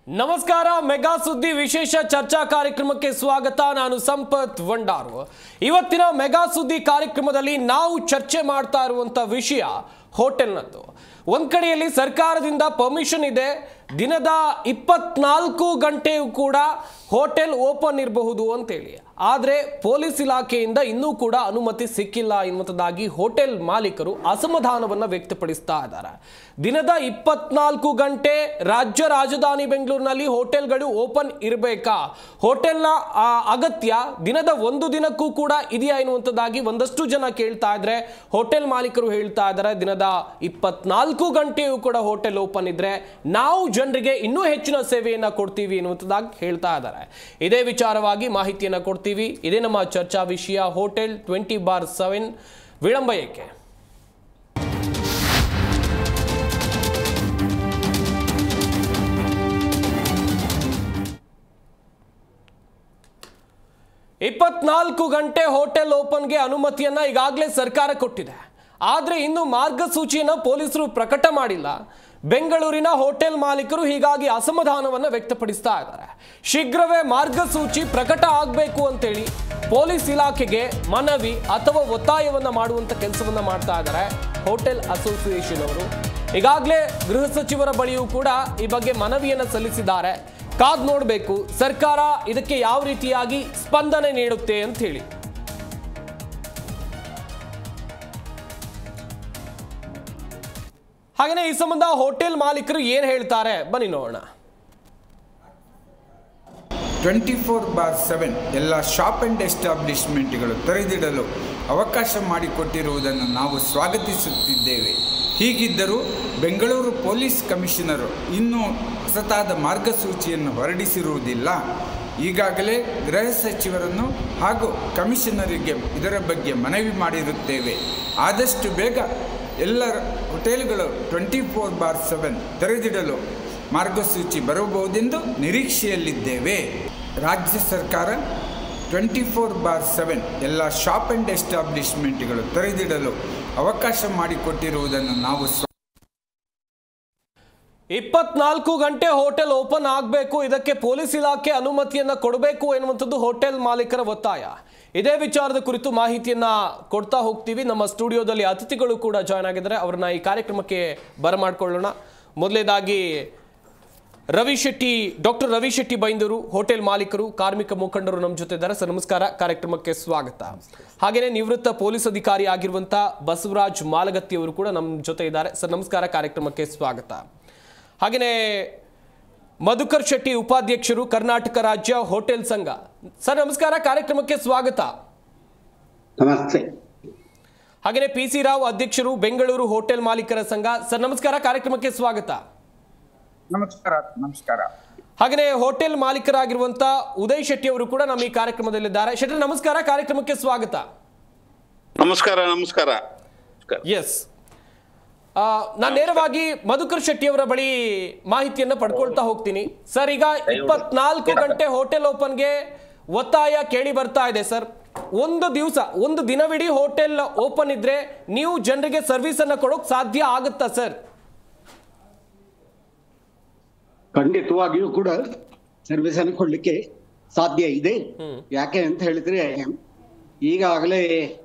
ನಮಸ್ಕಾರ ಮೆಗಾ ಸುದ್ದಿ ವಿಶೇಷ ಚರ್ಚಾ ಕಾರ್ಯಕ್ರಮಕ್ಕೆ ಸ್ವಾಗತ ನಾನು ಸಂಪತ್ ವಂಡಾರು ಇವತ್ತಿನ ಮೆಗಾ ಸುದ್ದಿ ಕಾರ್ಯಕ್ರಮದಲ್ಲಿ ನಾವು ಚರ್ಚೆ ಮಾಡ್ತಾ ಇರುವಂತ ವಿಷಯ ಹೋಟೆಲ್ನದ್ದು ಒಂದ್ ಕಡೆಯಲ್ಲಿ ಸರ್ಕಾರದಿಂದ ಪರ್ಮಿಷನ್ ಇದೆ ದಿನದ ಇಪ್ಪತ್ನಾಲ್ಕು ಗಂಟೆಯೂ ಕೂಡ ಹೋಟೆಲ್ ಓಪನ್ ಇರಬಹುದು ಅಂತೇಳಿ ಆದರೆ ಪೊಲೀಸ್ ಇಲಾಖೆಯಿಂದ ಇನ್ನೂ ಕೂಡ ಅನುಮತಿ ಸಿಕ್ಕಿಲ್ಲ ಎನ್ನುವಂಥದ್ದಾಗಿ ಹೋಟೆಲ್ ಮಾಲೀಕರು ಅಸಮಾಧಾನವನ್ನು ವ್ಯಕ್ತಪಡಿಸ್ತಾ ಇದ್ದಾರೆ ದಿನದ ಇಪ್ಪತ್ನಾಲ್ಕು ಗಂಟೆ ರಾಜ್ಯ ರಾಜಧಾನಿ ಬೆಂಗಳೂರಿನಲ್ಲಿ ಹೋಟೆಲ್ಗಳು ಓಪನ್ ಇರಬೇಕಾ ಹೋಟೆಲ್ನ ಆ, ಅಗತ್ಯ ದಿನದ ಒಂದು ದಿನಕ್ಕೂ ಕೂಡ ಇದೆಯಾ ಎನ್ನುವಂಥದ್ದಾಗಿ ಒಂದಷ್ಟು ಜನ ಕೇಳ್ತಾ ಇದ್ರೆ ಹೋಟೆಲ್ ಮಾಲೀಕರು ಹೇಳ್ತಾ ಇದ್ದಾರೆ ದಿನದ ಇಪ್ಪತ್ನಾಲ್ಕು ಗಂಟೆಯೂ ಕೂಡ ಹೋಟೆಲ್ ಓಪನ್ ಇದ್ರೆ ನಾವು ಜನರಿಗೆ ಇನ್ನೂ ಹೆಚ್ಚಿನ ಸೇವೆಯನ್ನ ಕೊಡ್ತೀವಿ ಎನ್ನುವಂಥದ್ದಾಗಿ ಹೇಳ್ತಾ ಇದ್ದಾರೆ ಇದೇ ವಿಚಾರವಾಗಿ ಮಾಹಿತಿಯನ್ನ ಕೊಡ್ತೀವಿ ಇದೇ ನಮ್ಮ ಚರ್ಚಾ ವಿಷಯ ಹೋಟೆಲ್ ಟ್ವೆಂಟಿ ಬಾರ್ ಸೆವೆನ್ ವಿಳಂಬ ಏಕೆ ಇಪ್ಪತ್ನಾಲ್ಕು ಗಂಟೆ ಹೋಟೆಲ್ ಓಪನ್ಗೆ ಅನುಮತಿಯನ್ನ ಈಗಾಗಲೇ ಸರ್ಕಾರ ಕೊಟ್ಟಿದೆ ಆದರೆ ಇನ್ನು ಮಾರ್ಗಸೂಚಿಯನ್ನು ಪೊಲೀಸರು ಪ್ರಕಟ ಮಾಡಿಲ್ಲ ಬೆಂಗಳೂರಿನ ಹೋಟೆಲ್ ಮಾಲೀಕರು ಹೀಗಾಗಿ ಅಸಮಾಧಾನವನ್ನು ವ್ಯಕ್ತಪಡಿಸ್ತಾ ಇದ್ದಾರೆ ಶೀಘ್ರವೇ ಮಾರ್ಗಸೂಚಿ ಪ್ರಕಟ ಆಗಬೇಕು ಅಂತೇಳಿ ಪೊಲೀಸ್ ಇಲಾಖೆಗೆ ಮನವಿ ಅಥವಾ ಒತ್ತಾಯವನ್ನ ಮಾಡುವಂತ ಕೆಲಸವನ್ನ ಮಾಡ್ತಾ ಇದ್ದಾರೆ ಹೋಟೆಲ್ ಅಸೋಸಿಯೇಷನ್ ಅವರು ಈಗಾಗಲೇ ಗೃಹ ಸಚಿವರ ಬಳಿಯೂ ಕೂಡ ಈ ಬಗ್ಗೆ ಮನವಿಯನ್ನು ಸಲ್ಲಿಸಿದ್ದಾರೆ ಕಾದ್ ನೋಡಬೇಕು ಸರ್ಕಾರ ಇದಕ್ಕೆ ಯಾವ ರೀತಿಯಾಗಿ ಸ್ಪಂದನೆ ನೀಡುತ್ತೆ ಅಂತ ಹೇಳಿ ಹಾಗೆಯೇ ಈ ಸಂಬಂಧ ಹೋಟೆಲ್ ಮಾಲೀಕರು ಏನ್ ಹೇಳ್ತಾರೆ ಬನ್ನಿ ನೋಡೋಣ ಟ್ವೆಂಟಿ ಫೋರ್ ಬಾರ್ ಸೆವೆನ್ ಎಲ್ಲ ಶಾಪ್ ಆ್ಯಂಡ್ ಎಸ್ಟಾಬ್ಲಿಷ್ಮೆಂಟ್ಗಳು ತೆರೆದಿಡಲು ಅವಕಾಶ ಮಾಡಿಕೊಟ್ಟಿರುವುದನ್ನು ನಾವು ಸ್ವಾಗತಿಸುತ್ತಿದ್ದೇವೆ ಹೀಗಿದ್ದರೂ ಬೆಂಗಳೂರು ಪೊಲೀಸ್ ಕಮಿಷನರು ಇನ್ನೂ ಹೊಸತಾದ ಮಾರ್ಗಸೂಚಿಯನ್ನು ಹೊರಡಿಸಿರುವುದಿಲ್ಲ ಈಗಾಗಲೇ ಗೃಹ ಸಚಿವರನ್ನು ಹಾಗೂ ಕಮಿಷನರಿಗೆ ಇದರ ಬಗ್ಗೆ ಮನವಿ ಮಾಡಿರುತ್ತೇವೆ ಆದಷ್ಟು ಬೇಗ ಎಲ್ಲ ಹೋಟೆಲ್ಗಳು ಟ್ವೆಂಟಿ ಫೋರ್ ಬಾರ್ ಸೆವೆನ್ ತೆರೆದಿಡಲು ಮಾರ್ಗಸೂಚಿ ಬರಬಹುದೆಂದು ನಿರೀಕ್ಷೆಯಲ್ಲಿದ್ದೇವೆ ರಾಜ್ಯ ಸರ್ಕಾರ ಟ್ವೆಂಟಿ ಫೋರ್ ಬಾರ್ ಸೆವೆನ್ ಎಲ್ಲ ಶಾಪ್ ಆ್ಯಂಡ್ ಎಸ್ಟಾಬ್ಲಿಷ್ಮೆಂಟ್ಗಳು ತೆರೆದಿಡಲು ಅವಕಾಶ ಮಾಡಿಕೊಟ್ಟಿರುವುದನ್ನು ನಾವು ಸ್ವ ಇಪ್ಪತ್ನಾಲ್ಕು ಗಂಟೆ ಹೋಟೆಲ್ ಓಪನ್ ಆಗಬೇಕು ಇದಕ್ಕೆ ಪೊಲೀಸ್ ಇಲಾಖೆ ಅನುಮತಿಯನ್ನ ಕೊಡಬೇಕು ಎನ್ನುವಂಥದ್ದು ಹೋಟೆಲ್ ಮಾಲೀಕರ ಒತ್ತಾಯ ಇದೇ ವಿಚಾರದ ಕುರಿತು ಮಾಹಿತಿಯನ್ನ ಕೊಡ್ತಾ ಹೋಗ್ತೀವಿ ನಮ್ಮ ಸ್ಟುಡಿಯೋದಲ್ಲಿ ಅತಿಥಿಗಳು ಕೂಡ ಜಾಯ್ನ್ ಆಗಿದ್ದಾರೆ ಅವ್ರನ್ನ ಈ ಕಾರ್ಯಕ್ರಮಕ್ಕೆ ಬರಮಾಡ್ಕೊಳ್ಳೋಣ ಮೊದಲನೇದಾಗಿ ರವಿ ಶೆಟ್ಟಿ ಡಾಕ್ಟರ್ ರವಿ ಶೆಟ್ಟಿ ಬೈಂದೂರು ಹೋಟೆಲ್ ಮಾಲೀಕರು ಕಾರ್ಮಿಕ ಮುಖಂಡರು ನಮ್ಮ ಜೊತೆ ಇದ್ದಾರೆ ಸರ್ ನಮಸ್ಕಾರ ಕಾರ್ಯಕ್ರಮಕ್ಕೆ ಸ್ವಾಗತ ಹಾಗೆಯೇ ನಿವೃತ್ತ ಪೊಲೀಸ್ ಅಧಿಕಾರಿ ಆಗಿರುವಂತ ಬಸವರಾಜ್ ಮಾಲಗತ್ತಿ ಅವರು ಕೂಡ ನಮ್ಮ ಜೊತೆ ಇದ್ದಾರೆ ಸರ್ ನಮಸ್ಕಾರ ಕಾರ್ಯಕ್ರಮಕ್ಕೆ ಸ್ವಾಗತ ಹಾಗೆಯೇ ಮಧುಕರ್ ಶೆಟ್ಟಿ ಉಪಾಧ್ಯಕ್ಷರು ಕರ್ನಾಟಕ ರಾಜ್ಯ ಹೋಟೆಲ್ ಸಂಘ ಸರ್ ನಮಸ್ಕಾರ ಕಾರ್ಯಕ್ರಮಕ್ಕೆ ಸ್ವಾಗತ ನಮಸ್ತೆ ಹಾಗೆಯೇ ಪಿ ಸಿ ರಾವ್ ಅಧ್ಯಕ್ಷರು ಬೆಂಗಳೂರು ಹೋಟೆಲ್ ಮಾಲೀಕರ ಸಂಘ ಸರ್ ನಮಸ್ಕಾರ ಕಾರ್ಯಕ್ರಮಕ್ಕೆ ಸ್ವಾಗತ ನಮಸ್ಕಾರ ನಮಸ್ಕಾರ ಹಾಗೆಯೇ ಹೋಟೆಲ್ ಮಾಲೀಕರಾಗಿರುವಂತ ಉದಯ್ ಶೆಟ್ಟಿ ಅವರು ಕೂಡ ನಮ್ಮ ಈ ಕಾರ್ಯಕ್ರಮದಲ್ಲಿದ್ದಾರೆ ಶೆಟ್ಟಿ ನಮಸ್ಕಾರ ಕಾರ್ಯಕ್ರಮಕ್ಕೆ ಸ್ವಾಗತ ನಮಸ್ಕಾರ ನಮಸ್ಕಾರ ಎಸ್ ನಾನು ನೇರವಾಗಿ ಮಧುಕರ್ ಶೆಟ್ಟಿ ಅವರ ಬಳಿ ಮಾಹಿತಿಯನ್ನ ಪಡ್ಕೊಳ್ತಾ ಹೋಗ್ತೀನಿ ಸರ್ ಈಗ ಇಪ್ಪತ್ನಾಲ್ಕು ಗಂಟೆ ಹೋಟೆಲ್ ಓಪನ್ಗೆ ಒತ್ತಾಯ ಕೇಳಿ ಬರ್ತಾ ಇದೆ ಸರ್ ಒಂದು ದಿವಸ ಒಂದು ದಿನವಿಡೀ ಹೋಟೆಲ್ ಓಪನ್ ಇದ್ರೆ ನೀವು ಜನರಿಗೆ ಸರ್ವಿಸ್ ಅನ್ನ ಕೊಡೋಕ್ ಸಾಧ್ಯ ಆಗುತ್ತಾ ಸರ್ ಖಂಡಿತವಾಗಿಯೂ ಕೂಡ ಸರ್ವಿಸ್ ಅನ್ನು ಕೊಡ್ಲಿಕ್ಕೆ ಸಾಧ್ಯ ಇದೆ ಯಾಕೆ ಅಂತ ಹೇಳಿದ್ರೆ ಈಗಾಗಲೇ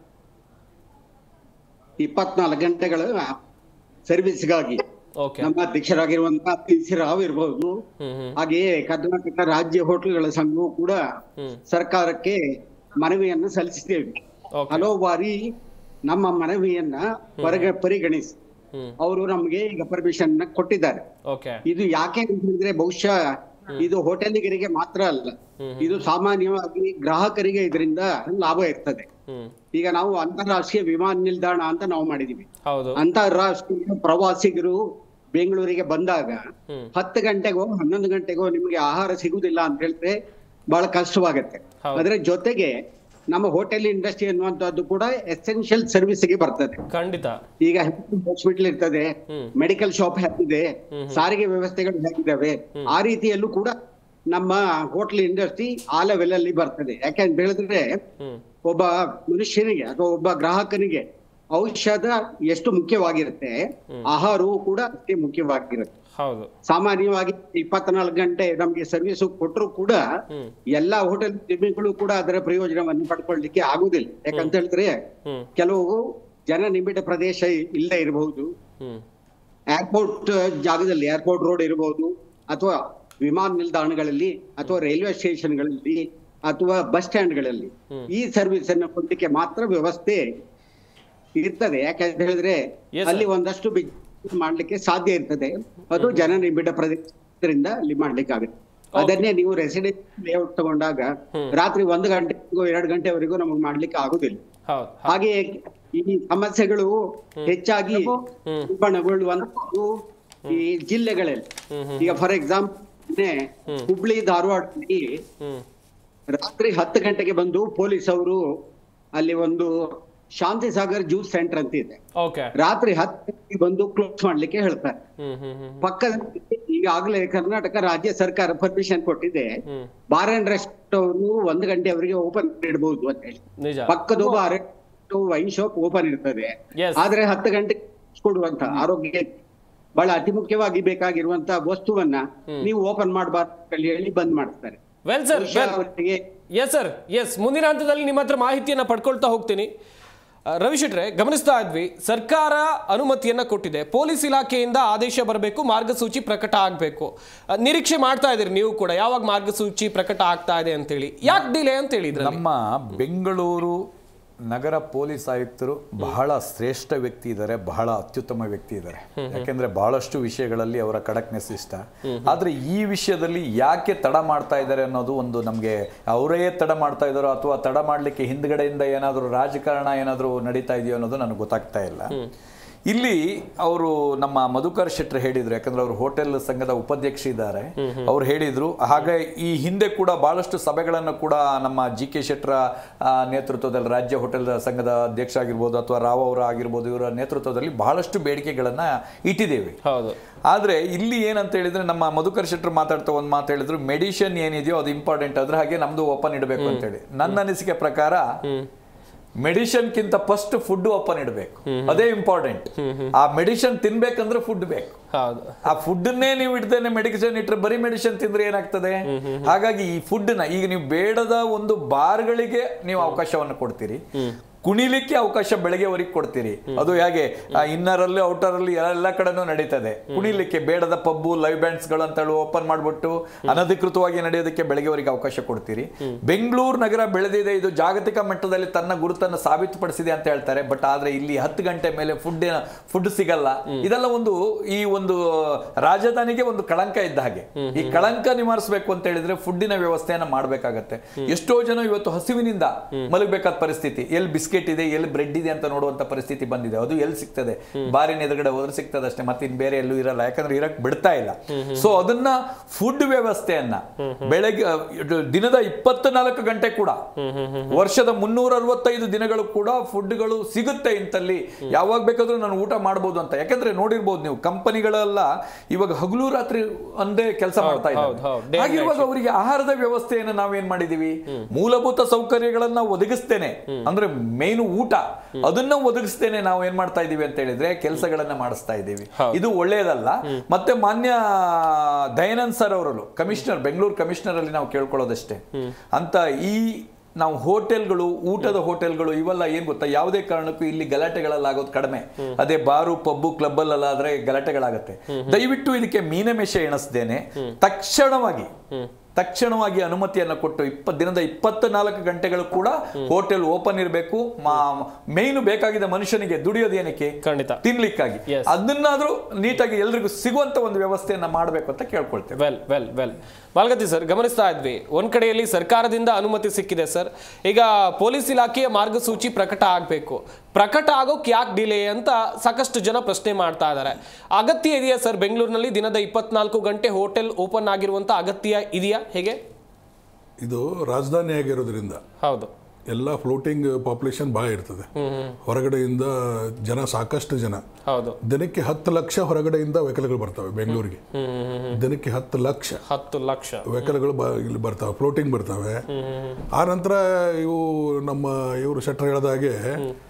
ಇಪ್ಪತ್ನಾಲ್ಕು ಗಂಟೆಗಳ ಸರ್ವಿಸ್ಗಾಗಿ ಓಕೆ ನಮ್ಮ ಅಧ್ಯಕ್ಷರಾಗಿರುವಂತಹ ಪಿ ಸಿ ರಾವ್ ಇರಬಹುದು ಹಾಗೆಯೇ ಕರ್ನಾಟಕ ರಾಜ್ಯ ಹೋಟೆಲ್ಗಳ ಸಂಘವು ಕೂಡ ಸರ್ಕಾರಕ್ಕೆ ಮನವಿಯನ್ನು ಸಲ್ಲಿಸಿದ್ದೇವೆ ಓಕೆ ಹಲವು ಬಾರಿ ನಮ್ಮ ಮನವಿಯನ್ನ ಹೊರಗೆ ಪರಿಗಣಿಸಿ ಹ್ಮ್ ಅವರು ನಮಗೆ ಈಗ ಪರ್ಮಿಷನ್ ಕೊಟ್ಟಿದ್ದಾರೆ ಓಕೆ ಇದು ಯಾಕೆ ಅಂತ ಹೇಳಿದ್ರೆ ಬಹುಶಃ ಇದು ಹೋಟೆಲಿಗರಿಗೆ ಮಾತ್ರ ಅಲ್ಲ ಇದು ಸಾಮಾನ್ಯವಾಗಿ ಗ್ರಾಹಕರಿಗೆ ಇದರಿಂದ ಲಾಭ ಇರ್ತದೆ ಹ್ಮ್ ಈಗ ನಾವು ಅಂತಾರಾಷ್ಟ್ರೀಯ ವಿಮಾನ ನಿಲ್ದಾಣ ಅಂತ ನಾವು ಮಾಡಿದೀವಿ ಹೌದು ಅಂತಾರಾಷ್ಟ್ರೀಯ ಪ್ರವಾಸಿಗರು ಬೆಂಗಳೂರಿಗೆ ಬಂದಾಗ ಹ್ಮ್ ಹತ್ತು ಗಂಟೆಗೋ ಹನ್ನೊಂದು ಗಂಟೆಗೋ ನಿಮಗೆ ಆಹಾರ ಸಿಗುದಿಲ್ಲ ಅಂತ ಹೇಳಿದ್ರೆ ಬಹಳ ಕಷ್ಟವಾಗತ್ತೆ ಹೌದು. ಅದರ ಜೊತೆಗೆ ನಮ್ಮ ಹೋಟೆಲ್ ಇಂಡಸ್ಟ್ರಿ ಅನ್ನುವಂಥದ್ದು ಕೂಡ ಎಸೆನ್ಷಿಯಲ್ ಸರ್ವಿಸ್ಗೆ ಬರ್ತದೆ ಖಂಡಿತ ಈಗ ಹಾಸ್ಪಿಟಲ್ ಇರ್ತದೆ ಹ್ಮ್. ಮೆಡಿಕಲ್ ಶಾಪ್ ಹೇಗಿದೆ ಸಾರಿಗೆ ವ್ಯವಸ್ಥೆಗಳು ಹೇಗಿದ್ದಾವೆ ಆ ರೀತಿಯಲ್ಲೂ ಕೂಡ ನಮ್ಮ ಹೋಟೆಲ್ ಇಂಡಸ್ಟ್ರಿ ಆ ಲೆವೆಲ್ ಅಲ್ಲಿ ಬರ್ತದೆ ಯಾಕೆ ಅಂತ ಹೇಳಿದ್ರೆ ಹ್ಮ್ ಒಬ್ಬ ಮನುಷ್ಯನಿಗೆ ಅಥವಾ ಒಬ್ಬ ಗ್ರಾಹಕನಿಗೆ ಔಷಧ ಎಷ್ಟು ಮುಖ್ಯವಾಗಿರುತ್ತೆ ಆಹಾರವೂ ಕೂಡ ಅಷ್ಟೇ ಮುಖ್ಯವಾಗಿರುತ್ತೆ ಹೌದು ಸಾಮಾನ್ಯವಾಗಿ ಇಪ್ಪತ್ನಾಲ್ಕು ಗಂಟೆ ನಮ್ಗೆ ಸರ್ವಿಸ್ ಕೊಟ್ಟರು ಕೂಡ ಹ್ಮ್ ಎಲ್ಲಾ ಹೋಟೆಲ್ ಉದ್ಯಮಿಗಳು ಕೂಡ ಅದರ ಪ್ರಯೋಜನವನ್ನು ಪಡ್ಕೊಳ್ಳಿಕ್ಕೆ ಆಗುದಿಲ್ಲ ಯಾಕಂತ ಹೇಳಿದ್ರೆ ಹ್ಮ್ ಕೆಲವು ಜನ ನಿಬಿಡ ಪ್ರದೇಶ ಇಲ್ಲೇ ಇರಬಹುದು ಹ್ಮ್ ಏರ್ಪೋರ್ಟ್ ಜಾಗದಲ್ಲಿ ಏರ್ಪೋರ್ಟ್ ರೋಡ್ ಇರಬಹುದು ಅಥವಾ ವಿಮಾನ ನಿಲ್ದಾಣಗಳಲ್ಲಿ ಅಥವಾ ರೈಲ್ವೆ ಸ್ಟೇಷನ್ಗಳಲ್ಲಿ ಅಥವಾ ಬಸ್ ಸ್ಟ್ಯಾಂಡ್ಗಳಲ್ಲಿ ಈ ಸರ್ವಿಸ್ ಅನ್ನು ಕೊಡ್ಲಿಕ್ಕೆ ಮಾತ್ರ ವ್ಯವಸ್ಥೆ ಇರ್ತದೆ ಯಾಕಂತ ಹೇಳಿದ್ರೆ Yes, sir. ಅಲ್ಲಿ ಒಂದಷ್ಟು ಬಿಸ್ನೆಸ್ ಮಾಡ್ಲಿಕ್ಕೆ ಸಾಧ್ಯ ಇರ್ತದೆ ಅದು ಜನ ನಿಬಿಡ ಪ್ರದೇಶದಿಂದ ಅಲ್ಲಿ ಮಾಡ್ಲಿಕ್ಕೆ ಆಗುತ್ತೆ ಅದನ್ನೇ ನೀವು ರೆಸಿಡೆನ್ಸಿ ಲೇಔಟ್ ತಗೊಂಡಾಗ ರಾತ್ರಿ ಒಂದು ಗಂಟೆಗೂ ಎರಡು ಗಂಟೆವರೆಗೂ ನಮಗೆ ಮಾಡ್ಲಿಕ್ಕೆ ಆಗುದಿಲ್ಲ ಹೌದು ಹಾಗೆ ಈ ಸಮಸ್ಯೆಗಳು ಹೆಚ್ಚಾಗಿ ಉಲ್ಬಣಗೊಳ್ಳುವಂತದ್ದು ಈ ಜಿಲ್ಲೆಗಳಲ್ಲಿ ಈಗ ಫಾರ್ ಎಕ್ಸಾಂಪಲ್ ಹುಬ್ಳಿ ಧಾರವಾಡದಲ್ಲಿ ಹ್ಮ್ ರಾತ್ರಿ ಹತ್ತು ಗಂಟೆಗೆ ಬಂದು ಪೊಲೀಸ್ ಅವರು ಅಲ್ಲಿ ಒಂದು ಶಾಂತಿ ಸಾಗರ್ ಜ್ಯೂಸ್ ಸೆಂಟರ್ ಅಂತ ಇದೆ ಓಕೆ ರಾತ್ರಿ ಹತ್ತು ಗಂಟೆಗೆ ಬಂದು ಕ್ಲೋಸ್ ಮಾಡ್ಲಿಕ್ಕೆ ಹೇಳ್ತಾರೆ ಹ್ಮ್ ಹ್ಮ್ ಹ್ಮ್ ಪಕ್ಕದಲ್ಲಿ ಈಗಾಗಲೇ ಕರ್ನಾಟಕ ರಾಜ್ಯ ಸರ್ಕಾರ ಪರ್ಮಿಷನ್ ಕೊಟ್ಟಿದೆ ಹ್ಮ್ ಬಾರ್ ಅಂಡ್ ರೆಸ್ಟೋರೆಂಟ್ ಅವರು ಒಂದು ಗಂಟೆವರೆಗೆ ಓಪನ್ ಇಡಬಹುದು ಅಂತ ಹೇಳಿ ನಿಜ ಪಕ್ಕದ ಬಾರ್ ವೈನ್ ಶಾಪ್ ಓಪನ್ ಇರ್ತದೆ Yes. ಆದ್ರೆ ಹತ್ತು ಗಂಟೆ ಕೊಡುವಂತ ಆರೋಗ್ಯ ಬಹಳ ಅತಿ ಮುಖ್ಯವಾಗಿ ಬೇಕಾಗಿರುವಂತ ವಸ್ತುವನ್ನ ನೀವು ಓಪನ್ ಮಾಡಬಾರ್ದು ಅಂತ ಹೇಳಿ ಬಂದ್ ಮಾಡ್ತಾರೆ ವೆಲ್ ಸರ್ ಬಹುಶಃ ವೆಲ್ ಅವರಿಗೆ ಎಸ್ ಸರ್ ಎಸ್ ಮುಂದಿನ ಹಂತದಲ್ಲಿ ನಿಮ್ಮ ಹತ್ರ ಮಾಹಿತಿಯನ್ನು ಪಡ್ಕೊಳ್ತಾ ಹೋಗ್ತೀನಿ ಆ, ರವಿ ಶೆಟ್ರೆ ಗಮನಿಸ್ತಾ ಇದ್ವಿ ಸರ್ಕಾರ ಅನುಮತಿಯನ್ನ ಕೊಟ್ಟಿದೆ ಪೊಲೀಸ್ ಇಲಾಖೆಯಿಂದ ಆದೇಶ ಬರಬೇಕು ಮಾರ್ಗಸೂಚಿ ಪ್ರಕಟ ಆಗಬೇಕು ನಿರೀಕ್ಷೆ ಮಾಡ್ತಾ ಇದ್ದೀರಿ ನೀವು ಕೂಡ ಯಾವಾಗ ಮಾರ್ಗಸೂಚಿ ಪ್ರಕಟ ಆಗ್ತಾ ಇದೆ ಅಂತೇಳಿ ಯಾಕೆ ಡಿಲೇ ಅಂತ ಹೇಳಿದ್ರೆ ನಮ್ಮ ಬೆಂಗಳೂರು ನಗರ ಪೊಲೀಸ್ ಆಯುಕ್ತರು ಬಹಳ ಶ್ರೇಷ್ಠ ವ್ಯಕ್ತಿ ಇದ್ದಾರೆ ಬಹಳ ಅತ್ಯುತ್ತಮ ವ್ಯಕ್ತಿ ಇದ್ದಾರೆ ಯಾಕೆಂದ್ರೆ ಬಹಳಷ್ಟು ವಿಷಯಗಳಲ್ಲಿ ಅವರ ಕಡಕ್ನೆಸ್ ಇಷ್ಟ ಆದ್ರೆ ಈ ವಿಷಯದಲ್ಲಿ ಯಾಕೆ ತಡ ಮಾಡ್ತಾ ಇದ್ದಾರೆ ಅನ್ನೋದು ಒಂದು ನಮಗೆ ಅವರೇ ತಡ ಮಾಡ್ತಾ ಇದ್ದಾರೋ ಅಥವಾ ತಡ ಮಾಡ್ಲಿಕ್ಕೆ ಹಿಂದ್ಗಡೆಯಿಂದ ಏನಾದರೂ ರಾಜಕಾರಣ ಏನಾದರೂ ನಡೀತಾ ಇದೆಯೋ ಅನ್ನೋದು ನನಗೆ ಗೊತ್ತಾಗ್ತಾ ಇಲ್ಲ ಇಲ್ಲಿ ಅವರು ನಮ್ಮ ಮಧುಕರ್ ಶೆಟ್ರ್ ಹೇಳಿದ್ರು ಯಾಕಂದ್ರೆ ಅವರು ಹೋಟೆಲ್ ಸಂಘದ ಉಪಾಧ್ಯಕ್ಷ ಇದ್ದಾರೆ ಅವ್ರು ಹೇಳಿದ್ರು ಹಾಗೆ ಈ ಹಿಂದೆ ಕೂಡ ಬಹಳಷ್ಟು ಸಭೆಗಳನ್ನು ಕೂಡ ನಮ್ಮ ಜಿ ಕೆ ಶೆಟ್ರ ಆ, ನೇತೃತ್ವದಲ್ಲಿ ರಾಜ್ಯ ಹೋಟೆಲ್ ಸಂಘದ ಅಧ್ಯಕ್ಷ ಆಗಿರ್ಬೋದು ಅಥವಾ ರಾವ್ ಅವರ ಆಗಿರ್ಬೋದು ಇವರ ನೇತೃತ್ವದಲ್ಲಿ ಬಹಳಷ್ಟು ಬೇಡಿಕೆಗಳನ್ನ ಇಟ್ಟಿದ್ದೇವೆ ಹೌದು ಆದ್ರೆ ಇಲ್ಲಿ ಏನಂತ ಹೇಳಿದ್ರೆ ನಮ್ಮ ಮಧುಕರ್ ಶೆಟ್ರು ಮಾತಾಡ್ತಾ ಒಂದು ಮಾತು ಹೇಳಿದ್ರು ಮೆಡಿಷನ್ ಏನಿದೆಯೋ ಅದು ಇಂಪಾರ್ಟೆಂಟ್ ಅದ್ರ ಹಾಗೆ ನಮ್ದು ಓಪನ್ ಇಡಬೇಕು ಅಂತೇಳಿ ನನ್ನ ಅನಿಸಿಕೆ ಪ್ರಕಾರ ಮೆಡಿಷನ್ ಕಿಂತ ಫಸ್ಟ್ ಫುಡ್ ಓಪನ್ ಇಡಬೇಕು ಅದೇ ಇಂಪಾರ್ಟೆಂಟ್ ಆ ಮೆಡಿಷನ್ ತಿನ್ಬೇಕಂದ್ರೆ ಫುಡ್ ಬೇಕು ಹೌದು ಆ ಫುಡ್ಡನ್ನೇ ನೀವು ಇಡ್ದೇನೆ ಮೆಡಿಸಿನ್ ಇಟ್ಟರೆ ಬರೀ ಮೆಡಿಸಿನ್ ತಿಂದ್ರೆ ಏನಾಗ್ತದೆ ಹಾಗಾಗಿ ಈ ಫುಡ್ನ ಈಗ ನೀವು ಬೇಡದ ಒಂದು ಬಾರ್ಗಳಿಗೆ ನೀವು ಅವಕಾಶವನ್ನು ಕೊಡ್ತೀರಿ ಕುಣಿಲಿಕ್ಕೆ ಅವಕಾಶ ಬೆಳಗ್ಗೆವರೆಗೆ ಕೊಡ್ತೀರಿ ಅದು ಹೇಗೆ ಇನ್ನರ್ ಅಲ್ಲಿ ಔಟರ್ ಅಲ್ಲಿ ಎಲ್ಲ ಕಡೆನೂ ನಡೀತದೆ ಕುಣಿಲಿಕ್ಕೆ ಬೇಡದ ಪಬ್ಬು ಲೈವ್ ಬ್ಯಾಂಡ್ಸ್ ಗಳು ಅಂತ ಹೇಳಿ ಓಪನ್ ಮಾಡ್ಬಿಟ್ಟು ಅನಧಿಕೃತವಾಗಿ ನಡೆಯೋದಕ್ಕೆ ಬೆಳಗ್ಗೆವರೆಗೆ ಅವಕಾಶ ಕೊಡ್ತೀರಿ ಬೆಂಗಳೂರು ನಗರ ಬೆಳೆದಿದೆ ಇದು ಜಾಗತಿಕ ಮಟ್ಟದಲ್ಲಿ ತನ್ನ ಗುರುತನ್ನು ಸಾಬೀತುಪಡಿಸಿದೆ ಅಂತ ಹೇಳ್ತಾರೆ ಬಟ್ ಆದ್ರೆ ಇಲ್ಲಿ ಹತ್ತು ಗಂಟೆ ಮೇಲೆ ಫುಡ್ ಫುಡ್ ಸಿಗಲ್ಲ ಇದೆಲ್ಲ ಒಂದು ಈ ಒಂದು ರಾಜಧಾನಿಗೆ ಒಂದು ಕಳಂಕ ಇದ್ದ ಹಾಗೆ ಈ ಕಳಂಕ ನಿವಾರಿಸಬೇಕು ಅಂತ ಹೇಳಿದ್ರೆ ಫುಡ್ಡಿನ ವ್ಯವಸ್ಥೆಯನ್ನ ಮಾಡ್ಬೇಕಾಗತ್ತೆ ಎಷ್ಟೋ ಜನ ಇವತ್ತು ಹಸಿವಿನಿಂದ ಮಲಗಬೇಕಾದ ಪರಿಸ್ಥಿತಿ ಎಲ್ಲಿ ಬಿಸ್ಕೆಟ್ ಇದೆ ಎಲ್ಲಿ ಬ್ರೆಡ್ ಇದೆ ಅಂತ ನೋಡುವಂತ ಪರಿಸ್ಥಿತಿ ಬಂದಿದೆ ಅದು ಎಲ್ಲಿ ಸಿಗ್ತದೆ ಬಾರಿನ ಎದುರುಗಡೆ ಹೋದ್ರೆ ಸಿಗ್ತದೆ ಅಷ್ಟೇ ಮತ್ತೆ ಇನ್ ಬೇರೆ ಎಲ್ಲೂ ಇರಲ್ಲ ಯಾಕಂದ್ರೆ ಇರಕ್ ಬಿಡ್ತಾ ಇಲ್ಲ ಸೊ ಅದನ್ನ ಫುಡ್ ವ್ಯವಸ್ಥೆಯನ್ನ ಬೆಳಗ್ಗೆ ಇದು ದಿನದ ಇಪ್ಪತ್ನಾಲ್ಕು ಗಂಟೆ ಕೂಡ ವರ್ಷದ ಮುನ್ನೂರ ಅರವತ್ತೈದು ದಿನಗಳು ಕೂಡ ಫುಡ್ಗಳು ಸಿಗುತ್ತೆ ಇಂತಲ್ಲಿ ಯಾವಾಗ ಬೇಕಾದ್ರೂ ನಾನು ಊಟ ಮಾಡ್ಬೋದು ಅಂತ ಯಾಕಂದ್ರೆ ನೋಡಿರ್ಬೋದು ನೀವು ಕಂಪನಿಗಳೆಲ್ಲ ಇವಾಗ ಹಗಲು ರಾತ್ರಿ ಒಂದೇ ಕೆಲಸ ಮಾಡ್ತಾ ಹೌದು, ಹೌದು. ಇದ್ದಾರೆ Day and ಹಾಗಿರುವಾಗ ಅವರಿಗೆ ಆಹಾರದ ವ್ಯವಸ್ಥೆಯನ್ನು ನಾವೇನ್ ಮಾಡಿದೀವಿ ಮೂಲಭೂತ ಸೌಕರ್ಯಗಳನ್ನ ಒದಗಿಸ್ತೇನೆ ಅಂದ್ರೆ ಮೇನು ಊಟ ಅದನ್ನ ಒದಗಿಸ್ತೇನೆ ನಾವು ಏನ್ ಮಾಡ್ತಾ ಇದೀವಿ ಅಂತ ಹೇಳಿದ್ರೆ ಕೆಲಸಗಳನ್ನ ಮಾಡಿಸ್ತಾ ಇದ್ದೀವಿ ಇದು ಒಳ್ಳೆಯದಲ್ಲ ಮತ್ತೆ ಮಾನ್ಯ ದಯಾನಂದ್ ಸರ್ ಅವರಲ್ಲೂ ಕಮಿಷನರ್ ಬೆಂಗಳೂರು ಕಮಿಷನರ್ ಅಲ್ಲಿ ನಾವು ಕೇಳ್ಕೊಳ್ಳೋದಷ್ಟೇ ಅಂತ ಈ ನಾವು ಹೋಟೆಲ್ಗಳು ಊಟದ ಹೋಟೆಲ್ಗಳು ಇವೆಲ್ಲ ಏನ್ ಗೊತ್ತಾ ಯಾವುದೇ ಕಾರಣಕ್ಕೂ ಇಲ್ಲಿ ಗಲಾಟೆಗಳಲ್ಲಾಗೋದು ಕಡಿಮೆ ಅದೇ ಬಾರು ಪಬ್ಬು ಕ್ಲಬ್ ಅಲ್ಲಾದ್ರೆ ಗಲಾಟೆಗಳಾಗತ್ತೆ ದಯವಿಟ್ಟು ಇದಕ್ಕೆ ಮೀನಮೇಷ ಎಣಿಸ್ದೇನೆ ತಕ್ಷಣವಾಗಿ ತಕ್ಷಣವಾಗಿ ಅನುಮತಿಯನ್ನ ಕೊಟ್ಟು ಇಪ್ಪ ದಿನದ ಇಪ್ಪತ್ನಾಲ್ಕು ಗಂಟೆಗಳು ಕೂಡ ಹೋಟೆಲ್ ಓಪನ್ ಇರಬೇಕು ಮೇಯ್ನು ಬೇಕಾಗಿದ್ದ ಮನುಷ್ಯನಿಗೆ ದುಡಿಯೋದೇನಕ್ಕೆ ಖಂಡಿತ ತಿನ್ಲಿಕ್ಕಾಗಿ Yes. ಅದನ್ನಾದ್ರೂ ನೀಟಾಗಿ ಎಲ್ರಿಗೂ ಸಿಗುವಂತ ಒಂದು ವ್ಯವಸ್ಥೆಯನ್ನ ಮಾಡಬೇಕು ಅಂತ ಕೇಳ್ಕೊಳ್ತೇವೆ ವೆಲ್ ವೆಲ್ ವೆಲ್ ಮಾಲ್ಗತಿ ಸರ್ ಗಮನಿಸ್ತಾ ಇದ್ವಿ ಒಂದ್ ಕಡೆಯಲ್ಲಿ ಸರ್ಕಾರದಿಂದ ಅನುಮತಿ ಸಿಕ್ಕಿದೆ ಸರ್ ಈಗ ಪೊಲೀಸ್ ಇಲಾಖೆಯ ಮಾರ್ಗಸೂಚಿ ಪ್ರಕಟ ಆಗಬೇಕು ಪ್ರಕಟ ಆಗೋಕ್ ಯಾಕೆ ಡಿಲೇ ಅಂತ ಸಾಕಷ್ಟು ಜನ ಪ್ರಶ್ನೆ ಮಾಡ್ತಾ ಇದ್ದಾರೆ ಅಗತ್ಯ ಇದೆಯಾ ಸರ್ ಬೆಂಗಳೂರಿನಲ್ಲಿ ದಿನದ ಇಪ್ಪತ್ನಾಲ್ಕು ಗಂಟೆ ಹೋಟೆಲ್ ಓಪನ್ ಆಗಿರುವಂತ ಅಗತ್ಯ ಇದೆಯಾ ಹೇಗೆ ಇದು ರಾಜಧಾನಿ ಆಗಿರೋದ್ರಿಂದ ಹೌದು ಎಲ್ಲ ಫ್ಲೋಟಿಂಗ್ ಪಾಪ್ಯುಲೇಷನ್ ಭಾಳ ಇರ್ತದೆ ಹೊರಗಡೆಯಿಂದ ಜನ ಸಾಕಷ್ಟು ಜನ ಹೌದು ದಿನಕ್ಕೆ ಹತ್ತು ಲಕ್ಷ ಹೊರಗಡೆಯಿಂದ ವೆಹಿಕಲ್ಗಳು ಬರ್ತವೆ ಬೆಂಗಳೂರಿಗೆ ದಿನಕ್ಕೆ ಹತ್ತು ಲಕ್ಷ ಹತ್ತು ಲಕ್ಷ ವೆಹಿಕಲ್ಗಳು ಬ ಇಲ್ಲಿ ಬರ್ತಾವೆ ಫ್ಲೋಟಿಂಗ್ ಬರ್ತವೆ ಆ ನಂತರ ಇವು ನಮ್ಮ ಇವರು ಶೆಟ್ರ್ ಹೇಳ್ದ ಹಾಗೆ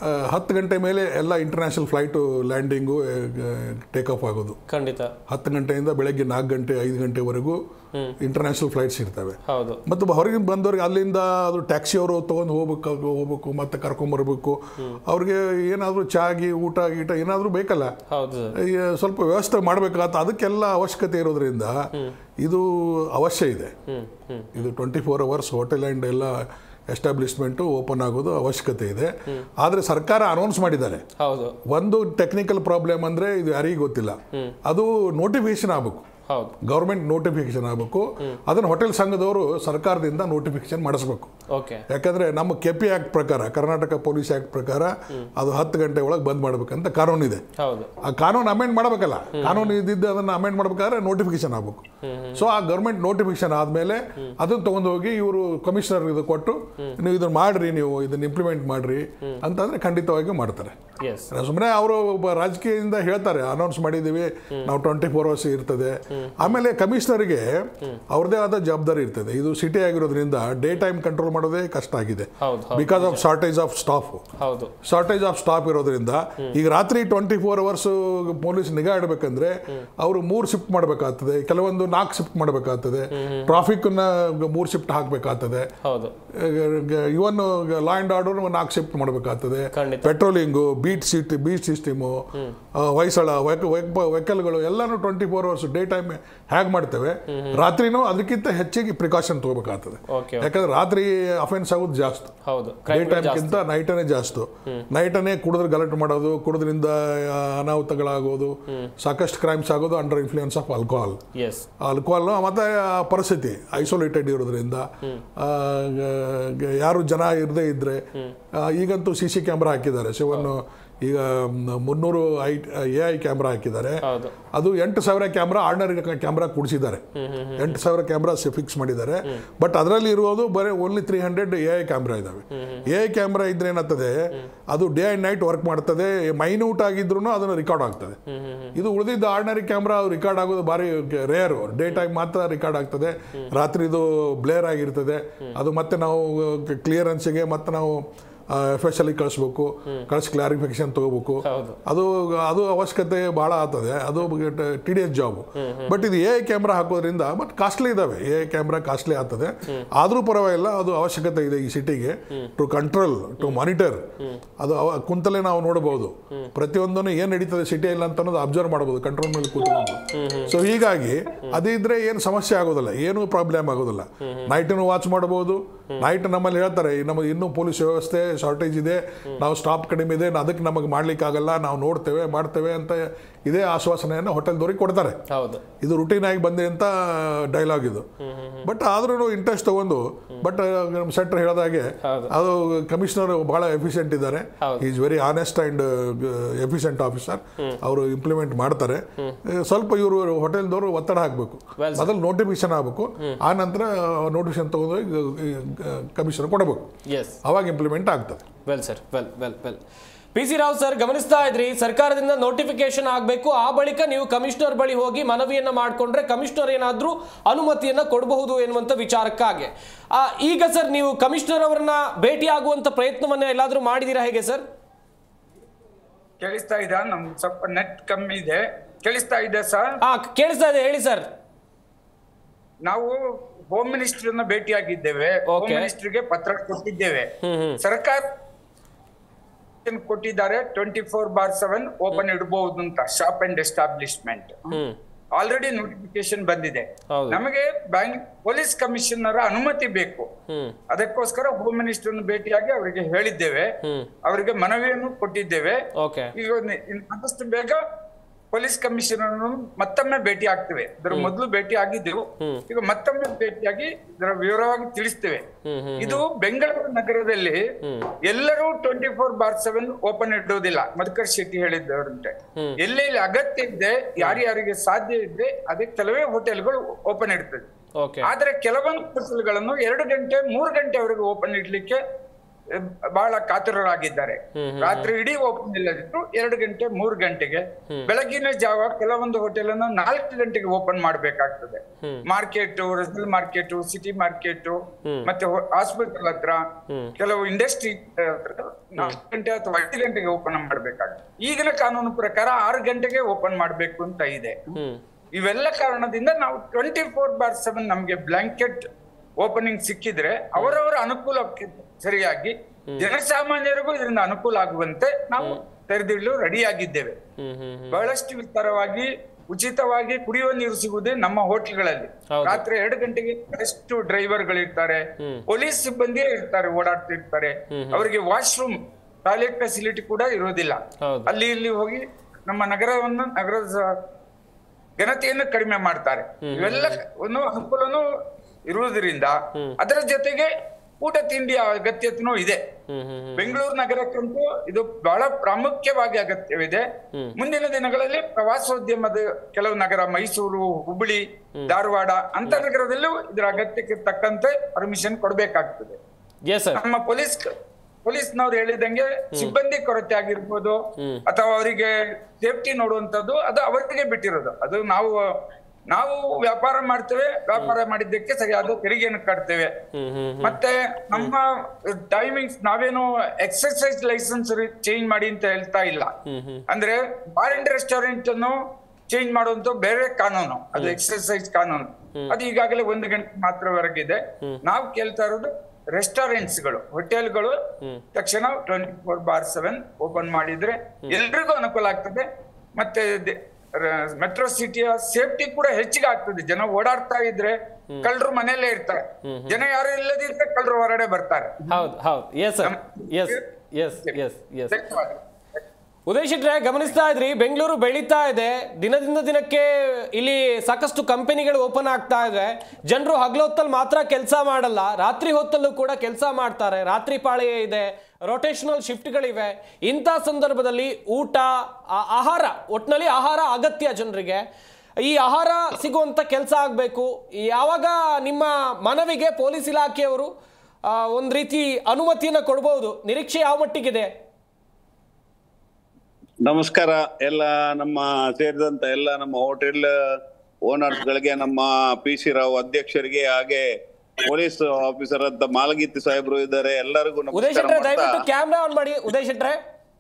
ಆ, ಹತ್ತು ಗಂಟೆ ಮೇಲೆ ಎಲ್ಲ international flight landing take off ಆಗೋದು ಖಂಡಿತ ಹತ್ತು ಗಂಟೆಯಿಂದ ಬೆಳಗ್ಗೆ ನಾಲ್ಕು ಗಂಟೆ ಐದು ಗಂಟೆವರೆಗೂ ಇಂಟರ್ನ್ಯಾಷನಲ್ ಫ್ಲೈಟ್ಸ್ ಇರ್ತವೆ ಹೌದು ಮತ್ತು ಹೊರಗೆ ಬಂದವ್ರಿಗೆ ಅಲ್ಲಿಂದ ಅದು ಟ್ಯಾಕ್ಸಿ ಅವರು ತೊಗೊಂಡು ಹೋಗ್ಬೇಕು ಹೋಗ್ಬೇಕು ಮತ್ತೆ ಕರ್ಕೊಂಬರ್ಬೇಕು ಅವ್ರಿಗೆ ಏನಾದರೂ ಚಾಗಿ ಊಟ ಗೀಟ ಏನಾದರೂ ಬೇಕಲ್ಲ ಹೌದು ಸರ್ ಈ ಸ್ವಲ್ಪ ವ್ಯವಸ್ಥೆ ಮಾಡಬೇಕಾತ ಅದಕ್ಕೆಲ್ಲ ಅವಶ್ಯಕತೆ ಇರೋದ್ರಿಂದ ಇದು ಅವಶ್ಯ ಇದೆ ಇದು twenty four hours hotel and ಎಲ್ಲ ಎಸ್ಟಾಬ್ಲಿಷ್ಮೆಂಟು ಓಪನ್ ಆಗೋದು ಅವಶ್ಯಕತೆ ಇದೆ ಆದರೆ ಸರ್ಕಾರ ಅನೌನ್ಸ್ ಮಾಡಿದ್ದಾರೆ ಹೌದು ಒಂದು ಟೆಕ್ನಿಕಲ್ ಪ್ರಾಬ್ಲಮ್ ಅಂದರೆ ಇದು ಯಾರಿಗೂ ಗೊತ್ತಿಲ್ಲ ಅದು ನೋಟಿಫಿಕೇಶನ್ ಆಗಬೇಕು ಹೌದು ಗೌರ್ಮೆಂಟ್ ನೋಟಿಫಿಕೇಶನ್ ಆಗಬೇಕು ಅದನ್ನು ಹೋಟೆಲ್ ಸಂಘದವರು ಸರ್ಕಾರದಿಂದ ನೋಟಿಫಿಕೇಶನ್ ಮಾಡಿಸ್ಬೇಕು ಓಕೆ ಯಾಕಂದ್ರೆ ನಮ್ಮ ಕೆ ಪಿ ಆಕ್ಟ್ ಪ್ರಕಾರ ಕರ್ನಾಟಕ ಪೊಲೀಸ್ ಆಕ್ಟ್ ಪ್ರಕಾರ ಅದು ಹತ್ತು ಗಂಟೆ ಒಳಗೆ ಬಂದ್ ಮಾಡ್ಬೇಕಂತ ಕಾನೂನು ಇದೆ ಹೌದು ಆ ಕಾನೂನು ಅಮೆಂಡ್ ಮಾಡಬೇಕಲ್ಲ ಕಾನೂನು ಇದ್ದಿದ್ದು ಅದನ್ನ ಅಮೆಂಡ್ ಮಾಡ್ಬೇಕಾದ್ರೆ ನೋಟಿಫಿಕೇಶನ್ ಆಗಬೇಕು ಸೊ ಆ ಗೌರ್ಮೆಂಟ್ ನೋಟಿಫಿಕೇಶನ್ ಆದ್ಮೇಲೆ ಅದನ್ನ ತಗೊಂಡು ಹೋಗಿ ಇವರು ಕಮಿಷನರ್ ಇದು ಕೊಟ್ಟು ನೀವು ಇದನ್ನ ಮಾಡ್ರಿ ನೀವು ಇದನ್ನ ಇಂಪ್ಲಿಮೆಂಟ್ ಮಾಡ್ರಿ ಅಂತಂದ್ರೆ ಖಂಡಿತವಾಗಿ ಮಾಡ್ತಾರೆ ಎಸ್ ಸುಮ್ಮನೆ ಅವರು ರಾಜಕೀಯದಿಂದ ಹೇಳ್ತಾರೆ ಅನೌನ್ಸ್ ಮಾಡಿದ್ದೀವಿ ನಾವು ಟ್ವೆಂಟಿ ಫೋರ್ ಅವರ್ಸ್ ಇರ್ತದೆ ಆಮೇಲೆ ಕಮಿಷನರ್ಗೆ ಅವ್ರದೇ ಆದ ಜವಾಬ್ದಾರಿ ಇರ್ತದೆ ಇದು ಸಿಟಿ ಆಗಿರೋದ್ರಿಂದ ಡೇ ಟೈಮ್ ಕಂಟ್ರೋಲ್ ಮಾಡೋದೇ ಕಷ್ಟ ಆಗಿದೆ ಹೌದು ಹೌದು because of shortage of staff ಹೌದು ಶಾರ್ಟೇಜ್ ಆಫ್ ಸ್ಟಾಫ್ ಇರೋದ್ರಿಂದ ಈಗ ರಾತ್ರಿ ಟ್ವೆಂಟಿ ಫೋರ್ ಅವರ್ಸ್ ಪೊಲೀಸ್ ನಿಗಾ ಇಡಬೇಕಂದ್ರೆ ಅವರು ಮೂರು ಶಿಫ್ಟ್ ಮಾಡಬೇಕಾಗ್ತದೆ ಕೆಲವೊಂದು ನಾಲ್ಕು ಶಿಫ್ಟ್ ಮಾಡಬೇಕಾಗ್ತದೆ ಟ್ರಾಫಿಕ್ ಮೂರು ಶಿಫ್ಟ್ ಹಾಕಬೇಕಾಗ್ತದೆ ಹೌದು ಇವನ್ ಲಾ ಅಂಡ್ ಆರ್ಡರ್ ನಾಲ್ಕು ಶಿಫ್ಟ್ ಮಾಡಬೇಕಾಗ್ತದೆ ಖಂಡಿತ. Patrolling beat city beat system Hoysala ವೆಹಿಕಲ್ಗಳು ಎಲ್ಲಾನು twenty four hours day time ಹೇಗೆ ಮಾಡ್ತೇವೆ ರಾತ್ರಿನೂ ಅದಕ್ಕಿಂತ ಹೆಚ್ಚಿಗೆ ಪ್ರಿಕಾಷನ್ ತಗೋಬೇಕಾಗ್ತದೆ ಓಕೆ ಯಾಕಂದ್ರೆ ರಾತ್ರಿ ಅಫೆನ್ಸ್ ಆಗೋದು ಜಾಸ್ತಿ ಹೌದು ಡೇ ಕ್ರೈಮ್ ಟೈಮ್ಗಿಂತ ನೈಟನೇ ಜಾಸ್ತಿ ನೈಟನೇ ಕುಡಿದ್ರೆ ಗಲಾಟೆ ಮಾಡೋದು ಕುಡಿದ್ರಿಂದ ಆ, ಅನಾಹುತಗಳಾಗೋದು ಸಾಕಷ್ಟು ಕ್ರೈಮ್ಸ್ ಆಗೋದು under influence of alcohol yes alcohol ಮತ್ತೆ ಆ ಪರಿಸ್ಥಿತಿ ಐಸೋಲೇಟೆಡ್ ಇರೋದ್ರಿಂದ ಆ, ಗ- ಯಾರು ಜನ ಇರದೇ ಇದ್ರೆ ಆ, ಈಗಂತೂ ಸಿ ಸಿ ಕ್ಯಾಮ್ರಾ ಹಾಕಿದ್ದಾರೆ ಶಿವನ್ನು ಈಗ ಮುನ್ನೂರು ಐ ಎ ಐ ಕ್ಯಾಮ್ರಾ ಹಾಕಿದ್ದಾರೆ ಹೌದು ಅದು ಎಂಟು ಸಾವಿರ ಕ್ಯಾಮ್ರಾ ಆರ್ಡಿನರಿ ಕ್ಯಾಮ್ರಾ ಕೂಡಿಸಿದ್ದಾರೆ ಎಂಟು ಸಾವಿರ ಕ್ಯಾಮ್ರಾ ಫಿಕ್ಸ್ ಮಾಡಿದ್ದಾರೆ ಬಟ್ ಅದರಲ್ಲಿ ಇರುವುದು ಬರೀ only three hundred A I camera ಇದಾವೆ ಎ ಐ ಕ್ಯಾಮ್ರಾ ಇದ್ರೆ ಏನಾಗ್ತದೆ ಅದು ಡೇ ಅಂಡ್ ನೈಟ್ ವರ್ಕ್ ಮಾಡ್ತದೆ ಮೈನ್ಯೂಟ್ ಆಗಿದ್ರು ಅದನ್ನು ರಿಕಾರ್ಡ್ ಆಗ್ತದೆ ಇದು ಉಳಿದಿದ್ದ ಆರ್ಡಿನರಿ ಕ್ಯಾಮ್ರಾ ರಿಕಾರ್ಡ್ ಆಗೋದು ಭಾರಿ ರೇರು ಡೇ ಟೈಮ್ ಮಾತ್ರ ರಿಕಾರ್ಡ್ ಆಗ್ತದೆ ರಾತ್ರಿದು ಬ್ಲೇರ್ ಆಗಿರ್ತದೆ ಅದು ಮತ್ತೆ ನಾವು ಕ್ಲಿಯರೆನ್ಸ್ಗೆ ಮತ್ತೆ ನಾವು ಎಫ್ ಎಸ್ ಅಲ್ಲಿ ಕಳಿಸ್ಬೇಕು ಕಳಿಸಿ ಕ್ಲಾರಿಫಿಕೇಶನ್ ತಗೋಬೇಕು ಹೌದು ಅದು ಅದು ಅವಶ್ಯಕತೆ ಭಾಳ ಆಗ್ತದೆ ಅದು T D S job but ಇದು ಎ ಕ್ಯಾಮ್ರಾ ಹಾಕೋದ್ರಿಂದ ಬಟ್ ಕಾಸ್ಟ್ಲಿ ಇದಾವೆ ಎ ಕ್ಯಾಮ್ರಾ ಕಾಸ್ಟ್ಲಿ ಆಗ್ತದೆ ಆದರೂ ಪರವಾಗಿಲ್ಲ ಅದು ಅವಶ್ಯಕತೆ ಇದೆ ಈ ಸಿಟಿಗೆ ಟು ಕಂಟ್ರೋಲ್ ಟು ಮಾನಿಟರ್ ಅದು ಅವ ಕುಂತಲೇ ನಾವು ನೋಡಬಹುದು ಪ್ರತಿಯೊಂದನ್ನು ಏನು ನಡೀತದೆ ಸಿಟಿಯಲ್ಲಿ ಅಂತ ಅನ್ನೋದು ಅಬ್ಸರ್ವ್ ಮಾಡಬಹುದು ಕಂಟ್ರೋಲ್ ಮೇಲೆ ಕೂತ್ಕೊಂಡು ಸೊ ಹೀಗಾಗಿ ಅದಿದ್ರೆ ಏನು ಸಮಸ್ಯೆ ಆಗೋದಿಲ್ಲ ಏನು ಪ್ರಾಬ್ಲಮ್ ಆಗೋದಿಲ್ಲ ನೈಟನ್ನು ವಾಚ್ ಮಾಡಬಹುದು ನೈಟ್ ನಮ್ಮಲ್ಲಿ ಹೇಳ್ತಾರೆ ನಮ್ಮ ಇನ್ನೂ ಪೊಲೀಸ್ ವ್ಯವಸ್ಥೆ ಶಾರ್ಟೇಜ್ ಇದೆ ನಾವು ಸ್ಟಾಪ್ ಕಡಿಮೆ ಇದೆ ಅದಕ್ಕೆ ನಮಗೆ ಮಾಡ್ಲಿಕ್ಕೆ ಆಗಲ್ಲ ನಾವು ನೋಡ್ತೇವೆ ಮಾಡ್ತೇವೆ ಅಂತ ಇದೇ ಆಶ್ವಾಸನೆಯನ್ನು ಹೋಟೆಲ್ದವ್ರಿಗೆ ಕೊಡ್ತಾರೆ ಹೌದು ಇದು ರುಟೀನ್ ಆಗಿ ಬಂದೆ ಅಂತ ಡೈಲಾಗ್ ಇದು ಬಟ್ ಆದ್ರೂ ಇಂಟ್ರೆಸ್ಟ್ ತಗೊಂಡು ಬಟ್ ನಮ್ಮ ಸೆಂಟರ್ ಹೇಳಿದಾಗೆ ಹೌದು. ಅದು ಕಮಿಷನರ್ ಬಹಳ ಎಫಿಷಿಯಂಟ್ ಇದ್ದಾರೆ ಹೌದು. Is very honest and efficient officer ಅವರು ಇಂಪ್ಲಿಮೆಂಟ್ ಮಾಡ್ತಾರೆ ಸ್ವಲ್ಪ ಇವರು ಹೋಟೆಲ್ದವರು ಒತ್ತಡ ಹಾಕಬೇಕು Well, ಮೊದಲು ನೋಟಿಫಿಕೇಶನ್ ಆಗಬೇಕು ಆ ನಂತರ ನೋಟಿಫಿಕೇಶನ್ ತಗೊಂಡೋಗಿ ಕಮಿಷನರ್ ಕೊಡಬೇಕು ಎಸ್ ಅವಾಗ ಇಂಪ್ಲಿಮೆಂಟ್ ಆಗ್ತದೆ well sir well well well P C Rao sir ಗಮನಿಸ್ತಾ ಇದ್ರಿ ಸರ್ಕಾರದಿಂದ ನೋಟಿಫಿಕೇಶನ್ ಆಗಬೇಕು ಆ ಬಳಿಕ ನೀವು ಕಮಿಷನರ್ ಬಳಿ ಹೋಗಿ ಮನವಿಯನ್ನ ಮಾಡಿಕೊಂಡ್ರೆ ಕಮಿಷನರ್ ಏನಾದ್ರೂ ಅನುಮತಿಯನ್ನ ಕೊಡಬಹುದು ಎನ್ನುವಂತ ವಿಚಾರಕ್ಕಾಗಿ ಆ, ಈಗ ಸರ್ ನೀವು ಕಮಿಷನರ್ ಅವರನ್ನ ಭೇಟಿ ಆಗುವಂತ ಪ್ರಯತ್ನವನ್ನ ಎಲ್ಲಾದ್ರೂ ಮಾಡಿದೀರಾ ಹೇಗೆ ಸರ್ ಕೇಳಿಸ್ತಾ ಇದ್ದ ನಮ್ ಸ್ವಲ್ಪ ನೆಟ್ ಕಮ್ಮಿ ಇದೆ ಕೇಳಿಸ್ತಾ ಇದೆ ಸರ್ ಆ ಕೇಳಿಸ್ತಾ ಇದೆ ಹೇಳಿ ಸರ್ ನಾವು ಹೋಮ್ ಮಿನಿಸ್ಟರ್ನ ಭೇಟಿಯಾಗಿದ್ದೇವೆ ಹೋಮ್ Okay. ಮಿನಿಸ್ಟರ್ಗೆ ಪತ್ರ ಕೊಟ್ಟಿದ್ದೇವೆ ಸರ್ಕಾರ ಏನ್ ಕೊಟ್ಟಿದ್ದಾರೆ twenty four bar seven open ಇಡಬಹುದು ಅಂತ shop and establishment already notification ಬಂದಿದೆ ಹೌದು. ನಮಗೆ ಬ್ಯಾಂಕ್ ಪೊಲೀಸ್ ಕಮಿಷನರ್ ಅನುಮತಿ ಬೇಕು ಹ್ಮ್ ಅದಕ್ಕೋಸ್ಕರ ಹೋಮ್ ಮಿನಿಸ್ಟರ್ನ ಭೇಟಿಯಾಗಿ ಅವರಿಗೆ ಹೇಳಿದ್ದೇವೆ ಅವರಿಗೆ ಮನವಿಯನ್ನು ಕೊಟ್ಟಿದ್ದೇವೆ ಓಕೆ ಈಗ ಒಂದು ಇನ್- ಆದಷ್ಟು ಬೇಗ ಪೊಲೀಸ್ ಕಮಿಷನರ್ ಮತ್ತೊಮ್ಮೆ ಭೇಟಿ ಆಗ್ತೇವೆ ಇದರ ಮೊದಲು ಭೇಟಿ ಆಗಿದ್ದೆವು ಈಗ ಮತ್ತೊಮ್ಮೆ ಭೇಟಿಯಾಗಿ ಇದರ ವಿವರವಾಗಿ ತಿಳಿಸ್ತೇವೆ ಇದು ಬೆಂಗಳೂರು ನಗರದಲ್ಲಿ ಎಲ್ಲರೂ twenty four bar seven open ಇಡುವುದಿಲ್ಲ ಮಧುಕರ್ ಶೆಟ್ಟಿ ಹೇಳಿದ್ದವರಂತೆ ಎಲ್ಲೆಲ್ಲಿ ಅಗತ್ಯ ಇದೆ ಯಾರ್ಯಾರಿಗೆ ಸಾಧ್ಯ ಇದೆ ಅದೇ ಕೆಲವೇ ಹೋಟೆಲ್ಗಳು ಓಪನ್ ಇಡ್ತದೆ ಓಕೆ ಆದ್ರೆ ಕೆಲವೊಂದು ಹೋಟೆಲ್ಗಳನ್ನು ಎರಡು ಗಂಟೆ ಮೂರು ಗಂಟೆವರೆಗೆ ಓಪನ್ ಇಡ್ಲಿಕ್ಕೆ ಅಹ್, ಬಹಳ ಕಾತುರರಾಗಿದ್ದಾರೆ ರಾತ್ರಿ ಇಡೀ ಓಪನ್ ಇಲ್ಲದಿದ್ರು ಎರಡು ಗಂಟೆ ಮೂರು ಗಂಟೆಗೆ ಬೆಳಗಿನ ಜಾವ ಕೆಲವೊಂದು ಹೋಟೆಲ್ ಅನ್ನು ನಾಲ್ಕು ಗಂಟೆಗೆ ಓಪನ್ ಮಾಡಬೇಕಾಗ್ತದೆ market Russell market city market ಮತ್ತೆ ಹಾಸ್ಪಿಟಲ್ ಹತ್ರ ಕೆಲವು ಇಂಡಸ್ಟ್ರಿ ನಾಲ್ಕು ಗಂಟೆ ಅಥವಾ ಐದು ಗಂಟೆಗೆ ಓಪನ್ ಮಾಡಬೇಕಾಗ್ತದೆ ಈಗಿನ ಕಾನೂನು ಪ್ರಕಾರ ಆರು ಗಂಟೆಗೆ ಓಪನ್ ಮಾಡಬೇಕು ಅಂತ ಇದೆ ಇವೆಲ್ಲ ಕಾರಣದಿಂದ ನಾವು ಟ್ವೆಂಟಿ ಫೋರ್ ಬಾರ್ ಸೆವೆನ್ ನಮ್ಗೆ ಬ್ಲಾಂಕೆಟ್ ಓಪನಿಂಗ್ ಸಿಕ್ಕಿದ್ರೆ ಅವರವರ ಅನುಕೂಲಕ್ಕೆ ಸರಿಯಾಗಿ ಜನಸಾಮಾನ್ಯರಿಗೂ ಇದರಿಂದ ಅನುಕೂಲ ಆಗುವಂತೆ ನಾವು ತೆರೆದಿಡಲು ರೆಡಿಯಾಗಿದ್ದೇವೆ ಬಹಳಷ್ಟು ವಿಸ್ತಾರವಾಗಿ ಉಚಿತವಾಗಿ ಕುಡಿಯುವ ನೀರು ಸಿಗುವುದೇ ನಮ್ಮ ಹೋಟೆಲ್ಗಳಲ್ಲಿ ಹೌದು. ರಾತ್ರಿ ಎರಡು ಗಂಟೆಗೆ ಎಷ್ಟು ಡ್ರೈವರ್ಗಳಿರ್ತಾರೆ ಪೊಲೀಸ್ ಸಿಬ್ಬಂದಿಯೇ ಇರ್ತಾರೆ ಓಡಾಡ್ತಿರ್ತಾರೆ ಅವರಿಗೆ ವಾಶ್ರೂಮ್ ಟಾಯ್ಲೆಟ್ ಫೆಸಿಲಿಟಿ ಕೂಡ ಇರೋದಿಲ್ಲ ಹೌದು. ಅಲ್ಲಿ ಇಲ್ಲಿ ಹೋಗಿ ನಮ್ಮ ನಗರವನ್ನು ನಗರದ ಸ- ಘನತೆಯನ್ನು ಕಡಿಮೆ ಮಾಡ್ತಾರೆ ಇವೆಲ್ಲ ಒಂದು ಅನುಕೂಲನೂ ಇರುವುದರಿಂದ ಅದರ ಜೊತೆಗೆ ಊಟ ತಿಂಡಿಯ ಅಗತ್ಯತೆನೂ ಇದೆ ಬೆಂಗಳೂರು ನಗರಕ್ಕಂತೂ ಇದು ಬಹಳ ಪ್ರಾಮುಖ್ಯವಾಗಿ ಅಗತ್ಯವಿದೆ ಮುಂದಿನ ದಿನಗಳಲ್ಲಿ ಪ್ರವಾಸೋದ್ಯಮದ ಕೆಲವು ನಗರ ಮೈಸೂರು ಹುಬ್ಬಳ್ಳಿ ಧಾರವಾಡ ಅಂತ ನಗರದಲ್ಲೂ ಇದರ ಅಗತ್ಯಕ್ಕೆ ತಕ್ಕಂತೆ ಪರ್ಮಿಷನ್ ಕೊಡಬೇಕಾಗ್ತದೆ ಎಸ್ ಸರ್ ನಮ್ಮ ಪೊಲೀಸ್ ಪೊಲೀಸ್ನವ್ರು ಹೇಳಿದಂಗೆ ಸಿಬ್ಬಂದಿ ಕೊರತೆ ಆಗಿರ್ಬೋದು ಅಥವಾ ಅವರಿಗೆ ಸೇಫ್ಟಿ ನೋಡುವಂತದ್ದು ಅದು ಅವರಿಗೆ ಬಿಟ್ಟಿರೋದು ಅದು ನಾವು ನಾವು ವ್ಯಾಪಾರ ಮಾಡ್ತೇವೆ ವ್ಯಾಪಾರ ಮಾಡಿದ್ದಕ್ಕೆ ಸರಿಯಾದ ತೆರಿಗೆಯನ್ನು ಕಟ್ತೇವೆ ಮತ್ತೆ ನಮ್ಮ ಟೈಮಿಂಗ್ಸ್ ನಾವೇನು ಎಕ್ಸರ್ಸೈಸ್ ಲೈಸೆನ್ಸ್ ಚೇಂಜ್ ಮಾಡಿ ಅಂತ ಹೇಳ್ತಾ ಇಲ್ಲ ಅಂದ್ರೆ ಬಾರ್ ಅಂಡ್ ರೆಸ್ಟೋರೆಂಟ್ ಅನ್ನು ಚೇಂಜ್ ಮಾಡುವಂತ ಬೇರೆ ಕಾನೂನು ಅದು ಎಕ್ಸರ್ಸೈಸ್ ಕಾನೂನು ಅದು ಈಗಾಗಲೇ ಒಂದು ಗಂಟೆ ಮಾತ್ರವರೆಗಿದೆ ನಾವು ಕೇಳ್ತಾ ಇರೋದು ರೆಸ್ಟೋರೆಂಟ್ಸ್ ಗಳು ಹೋಟೆಲ್ಗಳು ತಕ್ಷಣ twenty four bar seven open ಮಾಡಿದ್ರೆ ಎಲ್ರಿಗೂ ಅನುಕೂಲ ಆಗ್ತದೆ ಮತ್ತೆ ಮೆಟ್ರೋ ಸಿಟಿಯ ಸೇಫ್ಟಿ ಕೂಡ ಹೆಚ್ಚಿಗೆ ಆಗ್ತದೆ ಜನ ಓಡಾಡ್ತಾ ಇದ್ರೆ ಕಳ್ಳರು ಮನೆಯಲ್ಲೇ ಇರ್ತಾರೆ ಜನ ಯಾರು ಇಲ್ಲದಿದ್ರೆ ಕಳ್ಳರು ಹೊರಗಡೆ ಬರ್ತಾರೆ ಹೌದು ಹೌದು yes sir yes yes yes yes ಧನ್ಯವಾದ. ಉದಯ್ ಶೆಟ್ರೆ ಗಮನಿಸ್ತಾ ಇದ್ರಿ ಬೆಂಗಳೂರು ಬೆಳೀತಾ ಇದೆ ದಿನದಿಂದ ದಿನಕ್ಕೆ ಇಲ್ಲಿ ಸಾಕಷ್ಟು ಕಂಪನಿಗಳು ಓಪನ್ ಆಗ್ತಾ ಇದೆ ಜನರು ಹಗಲೊತ್ತಲ್ಲಿ ಮಾತ್ರ ಕೆಲಸ ಮಾಡಲ್ಲ ರಾತ್ರಿ ಹೊತ್ತಲ್ಲೂ ಕೂಡ ಕೆಲಸ ಮಾಡ್ತಾರೆ ರಾತ್ರಿ ಪಾಳಿಗೆ ಇದೆ ರೊಟೇಷನಲ್ ಶಿಫ್ಟ್ಗಳಿವೆ ಇಂಥ ಸಂದರ್ಭದಲ್ಲಿ ಊಟ ಆ- ಆಹಾರ ಒಟ್ಟಿನಲ್ಲಿ ಆಹಾರ ಅಗತ್ಯ ಜನರಿಗೆ ಈ ಆಹಾರ ಸಿಗುವಂಥ ಕೆಲಸ ಆಗಬೇಕು ಯಾವಾಗ ನಿಮ್ಮ ಮನವಿಗೆ ಪೊಲೀಸ್ ಇಲಾಖೆಯವರು ಆ, ಒಂದು ರೀತಿ ಅನುಮತಿಯನ್ನು ಕೊಡ್ಬೋದು ನಿರೀಕ್ಷೆ ಯಾವ ಮಟ್ಟಿಗಿದೆ ನಮಸ್ಕಾರ ಎಲ್ಲ ನಮ್ಮ ಸೇರಿದಂತ ಎಲ್ಲ ನಮ್ಮ ಹೋಟೆಲ್ ಓನರ್ಸ್ ಗಳಿಗೆ ನಮ್ಮ ಪಿ ಸಿ ರಾವ್ ಅಧ್ಯಕ್ಷರಿಗೆ ಹಾಗೆ ಪೊಲೀಸ್ ಆಫೀಸರ್ ಅಂತ ಮಾಲಗೀತಿ ಸಾಹೇಬ್ರು ಇದ್ದಾರೆ ಎಲ್ಲರಿಗೂ ಉದಯ್ ನಮಸ್ಕಾರ ಶೆಟ್ರೆ ಮಾಡ್ತಾ ದಯವಿಟ್ಟು ಕ್ಯಾಮ್ರಾ ಆನ್ ಮಾಡಿ ಉದಯ್ ಶೆಟ್ರೆ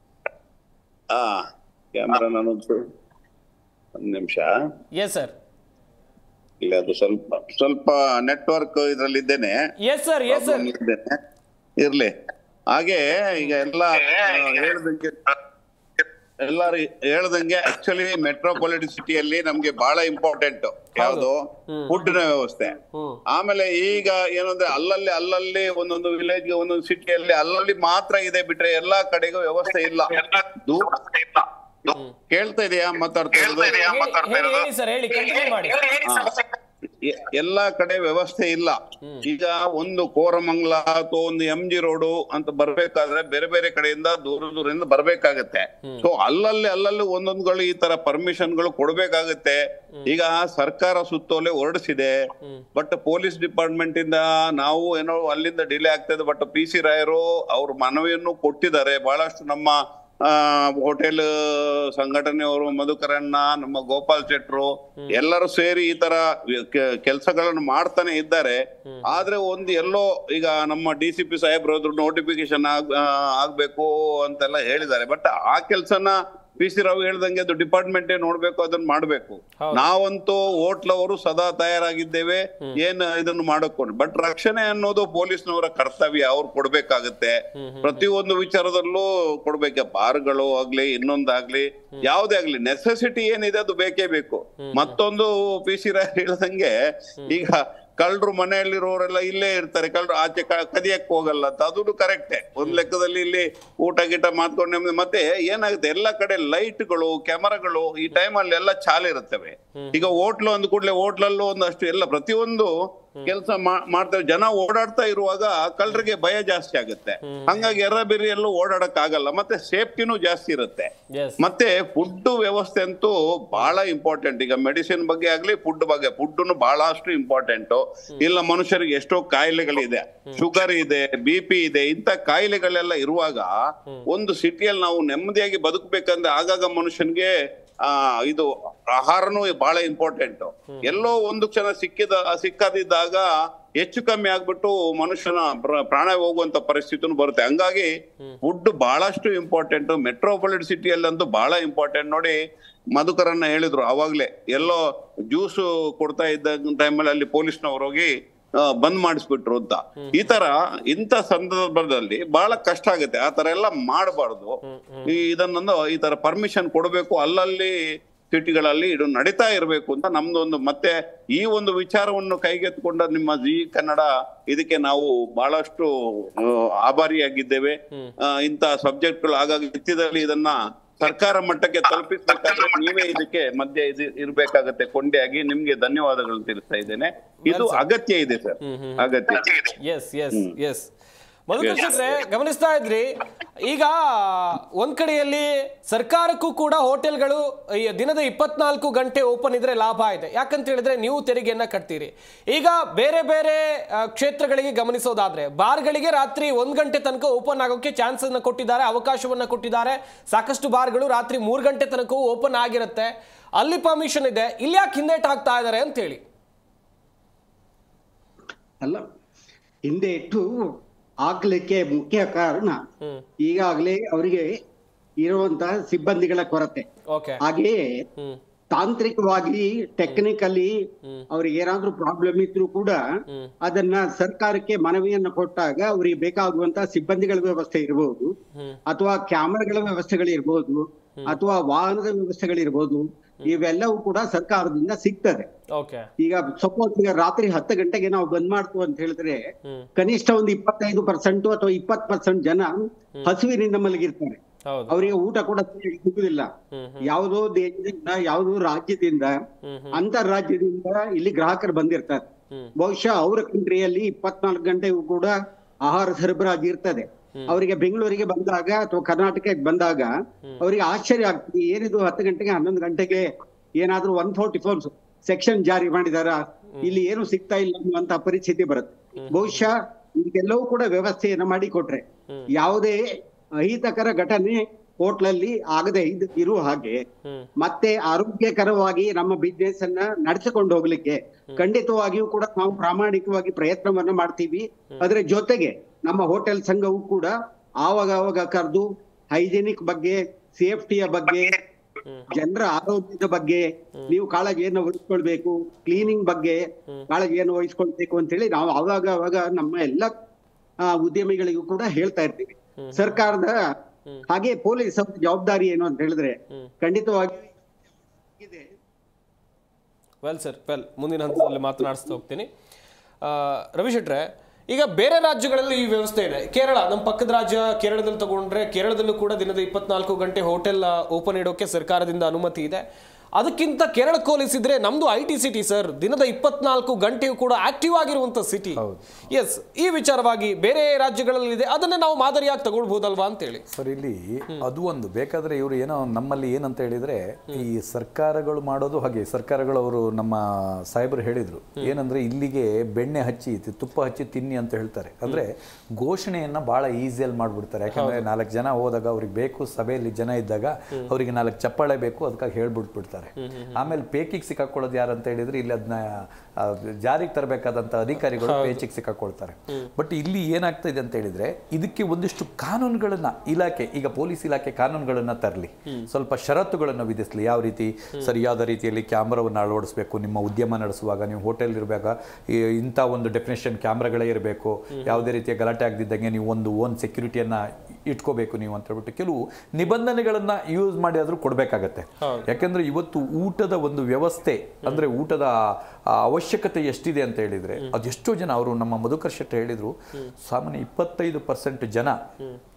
ಆ ಕ್ಯಾಮರಾ ನಾನು ಒಂದ್ ನಿಮಿಷ ಎಸ್ ಸರ್ ಇಲ್ಲ ಅದು ಸ್ವಲ್ಪ ಸ್ವಲ್ಪ ನೆಟ್ವರ್ಕ್ ಇದ್ರಲ್ಲಿದ್ದೇನೆ yes sir yes sir problem ಇದ್ದೇನೆ. ಇರ್ಲಿ ಹಾಗೆ ಈಗ ಎಲ್ಲ ಆ, ಹೇಳ್ದಂಗೆ ಎಲ್ಲಾರು ಹೇಳ್ದಂಗೆ ಆಕ್ಚುಲಿ ಮೆಟ್ರೋಪಾಲಿಟನ್ ಸಿಟಿಯಲ್ಲಿ ನಮ್ಗೆ ಬಹಳ ಇಂಪಾರ್ಟೆಂಟ್ ಯಾವ್ದು ಫುಡ್ ನ ವ್ಯವಸ್ಥೆ ಆಮೇಲೆ ಈಗ ಏನಂದ್ರೆ ಅಲ್ಲಲ್ಲಿ ಅಲ್ಲಲ್ಲಿ ಒಂದೊಂದು ವಿಲೇಜ್ ಒಂದೊಂದು ಸಿಟಿಯಲ್ಲಿ ಅಲ್ಲಲ್ಲಿ ಮಾತ್ರ ಇದೆ ಬಿಟ್ರೆ ಎಲ್ಲಾ ಕಡೆಗೂ ವ್ಯವಸ್ಥೆ ಇಲ್ಲ ದೂರ ಕೇಳ್ತಾ ಇದೆಯಾ ಮಾತಾಡ್ತಾ ಇರೋದು ಹೇಳಿ ಹೇಳಿ ಸರ್ ಹೇಳಿ ಕಂಟಿನ್ಯೂ ಮಾಡಿ ಎ- ಎಲ್ಲಾ ಕಡೆ ವ್ಯವಸ್ಥೆ ಇಲ್ಲ ಈಗ ಒಂದು ಕೋರಮಂಗ್ಲ ಅಥವಾ ಒಂದು ಎಂ ಜಿ ರೋಡು ಅಂತ ಬರ್ಬೇಕಾದ್ರೆ ಬೇರೆ ಬೇರೆ ಕಡೆಯಿಂದ ದೂರ ದೂರದಿಂದ ಬರ್ಬೇಕಾಗತ್ತೆ ಸೊ ಅಲ್ಲಲ್ಲಿ ಅಲ್ಲಲ್ಲಿ ಒಂದೊಂದುಗಳು ಈ ತರ ಪರ್ಮಿಷನ್ಗಳು ಕೊಡ್ಬೇಕಾಗತ್ತೆ ಈಗ ಸರ್ಕಾರ ಸುತ್ತೋಲೆ ಹೊರಡಿಸಿದೆ ಬಟ್ ಪೊಲೀಸ್ ಡಿಪಾರ್ಟ್ಮೆಂಟ್ ಇಂದ ನಾವು ಏನೋ ಅಲ್ಲಿಂದ ಡಿಲೇ ಆಗ್ತದೆ ಬಟ್ ಪಿ ಸಿ ರಾಯರು ಅವ್ರ ಮನವಿಯನ್ನು ಕೊಟ್ಟಿದ್ದಾರೆ ಬಹಳಷ್ಟು ನಮ್ಮ ಹೋಟೆಲ್ ಸಂಘಟನೆಯವರು ಮಧುಕರಣ್ಣ ನಮ್ಮ ಗೋಪಾಲ್ ಶೆಟ್ರು ಎಲ್ಲರೂ ಸೇರಿ ಈ ತರ ಕೆಲಸಗಳನ್ನು ಮಾಡ್ತಾನೆ ಇದ್ದಾರೆ ಆದ್ರೆ ಒಂದು ಎಲ್ಲೋ ಈಗ ನಮ್ಮ ಡಿ ಸಿ ಪಿ ಸಾಹೇಬ್ರು ನೋಟಿಫಿಕೇಶನ್ ಆಗ್ ಆ, ಆಗ್ಬೇಕು ಅಂತೆಲ್ಲ ಹೇಳಿದ್ದಾರೆ ಬಟ್ ಆ ಕೆಲ್ಸನ ಪಿ ಸಿ ರಾವ್ ಹೇಳ್ದಂಗೆ ಅದು ಡಿಪಾರ್ಟ್ಮೆಂಟ್ ನೋಡ್ಬೇಕು ಅದನ್ನ ಮಾಡ್ಬೇಕು ನಾವಂತೂ ಹೋಟ್ಲವರು ಸದಾ ತಯಾರಾಗಿದ್ದೇವೆ ಏನ್ ಇದನ್ನು ಮಾಡಕೊಂಡು ಬಟ್ ರಕ್ಷಣೆ ಅನ್ನೋದು ಪೊಲೀಸ್ನವರ ಕರ್ತವ್ಯ ಅವ್ರು ಕೊಡ್ಬೇಕಾಗತ್ತೆ ಪ್ರತಿಯೊಂದು ವಿಚಾರದಲ್ಲೂ ಕೊಡ್ಬೇಕು ಬಾರ್ಗಳು ಆಗ್ಲಿ ಇನ್ನೊಂದಾಗ್ಲಿ ಯಾವ್ದೇ ಆಗ್ಲಿ ನೆಸೆಸಿಟಿ ಏನಿದೆ ಅದು ಬೇಕೇ ಬೇಕು ಮತ್ತೊಂದು ಪಿ ಸಿ ರಾಯ್ ಹೇಳ್ದಂಗೆ ಈಗ ಕಳ್ಳರು ಮನೆಯಲ್ಲಿರೋರೆಲ್ಲ ಇಲ್ಲೇ ಇರ್ತಾರೆ ಕಳ್ಳರು ಆಚೆ ಕ- ಕದಿಯಕ್ ಹೋಗಲ್ಲ ಅಂತ ಅದು ಕರೆಕ್ಟೇ ಒಂದ್ ಲೆಕ್ಕದಲ್ಲಿ ಇಲ್ಲಿ ಊಟ ಗೀಟ ಮಾಡ್ಕೊಂಡು ನೆಮ್ಮದಿ- ಮತ್ತೆ ಏನಾಗುತ್ತೆ ಎಲ್ಲ ಕಡೆ ಲೈಟ್ಗಳು ಕ್ಯಾಮರಾಗಳು ಈ ಟೈಮಲ್ಲಿ ಎಲ್ಲ ಚಾಲು ಇರುತ್ತವೆ ಈಗ ಹೋಟ್ಲು ಅಂದ ಕೂಡಲೇ ಹೋಟ್ಲಲ್ಲೂ ಒಂದಷ್ಟು ಎಲ್ಲ ಪ್ರತಿಯೊಂದು ಕೆಲಸ ಮಾಡ್ತೇವೆ ಜನ ಓಡಾಡ್ತಾ ಇರುವಾಗ ಕಳ್ಳರಿಗೆ ಭಯ ಜಾಸ್ತಿ ಆಗುತ್ತೆ ಹಂಗಾಗಿ ಎರ್ರಬಿರಿ ಎಲ್ಲೂ ಓಡಾಡಕ್ ಆಗಲ್ಲ ಮತ್ತೆ ಸೇಫ್ಟಿನೂ ಜಾಸ್ತಿ ಇರುತ್ತೆ ಎಸ್ ಮತ್ತೆ ಫುಡ್ ವ್ಯವಸ್ಥೆ ಅಂತೂ ಬಹಳ ಇಂಪಾರ್ಟೆಂಟ್ ಈಗ ಮೆಡಿಸಿನ್ ಬಗ್ಗೆ ಆಗ್ಲಿ ಫುಡ್ ಬಗ್ಗೆ ಫುಡ್ ಬಹಳಷ್ಟು ಇಂಪಾರ್ಟೆಂಟ್ ಇಲ್ಲ ಮನುಷ್ಯರಿಗೆ ಎಷ್ಟೋ ಕಾಯಿಲೆಗಳಿದೆ ಶುಗರ್ ಇದೆ ಬಿ ಪಿ ಇದೆ ಇಂಥ ಕಾಯಿಲೆಗಳೆಲ್ಲ ಇರುವಾಗ ಒಂದು ಸಿಟಿಯಲ್ಲಿ ನಾವು ನೆಮ್ಮದಿಯಾಗಿ ಬದುಕಬೇಕಂದ್ರೆ ಆಗಾಗ ಮನುಷ್ಯನ್ಗೆ ಆ ಇದು ಆಹಾರನೂ ಬಹಳ ಇಂಪಾರ್ಟೆಂಟ್ ಎಲ್ಲೋ ಒಂದು ಕ್ಷಣ ಸಿಕ್ಕಿದ ಸಿಕ್ಕದಿದ್ದಾಗ ಹೆಚ್ಚು ಕಮ್ಮಿ ಆಗ್ಬಿಟ್ಟು ಮನುಷ್ಯನ ಪ್ರ- ಪ್ರಾಣ ಹೋಗುವಂತ ಪರಿಸ್ಥಿತಿನೂ ಬರುತ್ತೆ ಹಂಗಾಗಿ ಫುಡ್ ಬಹಳಷ್ಟು ಇಂಪಾರ್ಟೆಂಟ್ ಮೆಟ್ರೋಪಾಲಿಟನ್ ಸಿಟಿಯಲ್ಲಂತೂ ಬಹಳ ಇಂಪಾರ್ಟೆಂಟ್ ನೋಡಿ ಮಧುಕರನ್ನ ಹೇಳಿದ್ರು ಅವಾಗ್ಲೇ ಎಲ್ಲೋ ಜ್ಯೂಸ್ ಕೊಡ್ತಾ ಇದ್ದ ಟೈಮಲ್ಲಿ ಅಲ್ಲಿ ಪೊಲೀಸ್ನವ್ರು ಹೋಗಿ ಆ, ಬಂದ್ ಮಾಡಿಸ್ಬಿಟ್ರು ಅಂತ ಈ ತರ ಇಂಥ ಸಂದರ್ಭದಲ್ಲಿ ಬಹಳ ಕಷ್ಟ ಆಗುತ್ತೆ ಆ ತರ ಎಲ್ಲ ಮಾಡಬಾರ್ದು ಇದನ್ನೊಂದು ಈ ತರ ಪರ್ಮಿಷನ್ ಕೊಡಬೇಕು ಅಲ್ಲಲ್ಲಿ ಸಿಟಿಗಳಲ್ಲಿ ಇದು ನಡೀತಾ ಇರಬೇಕು ಅಂತ ನಮ್ದು ಒಂದು ಮತ್ತೆ ಈ ಒಂದು ವಿಚಾರವನ್ನು ಕೈಗೆತ್ತಿಕೊಂಡ ನಿಮ್ಮ ಜಿ ಕನ್ನಡ ಇದಕ್ಕೆ ನಾವು ಬಹಳಷ್ಟು ಆ, ಆಭಾರಿಯಾಗಿದ್ದೇವೆ ಆ, ಇಂಥ ಸಬ್ಜೆಕ್ಟ್ಗಳು ಆಗಾಗ ನಿತ್ಯದಲ್ಲಿ ಇದನ್ನ ಸರ್ಕಾರ ಮಟ್ಟಕ್ಕೆ ತಲುಪಿಸಬೇಕಾದ್ರೆ ನೀವೇ ಇದಕ್ಕೆ ಮಧ್ಯೆ ಇದು ಇರ್ಬೇಕಾಗತ್ತೆ ಕೊಂಡಿಯಾಗಿ ನಿಮ್ಗೆ ಧನ್ಯವಾದಗಳು ತಿಳಿಸ್ತಾ ಇದ್ದೇನೆ ಇದು ಅಗತ್ಯ ಇದೆ ಸರ್ ಅಗತ್ಯ ಎಸ್ ಎಸ್ ಎಸ್ ಮಧುಕೃಷ್ಣರೇ ಗಮನಿಸ್ತಾ ಇದ್ರಿ ಈಗ ಒಂದ್ ಕಡೆಯಲ್ಲಿ ಸರ್ಕಾರಕ್ಕೂ ಕೂಡ ಹೋಟೆಲ್ಗಳು ಈ ದಿನದ ಇಪ್ಪತ್ನಾಲ್ಕು ಗಂಟೆ ಓಪನ್ ಇದ್ರೆ ಲಾಭ ಇದೆ ಯಾಕಂತ ಹೇಳಿದ್ರೆ ನೀವು ತೆರಿಗೆಯನ್ನ ಕಟ್ತೀರಿ ಈಗ ಬೇರೆ ಬೇರೆ ಆ, ಕ್ಷೇತ್ರಗಳಿಗೆ ಗಮನಿಸೋದಾದ್ರೆ ಬಾರ್ಗಳಿಗೆ ರಾತ್ರಿ ಒಂದ್ ಗಂಟೆ ತನಕ ಓಪನ್ ಆಗೋಕೆ ಚಾನ್ಸ್ ಅನ್ನ ಕೊಟ್ಟಿದ್ದಾರೆ ಅವಕಾಶವನ್ನ ಕೊಟ್ಟಿದ್ದಾರೆ ಸಾಕಷ್ಟು ಬಾರ್ಗಳು ರಾತ್ರಿ ಮೂರ್ ಗಂಟೆ ತನಕವೂ ಓಪನ್ ಆಗಿರುತ್ತೆ ಅಲ್ಲಿ ಪರ್ಮಿಷನ್ ಇದೆ ಇಲ್ಲಿ ಯಾಕೆ ಹಿಂದೇಟ್ ಹಾಕ್ತಾ ಇದ್ದಾರೆ ಅಂತ ಹೇಳಿ ಅಲ್ಲ ಹಿಂದೆ ಇಟ್ಟು ಆಗ್ಲಿಕ್ಕೆ ಮುಖ್ಯ ಕಾರಣ ಈಗಾಗಲೇ ಅವರಿಗೆ ಇರುವಂತಹ ಸಿಬ್ಬಂದಿಗಳ ಕೊರತೆ ಓಕೆ ಹಾಗೆಯೇ ಹ್ಮ್ ತಾಂತ್ರಿಕವಾಗಿ ಟೆಕ್ನಿಕಲಿ ಅವ್ರಿಗೆ ಏನಾದ್ರೂ ಪ್ರಾಬ್ಲಮ್ ಇದ್ರೂ ಕೂಡ ಅದನ್ನ ಸರ್ಕಾರಕ್ಕೆ ಮನವಿಯನ್ನ ಕೊಟ್ಟಾಗ ಅವರಿಗೆ ಬೇಕಾಗುವಂತಹ ಸಿಬ್ಬಂದಿಗಳ ವ್ಯವಸ್ಥೆ ಇರಬಹುದು ಅಥವಾ ಕ್ಯಾಮೆರಾಗಳ ವ್ಯವಸ್ಥೆಗಳಿರ್ಬೋದು ಅಥವಾ ವಾಹನದ ವ್ಯವಸ್ಥೆಗಳಿರ್ಬೋದು ಇವೆಲ್ಲವೂ ಕೂಡ ಸರ್ಕಾರದಿಂದ ಸಿಗ್ತದೆ ಓಕೆ ಈಗ ಸಪೋಸ್ ಈಗ ರಾತ್ರಿ ಹತ್ತು ಗಂಟೆಗೆ ನಾವು ಬಂದ್ ಮಾಡ್ತು ಅಂತ ಹೇಳಿದ್ರೆ ಕನಿಷ್ಠ ಒಂದು ಇಪ್ಪತ್ತೈದು ಪರ್ಸೆಂಟ್ ಅಥವಾ ಇಪ್ಪತ್ತು ಪರ್ಸೆಂಟ್ ಜನ ಹಸುವಿನಿಂದ ಮಲಗಿರ್ತಾರೆ ಹೌದು ಅವರಿಗೆ ಊಟ ಕೂಡ ಸರಿಯಾಗಿ ಸಿಗುದಿಲ್ಲ ಯಾವುದೋ ದೇಶದಿಂದ ಯಾವುದೋ ರಾಜ್ಯದಿಂದ ಅಂತರ್ ರಾಜ್ಯದಿಂದ ಇಲ್ಲಿ ಗ್ರಾಹಕರು ಬಂದಿರ್ತಾರೆ ಬಹುಶಃ ಅವರ ಕಂಟ್ರಿಯಲ್ಲಿ ಇಪ್ಪತ್ನಾಲ್ಕು ಗಂಟೆಗೂ ಕೂಡ ಆಹಾರ ಸರಬರಾಜು ಇರ್ತದೆ ಅವರಿಗೆ ಬೆಂಗಳೂರಿಗೆ ಬಂದಾಗ ಅಥವಾ ಕರ್ನಾಟಕಕ್ಕೆ ಬಂದಾಗ ಅವರಿಗೆ ಆಶ್ಚರ್ಯ ಆಗ್ತದೆ ಏನಿದು ಹತ್ತು ಗಂಟೆಗೆ ಹನ್ನೊಂದು ಗಂಟೆಗೆ ಏನಾದ್ರೂ ಒನ್ ಫೋರ್ಟಿ ಫೋರ್ ಸೆಕ್ಷನ್ ಜಾರಿ ಮಾಡಿದಾರ ಇಲ್ಲಿ ಏನು ಸಿಗ್ತಾ ಇಲ್ಲ ಅನ್ನುವಂತ ಪರಿಸ್ಥಿತಿ ಬರುತ್ತೆ ಬಹುಶಃ ಇದೆಲ್ಲವೂ ಕೂಡ ವ್ಯವಸ್ಥೆಯನ್ನ ಮಾಡಿಕೊಟ್ರೆ ಯಾವುದೇ ಅಹಿತಕರ ಘಟನೆ ಹೋಟ್ಲಲ್ಲಿ ಆಗದೆ ಇದ್- ಇರುವ ಹಾಗೆ ಮತ್ತೆ ಆರೋಗ್ಯಕರವಾಗಿ ನಮ್ಮ ಬಿಸ್ನೆಸ್ ಅನ್ನ ನಡೆಸಿಕೊಂಡು ಹೋಗ್ಲಿಕ್ಕೆ ಖಂಡಿತವಾಗಿಯೂ ಕೂಡ ನಾವು ಪ್ರಾಮಾಣಿಕವಾಗಿ ಪ್ರಯತ್ನವನ್ನ ಮಾಡ್ತೀವಿ ಅದರ ಜೊತೆಗೆ ನಮ್ಮ ಹೋಟೆಲ್ ಸಂಘವು ಕೂಡ ಆವಾಗ ಆವಾಗ ಕರೆದು ಹೈಜಿನಿಕ್ ಬಗ್ಗೆ ಸೇಫ್ಟಿಯ ಬಗ್ಗೆ ಜನರ ಆರೋಗ್ಯದ ಬಗ್ಗೆ ನೀವು ಕಾಳಜಿಯನ್ನು ವಹಿಸ್ಕೊಳ್ಬೇಕು ಕ್ಲೀನಿಂಗ್ ಬಗ್ಗೆ ಕಾಳಜಿಯನ್ನು ವಹಿಸ್ಕೊಳ್ಬೇಕು ಅಂತ ಹೇಳಿ ನಾವು ಅವಾಗ ಅವಾಗ ನಮ್ಮ ಎಲ್ಲ ಆ, ಉದ್ಯಮಿಗಳಿಗೂ ಕೂಡ ಹೇಳ್ತಾ ಇರ್ತೀವಿ ಸರ್ಕಾರದ ಹಾಗೆ ಪೊಲೀಸ್ ಅವ್ರ ಜವಾಬ್ದಾರಿ ಏನು ಅಂತ ಹೇಳಿದ್ರೆ ಖಂಡಿತವಾಗಿ ಇದೆ ವೆಲ್ ಸರ್ ವೆಲ್ ಮುಂದಿನ ಹಂತದಲ್ಲಿ ಮಾತನಾಡಿಸ್ತಾ ಹೋಗ್ತೀನಿ ಆ, ರವಿ ಶೆಟ್ರೆ ಈಗ ಬೇರೆ ರಾಜ್ಯಗಳಲ್ಲಿ ಈ ವ್ಯವಸ್ಥೆ ಇದೆ ಕೇರಳ ನಮ್ಮ ಪಕ್ಕದ ರಾಜ್ಯ ಕೇರಳದಲ್ಲಿ ತಗೊಂಡ್ರೆ ಕೇರಳದಲ್ಲೂ ಕೂಡ ದಿನದ ಇಪ್ಪತ್ನಾಲ್ಕು ಗಂಟೆ ಹೋಟೆಲ್ ಓಪನ್ ಇಡೋಕೆ ಸರ್ಕಾರದಿಂದ ಅನುಮತಿ ಇದೆ ಅದಕ್ಕಿಂತ ಕೇರಳಕ್ಕೆ ಹೋಲಿಸಿದ್ರೆ ನಮ್ದು ಐ ಟಿ ಸಿಟಿ ಸರ್ ದಿನದ ಇಪ್ಪತ್ನಾಲ್ಕು ಗಂಟೆಯೂ ಕೂಡ ಆಕ್ಟಿವ್ ಆಗಿರುವಂತ ಸಿಟಿ ಎಸ್ ಈ ವಿಚಾರವಾಗಿ ಬೇರೆ ರಾಜ್ಯಗಳಲ್ಲಿ ಇದೆ ಅದನ್ನ ನಾವು ಮಾದರಿಯಾಗಿ ತಗೊಳ್ಬಹುದಲ್ವಾ ಅಂತೇಳಿ ಸರ್ ಇಲ್ಲಿ ಅದು ಒಂದು ಬೇಕಾದ್ರೆ ಇವರು ಏನೋ ನಮ್ಮಲ್ಲಿ ಏನಂತ ಹೇಳಿದ್ರೆ ಈ ಸರ್ಕಾರಗಳು ಮಾಡೋದು ಹಾಗೆ ಸರ್ಕಾರಗಳು ಅವರು ನಮ್ಮ ಸಾಹೇಬರು ಹೇಳಿದ್ರು ಏನಂದ್ರೆ ಇಲ್ಲಿಗೆ ಬೆಣ್ಣೆ ಹಚ್ಚಿ ತಿ- ತುಪ್ಪ ಹಚ್ಚಿ ತಿನ್ನಿ ಅಂತ ಹೇಳ್ತಾರೆ ಅಂದ್ರೆ ಘೋಷಣೆಯನ್ನ ಬಹಳ ಈಸಿಯಲ್ಲಿ ಮಾಡ್ಬಿಡ್ತಾರೆ ಯಾಕಂದ್ರೆ ನಾಲ್ಕು ಜನ ಹೋದಾಗ ಅವ್ರಿಗೆ ಬೇಕು ಸಭೆಯಲ್ಲಿ ಜನ ಇದ್ದಾಗ ಅವರಿಗೆ ನಾಲ್ಕು ಚಪ್ಪಾಳೆ ಬೇಕು ಅದಕ್ಕಾಗಿ ಹೇಳ್ಬಿಟ್ಬಿಡ್ತಾರೆ ಆಮೇಲೆ ಪೇಕಿಗೆ ಸಿಕ್ಕಾಕೊಳ್ಳೋದು ಯಾರು ಅಂತ ಹೇಳಿದ್ರೆ ಇಲ್ಲಿ ಅದನ್ನ ಜಾರಿಗೆ ತರಬೇಕಾದಂತ ಅಧಿಕಾರಿಗಳು ಪೇಚಿಗೆ ಸಿಕ್ಕಾಕೊಳ್ತಾರೆ ಬಟ್ ಇಲ್ಲಿ ಏನಾಗ್ತಾ ಇದೆ ಅಂತ ಹೇಳಿದ್ರೆ ಇದಕ್ಕೆ ಒಂದಿಷ್ಟು ಕಾನೂನುಗಳನ್ನ ಇಲಾಖೆ ಈಗ ಪೊಲೀಸ್ ಇಲಾಖೆ ಕಾನೂನುಗಳನ್ನ ತರಲಿ ಸ್ವಲ್ಪ ಷರತ್ತುಗಳನ್ನು ವಿಧಿಸಲಿ ಯಾವ ರೀತಿ ಸರಿಯಾದ ರೀತಿಯಲ್ಲಿ ಕ್ಯಾಮ್ರಾವನ್ನು ಅಳವಡಿಸಬೇಕು ನಿಮ್ಮ ಉದ್ಯಮ ನಡೆಸುವಾಗ ನೀವು ಹೋಟೆಲ್ ಇರಬೇಕಾ ಇಂಥ ಒಂದು ಡೆಫಿನೇಷನ್ ಕ್ಯಾಮ್ರಾಗಳೇ ಇರಬೇಕು ಯಾವುದೇ ರೀತಿಯ ಗಲಾಟೆ ಆಗದಿದ್ದಂಗೆ ನೀವು ಒಂದು ಓನ್ ಸೆಕ್ಯೂರಿಟಿಯನ್ನ ಇಟ್ಕೋಬೇಕು ನೀವು ಅಂತ ಹೇಳ್ಬಿಟ್ಟು ಕೆಲವು ನಿಬಂಧನೆಗಳನ್ನ ಯೂಸ್ ಮಾಡಿ ಆದ್ರೂ ಕೊಡ್ಬೇಕಾಗತ್ತೆ ಯಾಕಂದ್ರೆ ಇವತ್ತು ಊಟದ ಒಂದು ವ್ಯವಸ್ಥೆ ಅಂದ್ರೆ ಊಟದ ಆ ಅವಶ್ಯಕತೆ ಎಷ್ಟಿದೆ ಅಂತ ಹೇಳಿದ್ರೆ ಅದೆಷ್ಟೋ ಜನ ಅವರು ನಮ್ಮ ಮಧುಕರ್ ಶೆಟ್ಟಿ ಹೇಳಿದ್ರು ಸಾಮಾನ್ಯ ಇಪ್ಪತ್ತೈದು ಪರ್ಸೆಂಟ್ ಜನ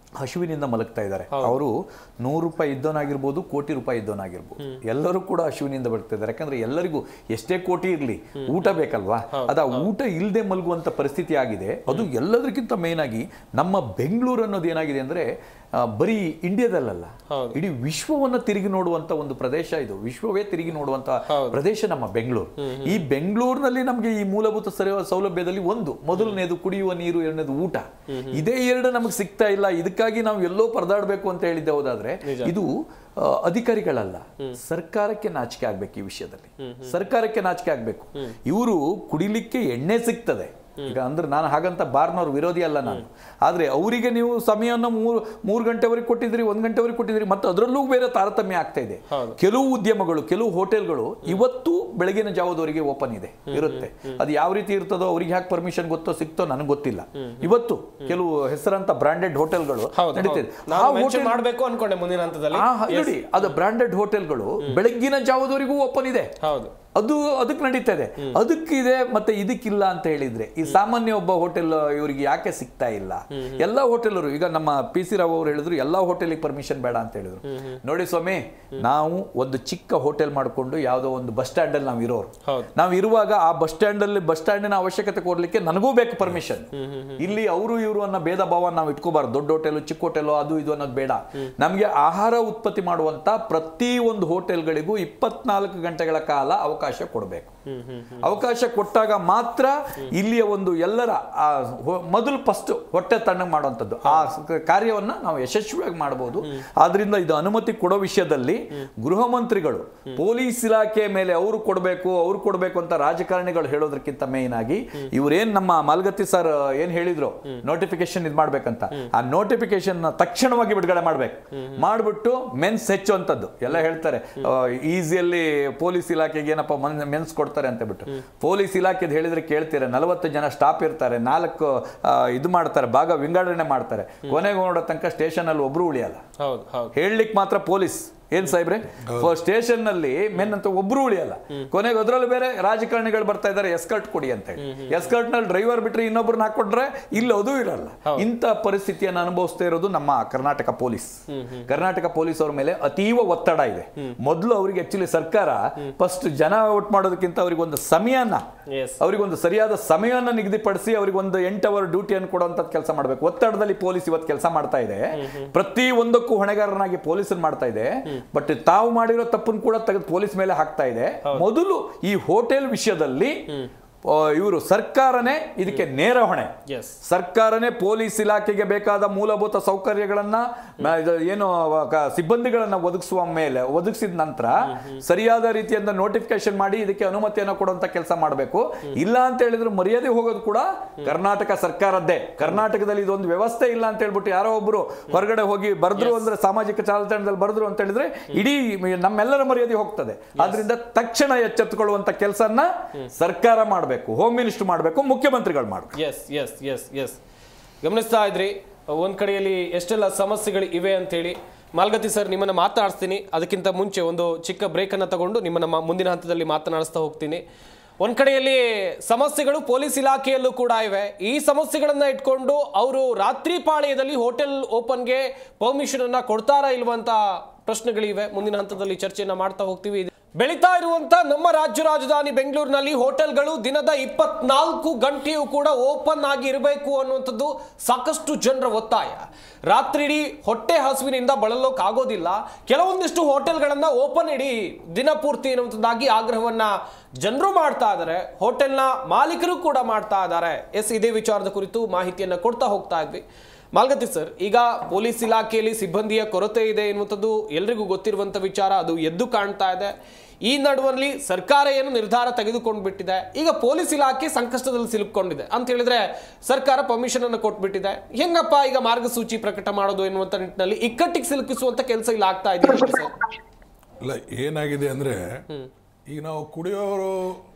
ಹಸುವಿನಿಂದ ಮಲಗ್ತಾ ಇದ್ದಾರೆ ಅವರು ನೂರು ರೂಪಾಯಿ ಇದ್ದವನಾಗಿರ್ಬೋದು ಕೋಟಿ ರೂಪಾಯಿ ಇದ್ದವನಾಗಿರ್ಬೋದು ಎಲ್ಲರೂ ಕೂಡ ಹಸುವಿನಿಂದ ಬದುಕ್ತಾ ಇದ್ದಾರೆ ಯಾಕಂದ್ರೆ ಎಲ್ಲರಿಗೂ ಎಷ್ಟೇ ಕೋಟಿ ಇರಲಿ ಊಟ ಬೇಕಲ್ವಾ ಅದ ಊಟ ಇಲ್ಲದೆ ಮಲಗುವಂತ ಪರಿಸ್ಥಿತಿ ಆಗಿದೆ ಅದು ಎಲ್ಲದಕ್ಕಿಂತ ಮೇನ್ ಆಗಿ ನಮ್ಮ ಬೆಂಗಳೂರು ಅನ್ನೋದು ಏನಾಗಿದೆ ಅಂದ್ರೆ ಆ, ಬರೀ ಇಂಡಿಯಾದಲ್ಲ ಇಡೀ ವಿಶ್ವವನ್ನ ತಿರುಗಿ ನೋಡುವಂತ ಒಂದು ಪ್ರದೇಶ ಇದು ವಿಶ್ವವೇ ತಿರುಗಿ ನೋಡುವಂತ ಪ್ರದೇಶ ನಮ್ಮ ಬೆಂಗಳೂರು ಈ ಬೆಂಗಳೂರಿನಲ್ಲಿ ನಮಗೆ ಈ ಮೂಲಭೂತ ಸರಿ- ಸೌಲಭ್ಯದಲ್ಲಿ ಒಂದು ಮೊದಲನೇದು ಕುಡಿಯುವ ನೀರು ಎರಡನೇದು ಊಟ ಇದೇ ಎರಡು ನಮಗೆ ಸಿಗ್ತಾ ಇಲ್ಲ ಇದಕ್ಕಾಗಿ ನಾವು ಎಲ್ಲೋ ಪರದಾಡಬೇಕು ಅಂತ ಹೇಳಿದ್ದೆ ಹೋದಾದ್ರೆ ಇದು ಆ, ಅಧಿಕಾರಿಗಳಲ್ಲ ಸರ್ಕಾರಕ್ಕೆ ನಾಚಿಕೆ ಆಗ್ಬೇಕು ಈ ವಿಷಯದಲ್ಲಿ ಸರ್ಕಾರಕ್ಕೆ ನಾಚಿಕೆ ಆಗ್ಬೇಕು ಇವರು ಕುಡಿಲಿಕ್ಕೆ ಎಣ್ಣೆ ಸಿಗ್ತದೆ ಈಗ ಅಂದ್ರೆ ನಾನು ಹಾಗಂತ ಬಾರ್ನವ್ರ ವಿರೋಧಿ ಅಲ್ಲ ನಾನು ಆದ್ರೆ ಅವರಿಗೆ ನೀವು ಸಮಯವನ್ನು ಮೂರು ಮೂರು ಗಂಟೆವರೆಗೆ ಕೊಟ್ಟಿದ್ರಿ ಒಂದ್ ಗಂಟೆವರೆಗೆ ಕೊಟ್ಟಿದ್ರಿ ಮತ್ತು ಅದರಲ್ಲೂ ಬೇರೆ ತಾರತಮ್ಯ ಆಗ್ತಾ ಇದೆ ಕೆಲವು ಉದ್ಯಮಗಳು ಕೆಲವು ಹೋಟೆಲ್ಗಳು ಇವತ್ತು ಬೆಳಗಿನ ಜಾವದವರೆಗೆ ಓಪನ್ ಇದೆ ಇರುತ್ತೆ ಅದು ಯಾವ ರೀತಿ ಇರ್ತದೋ ಅವ್ರಿಗೆ ಯಾಕೆ ಪರ್ಮಿಷನ್ ಗೊತ್ತೋ ಸಿಕ್ತೋ ನನಗೆ ಗೊತ್ತಿಲ್ಲ ಇವತ್ತು ಕೆಲವು ಹೆಸರಂತ ಬ್ರಾಂಡೆಡ್ ಹೋಟೆಲ್ಗಳು ಹೌದು ನಡೀತಿದೆ ಆ ನಾನು ಮೆನ್ಷನ್ ಹೋಟೆಲ್ ಮಾಡಬೇಕು ಅನ್ಕೊಂಡೆ ಮುಂದಿನ ಹಂತದಲ್ಲಿ ಆ, ಹ- ನೋಡಿ ಅದು ಬ್ರಾಂಡೆಡ್ ಹೋಟೆಲ್ಗಳು ಬೆಳಗ್ಗಿನ ಜಾವದವರೆಗೂ ಓಪನ್ ಇದೆ ಹೌದು ಅದು ಅದಕ್ಕೆ ನಡೀತಾ ಇದೆ ಅದಕ್ಕಿದೆ ಮತ್ತೆ ಇದಕ್ಕಿಲ್ಲ ಅಂತ ಹೇಳಿದ್ರೆ ಈ ಸಾಮಾನ್ಯ ಒಬ್ಬ ಹೋಟೆಲ್ ಇವರಿಗೆ ಯಾಕೆ ಸಿಗ್ತಾ ಇಲ್ಲ ಎಲ್ಲ ಹೋಟೆಲರು ಈಗ ನಮ್ಮ ಪಿ ಸಿ ರಾವ್ ಅವರು ಹೇಳಿದ್ರು ಎಲ್ಲಾ ಹೋಟೆಲಿಗೆ ಪರ್ಮಿಷನ್ ಬೇಡ ಅಂತ ಹೇಳಿದ್ರು ನೋಡಿ ಸ್ವಾಮಿ ನಾವು ಒಂದು ಚಿಕ್ಕ ಹೋಟೆಲ್ ಮಾಡಿಕೊಂಡು ಯಾವುದೋ ಒಂದು ಬಸ್ ಸ್ಟ್ಯಾಂಡ್ ಅಲ್ಲಿ ನಾವು ಇರೋರು ಹೌದು. ನಾವು ಇರುವಾಗ ಆ ಬಸ್ ಸ್ಟ್ಯಾಂಡ್ ಅಲ್ಲಿ ಬಸ್ ಸ್ಟ್ಯಾಂಡಿನ ಅವಶ್ಯಕತೆ ಕೊಡ್ಲಿಕ್ಕೆ ನನಗೂ ಬೇಕು ಪರ್ಮಿಷನ್ ಇಲ್ಲಿ ಅವರು ಇವರು ಅನ್ನೋ ಭೇದ ಭಾವ ನಾವು ಇಟ್ಕೋಬಾರ್ದು ದೊಡ್ಡ ಹೋಟೆಲ್ ಚಿಕ್ಕ ಹೋಟೆಲ್ ಅದು ಇದು ಅನ್ನೋದು ಬೇಡ ನಮಗೆ ಆಹಾರ ಉತ್ಪತ್ತಿ ಮಾಡುವಂತ ಪ್ರತಿ ಒಂದು ಹೋಟೆಲ್ಗಳಿಗೂ ಇಪ್ಪತ್ನಾಲ್ಕು ಗಂಟೆಗಳ ಕಾಲ ಅವಕಾಶ ಕೊಡಬೇಕು ಅವಕಾಶ ಕೊಟ್ಟಾಗ ಮಾತ್ರ ಇಲ್ಲಿಯ ಒಂದು ಎಲ್ಲರ ಆ ಹೊ- ಮೊದಲು ಫಸ್ಟ್ ಹೊಟ್ಟೆ ತಣ್ಣಗೆ ಮಾಡುವಂಥದ್ದು ಆ ಸ- ಕಾರ್ಯವನ್ನ ನಾವು ಯಶಸ್ವಿಯಾಗಿ ಮಾಡಬಹುದು ಆದ್ರಿಂದ ಇದು ಅನುಮತಿ ಕೊಡೋ ವಿಷಯದಲ್ಲಿ ಗೃಹ ಮಂತ್ರಿಗಳು ಪೊಲೀಸ್ ಇಲಾಖೆ ಮೇಲೆ ಅವರು ಕೊಡಬೇಕು ಅವ್ರು ಕೊಡಬೇಕು ಅಂತ ರಾಜಕಾರಣಿಗಳು ಹೇಳೋದಕ್ಕಿಂತ ಮೇನ್ ಆಗಿ ಇವ್ರೇನ್ ನಮ್ಮ ಮಾಲ್ಗತ್ತಿ ಸರ್ ಏನ್ ಹೇಳಿದ್ರು ನೋಟಿಫಿಕೇಶನ್ ಇದು ಮಾಡ್ಬೇಕಂತ ಆ ನೋಟಿಫಿಕೇಶನ್ ತಕ್ಷಣವಾಗಿ ಬಿಡುಗಡೆ ಮಾಡ್ಬೇಕು ಮಾಡ್ಬಿಟ್ಟು ಮೆನ್ಸ್ ಹೆಚ್ಚುವಂಥದ್ದು ಎಲ್ಲ ಹೇಳ್ತಾರೆ ಈಸಿಯಲ್ಲಿ ಪೊಲೀಸ್ ಇಲಾಖೆಗೆ ಏನಪ್ಪ ಮೆನ್ಸ್ ಕೊಡ್ತಾರೆ ಅಂತ ಬಿಟ್ಟು ಪೊಲೀಸ್ ಇಲಾಖೆದು ಹೇಳಿದ್ರೆ ಕೇಳ್ತೀರಾ ನಲವತ್ತು ಜನ ಸ್ಟಾಫ್ ಇರ್ತಾರೆ ನಾಲ್ಕು ಆ, ಇದು ಮಾಡ್ತಾರೆ ಭಾಗ ವಿಂಗಡಣೆ ಮಾಡ್ತಾರೆ ಕೊನೆಗೆ ನೋಡೋ ತನಕ ಸ್ಟೇಷನ್ ಅಲ್ಲಿ ಒಬ್ರು ಉಳಿಯಲ್ಲ ಹೌದು ಹೌದು ಹೇಳಲಿಕ್ಕೆ ಮಾತ್ರ ಪೊಲೀಸ್ ಏನ್ ಸಾಹೇಬ್ರೆ ಸ್ಟೇಷನ್ ನಲ್ಲಿ ಮೆನ್ ಅಂತ ಒಬ್ರು ಉಳಿಯಲ್ಲ ಕೊನೆಗೆ ಅದ್ರಲ್ಲಿ ಬೇರೆ ರಾಜಕಾರಣಿಗಳು ಬರ್ತಾ ಇದ್ದಾರೆ ಎಸ್ಕರ್ಟ್ ಕೊಡಿ ಅಂತ ಹೇಳಿ ಎಸ್ಕರ್ಟ್ ನಲ್ಲಿ ಡ್ರೈವರ್ ಬಿಟ್ರೆ ಇನ್ನೊಬ್ರನ್ನ ಹಾಕೊಟ್ರೆ ಇಲ್ಲಿ ಅದು ಇರಲ್ಲ ಇಂಥ ಪರಿಸ್ಥಿತಿಯನ್ನು ಅನುಭವಿಸ್ತಾ ಇರೋದು ನಮ್ಮ ಕರ್ನಾಟಕ ಪೊಲೀಸ್ ಕರ್ನಾಟಕ ಪೊಲೀಸ್ ಅವ್ರ ಮೇಲೆ ಅತೀವ ಒತ್ತಡ ಇದೆ ಮೊದಲು ಅವರಿಗೆ ಆಕ್ಚುಲಿ ಸರ್ಕಾರ ಫಸ್ಟ್ ಜನ ವೋಟ್ ಮಾಡೋದಕ್ಕಿಂತ ಅವ್ರಿಗೆ ಒಂದು ಸಮಯನ Yes. ಅವರಿಗೊಂದು ಸರಿಯಾದ ಸಮಯವನ್ನು ನಿಗದಿಪಡಿಸಿ ಅವರಿಗೆ ಒಂದು ಎಂಟು ಅವರ್ ಡ್ಯೂಟಿಯನ್ನು ಕೊಡುವಂತ ಕೆಲಸ ಮಾಡಬೇಕು ಒತ್ತಡದಲ್ಲಿ ಪೊಲೀಸ್ ಇವತ್ತು ಕೆಲಸ ಮಾಡ್ತಾ ಇದೆ ಪ್ರತಿ ಒಂದಕ್ಕೂ ಹೊಣೆಗಾರನಾಗಿ ಪೊಲೀಸನ್ ಮಾಡ್ತಾ ಇದೆ ಬಟ್ ತಾವು ಮಾಡಿರೋ ತಪ್ಪನ್ನು ಕೂಡ ತೆಗೆದು ಪೊಲೀಸ್ ಮೇಲೆ ಹಾಕ್ತಾ ಇದೆ ಮೊದಲು ಈ ಹೋಟೆಲ್ ವಿಷಯದಲ್ಲಿ ಇವರು ಸರ್ಕಾರನೇ ಇದಕ್ಕೆ ನೇರ ಹೊಣೆ ಎಸ್ ಸರ್ಕಾರನೇ ಪೊಲೀಸ್ ಇಲಾಖೆಗೆ ಬೇಕಾದ ಮೂಲಭೂತ ಸೌಕರ್ಯಗಳನ್ನ ಮ- ಇದು ಏನು ಕ- ಸಿಬ್ಬಂದಿಗಳನ್ನ ಒದಗಿಸುವ ಮೇಲೆ ಒದಗಿಸಿದ ನಂತರ ಸರಿಯಾದ ರೀತಿಯಿಂದ ನೋಟಿಫಿಕೇಶನ್ ಮಾಡಿ ಇದಕ್ಕೆ ಅನುಮತಿಯನ್ನು ಕೊಡುವಂತ ಕೆಲಸ ಮಾಡಬೇಕು ಇಲ್ಲ ಅಂತ ಹೇಳಿದ್ರೆ ಮರ್ಯಾದೆ ಹೋಗೋದು ಕೂಡ ಕರ್ನಾಟಕ ಸರ್ಕಾರದ್ದೇ ಕರ್ನಾಟಕದಲ್ಲಿ ಇದೊಂದು ವ್ಯವಸ್ಥೆ ಇಲ್ಲ ಅಂತ ಹೇಳ್ಬಿಟ್ಟು ಯಾರೋ ಒಬ್ರು ಹೊರಗಡೆ ಹೋಗಿ ಬರೆದ್ರು ಅಂದ್ರೆ ಸಾಮಾಜಿಕ ಜಾಲತಾಣದಲ್ಲಿ ಬರೆದ್ರು ಅಂತ ಹೇಳಿದ್ರೆ ಇಡೀ ನಮ್ಮೆಲ್ಲರ ಮರ್ಯಾದೆ ಹೋಗ್ತದೆ ಆದ್ರಿಂದ ತಕ್ಷಣ ಎಚ್ಚೆತ್ತುಕೊಳ್ಳುವಂತ ಕೆಲಸನ ಸರ್ಕಾರ ಮಾಡಬೇಕು ಹೋಮ್ ಮಿನಿಸ್ಟರ್ ಮಾಡಬೇಕು ಮುಖ್ಯಮಂತ್ರಿಗಳು ಮಾಡಬೇಕು ಎಸ್ ಎಸ್ ಎಸ್ ಎಸ್ ಗಮನಿಸ್ತಾ ಇದ್ರಿ ಒಂದ್ ಕಡೆಯಲ್ಲಿ ಎಷ್ಟೆಲ್ಲ ಸಮಸ್ಯೆಗಳು ಇವೆ ಅಂತೇಳಿ ಮಾಲ್ಗತಿ ಸರ್ ನಿಮ್ಮನ್ನ ಮಾತನಾಡಿಸ್ತೀನಿ ಅದಕ್ಕಿಂತ ಮುಂಚೆ ಒಂದು ಚಿಕ್ಕ ಬ್ರೇಕ್ ಅನ್ನ ತಗೊಂಡು ನಿಮ್ಮನ್ನ ಮ- ಮುಂದಿನ ಹಂತದಲ್ಲಿ ಮಾತನಾಡಿಸ್ತಾ ಹೋಗ್ತೀನಿ ಒಂದ್ ಕಡೆಯಲ್ಲಿ ಸಮಸ್ಯೆಗಳು ಪೊಲೀಸ್ ಇಲಾಖೆಯಲ್ಲೂ ಕೂಡ ಇವೆ ಈ ಸಮಸ್ಯೆಗಳನ್ನ ಇಟ್ಕೊಂಡು ಅವರು ರಾತ್ರಿ ಪಾಳ್ಯದಲ್ಲಿ ಹೋಟೆಲ್ ಓಪನ್ಗೆ ಪರ್ಮಿಷನ್ ಅನ್ನ ಕೊಡ್ತಾರಾ ಇಲ್ವಂತ ಪ್ರಶ್ನೆಗಳಿವೆ ಮುಂದಿನ ಹಂತದಲ್ಲಿ ಚರ್ಚೆಯನ್ನ ಮಾಡ್ತಾ ಹೋಗ್ತೀವಿ ಬೆಳೀತಾ ಇರುವಂತ ನಮ್ಮ ರಾಜ್ಯ ರಾಜಧಾನಿ ಬೆಂಗಳೂರಿನಲ್ಲಿ ಹೋಟೆಲ್ಗಳು ದಿನದ ಇಪ್ಪತ್ನಾಲ್ಕು ಗಂಟೆಯೂ ಕೂಡ ಓಪನ್ ಆಗಿ ಇರಬೇಕು ಅನ್ನುವಂಥದ್ದು ಸಾಕಷ್ಟು ಜನರ ಒತ್ತಾಯ ರಾತ್ರಿ ಇಡೀ ಹೊಟ್ಟೆ ಹಸುವಿನಿಂದ ಬಳಲೋಕ್ ಆಗೋದಿಲ್ಲ ಕೆಲವೊಂದಿಷ್ಟು ಹೋಟೆಲ್ಗಳನ್ನ ಓಪನ್ ಇಡೀ ದಿನ ಪೂರ್ತಿ ಅನ್ನುವಂಥದ್ದಾಗಿ ಆಗ್ರಹವನ್ನ ಜನರು ಮಾಡ್ತಾ ಇದ್ದಾರೆ ಹೋಟೆಲ್ನ ಮಾಲೀಕರು ಕೂಡ ಮಾಡ್ತಾ ಇದ್ದಾರೆ ಎಸ್ ಇದೇ ವಿಚಾರದ ಕುರಿತು ಮಾಹಿತಿಯನ್ನ ಕೊಡ್ತಾ ಹೋಗ್ತಾ ಇದ್ವಿ ಮಾಲ್ಗತಿ ಸರ್ ಈಗ ಪೊಲೀಸ್ ಇಲಾಖೆಯಲ್ಲಿ ಸಿಬ್ಬಂದಿಯ ಕೊರತೆ ಇದೆ ಎನ್ನುವಂಥದ್ದು ಎಲ್ರಿಗೂ ಗೊತ್ತಿರುವಂತ ವಿಚಾರ ಅದು ಎದ್ದು ಕಾಣ್ತಾ ಇದೆ ಈ ನಡುವಲ್ಲಿ ಸರ್ಕಾರ ಏನು ನಿರ್ಧಾರ ತೆಗೆದುಕೊಂಡು ಬಿಟ್ಟಿದೆ ಈಗ ಪೊಲೀಸ್ ಇಲಾಖೆ ಸಂಕಷ್ಟದಲ್ಲಿ ಸಿಲುಕೊಂಡಿದೆ ಅಂತ ಹೇಳಿದ್ರೆ ಸರ್ಕಾರ ಪರ್ಮಿಷನ್ ಅನ್ನು ಕೊಟ್ಬಿಟ್ಟಿದೆ ಹೆಂಗಪ್ಪ ಈಗ ಮಾರ್ಗಸೂಚಿ ಪ್ರಕಟ ಮಾಡೋದು ಎನ್ನುವಂತ ನಿಟ್ಟಿನಲ್ಲಿ ಇಕ್ಕಟ್ಟಿಗೆ ಸಿಲುಕಿಸುವಂತ ಕೆಲಸ ಇಲ್ಲಿ ಆಗ್ತಾ ಇದೆ ಸರ್ ಇಲ್ಲ ಏನಾಗಿದೆ ಅಂದರೆ ಈಗ ನಾವು ಕುಡಿಯೋರು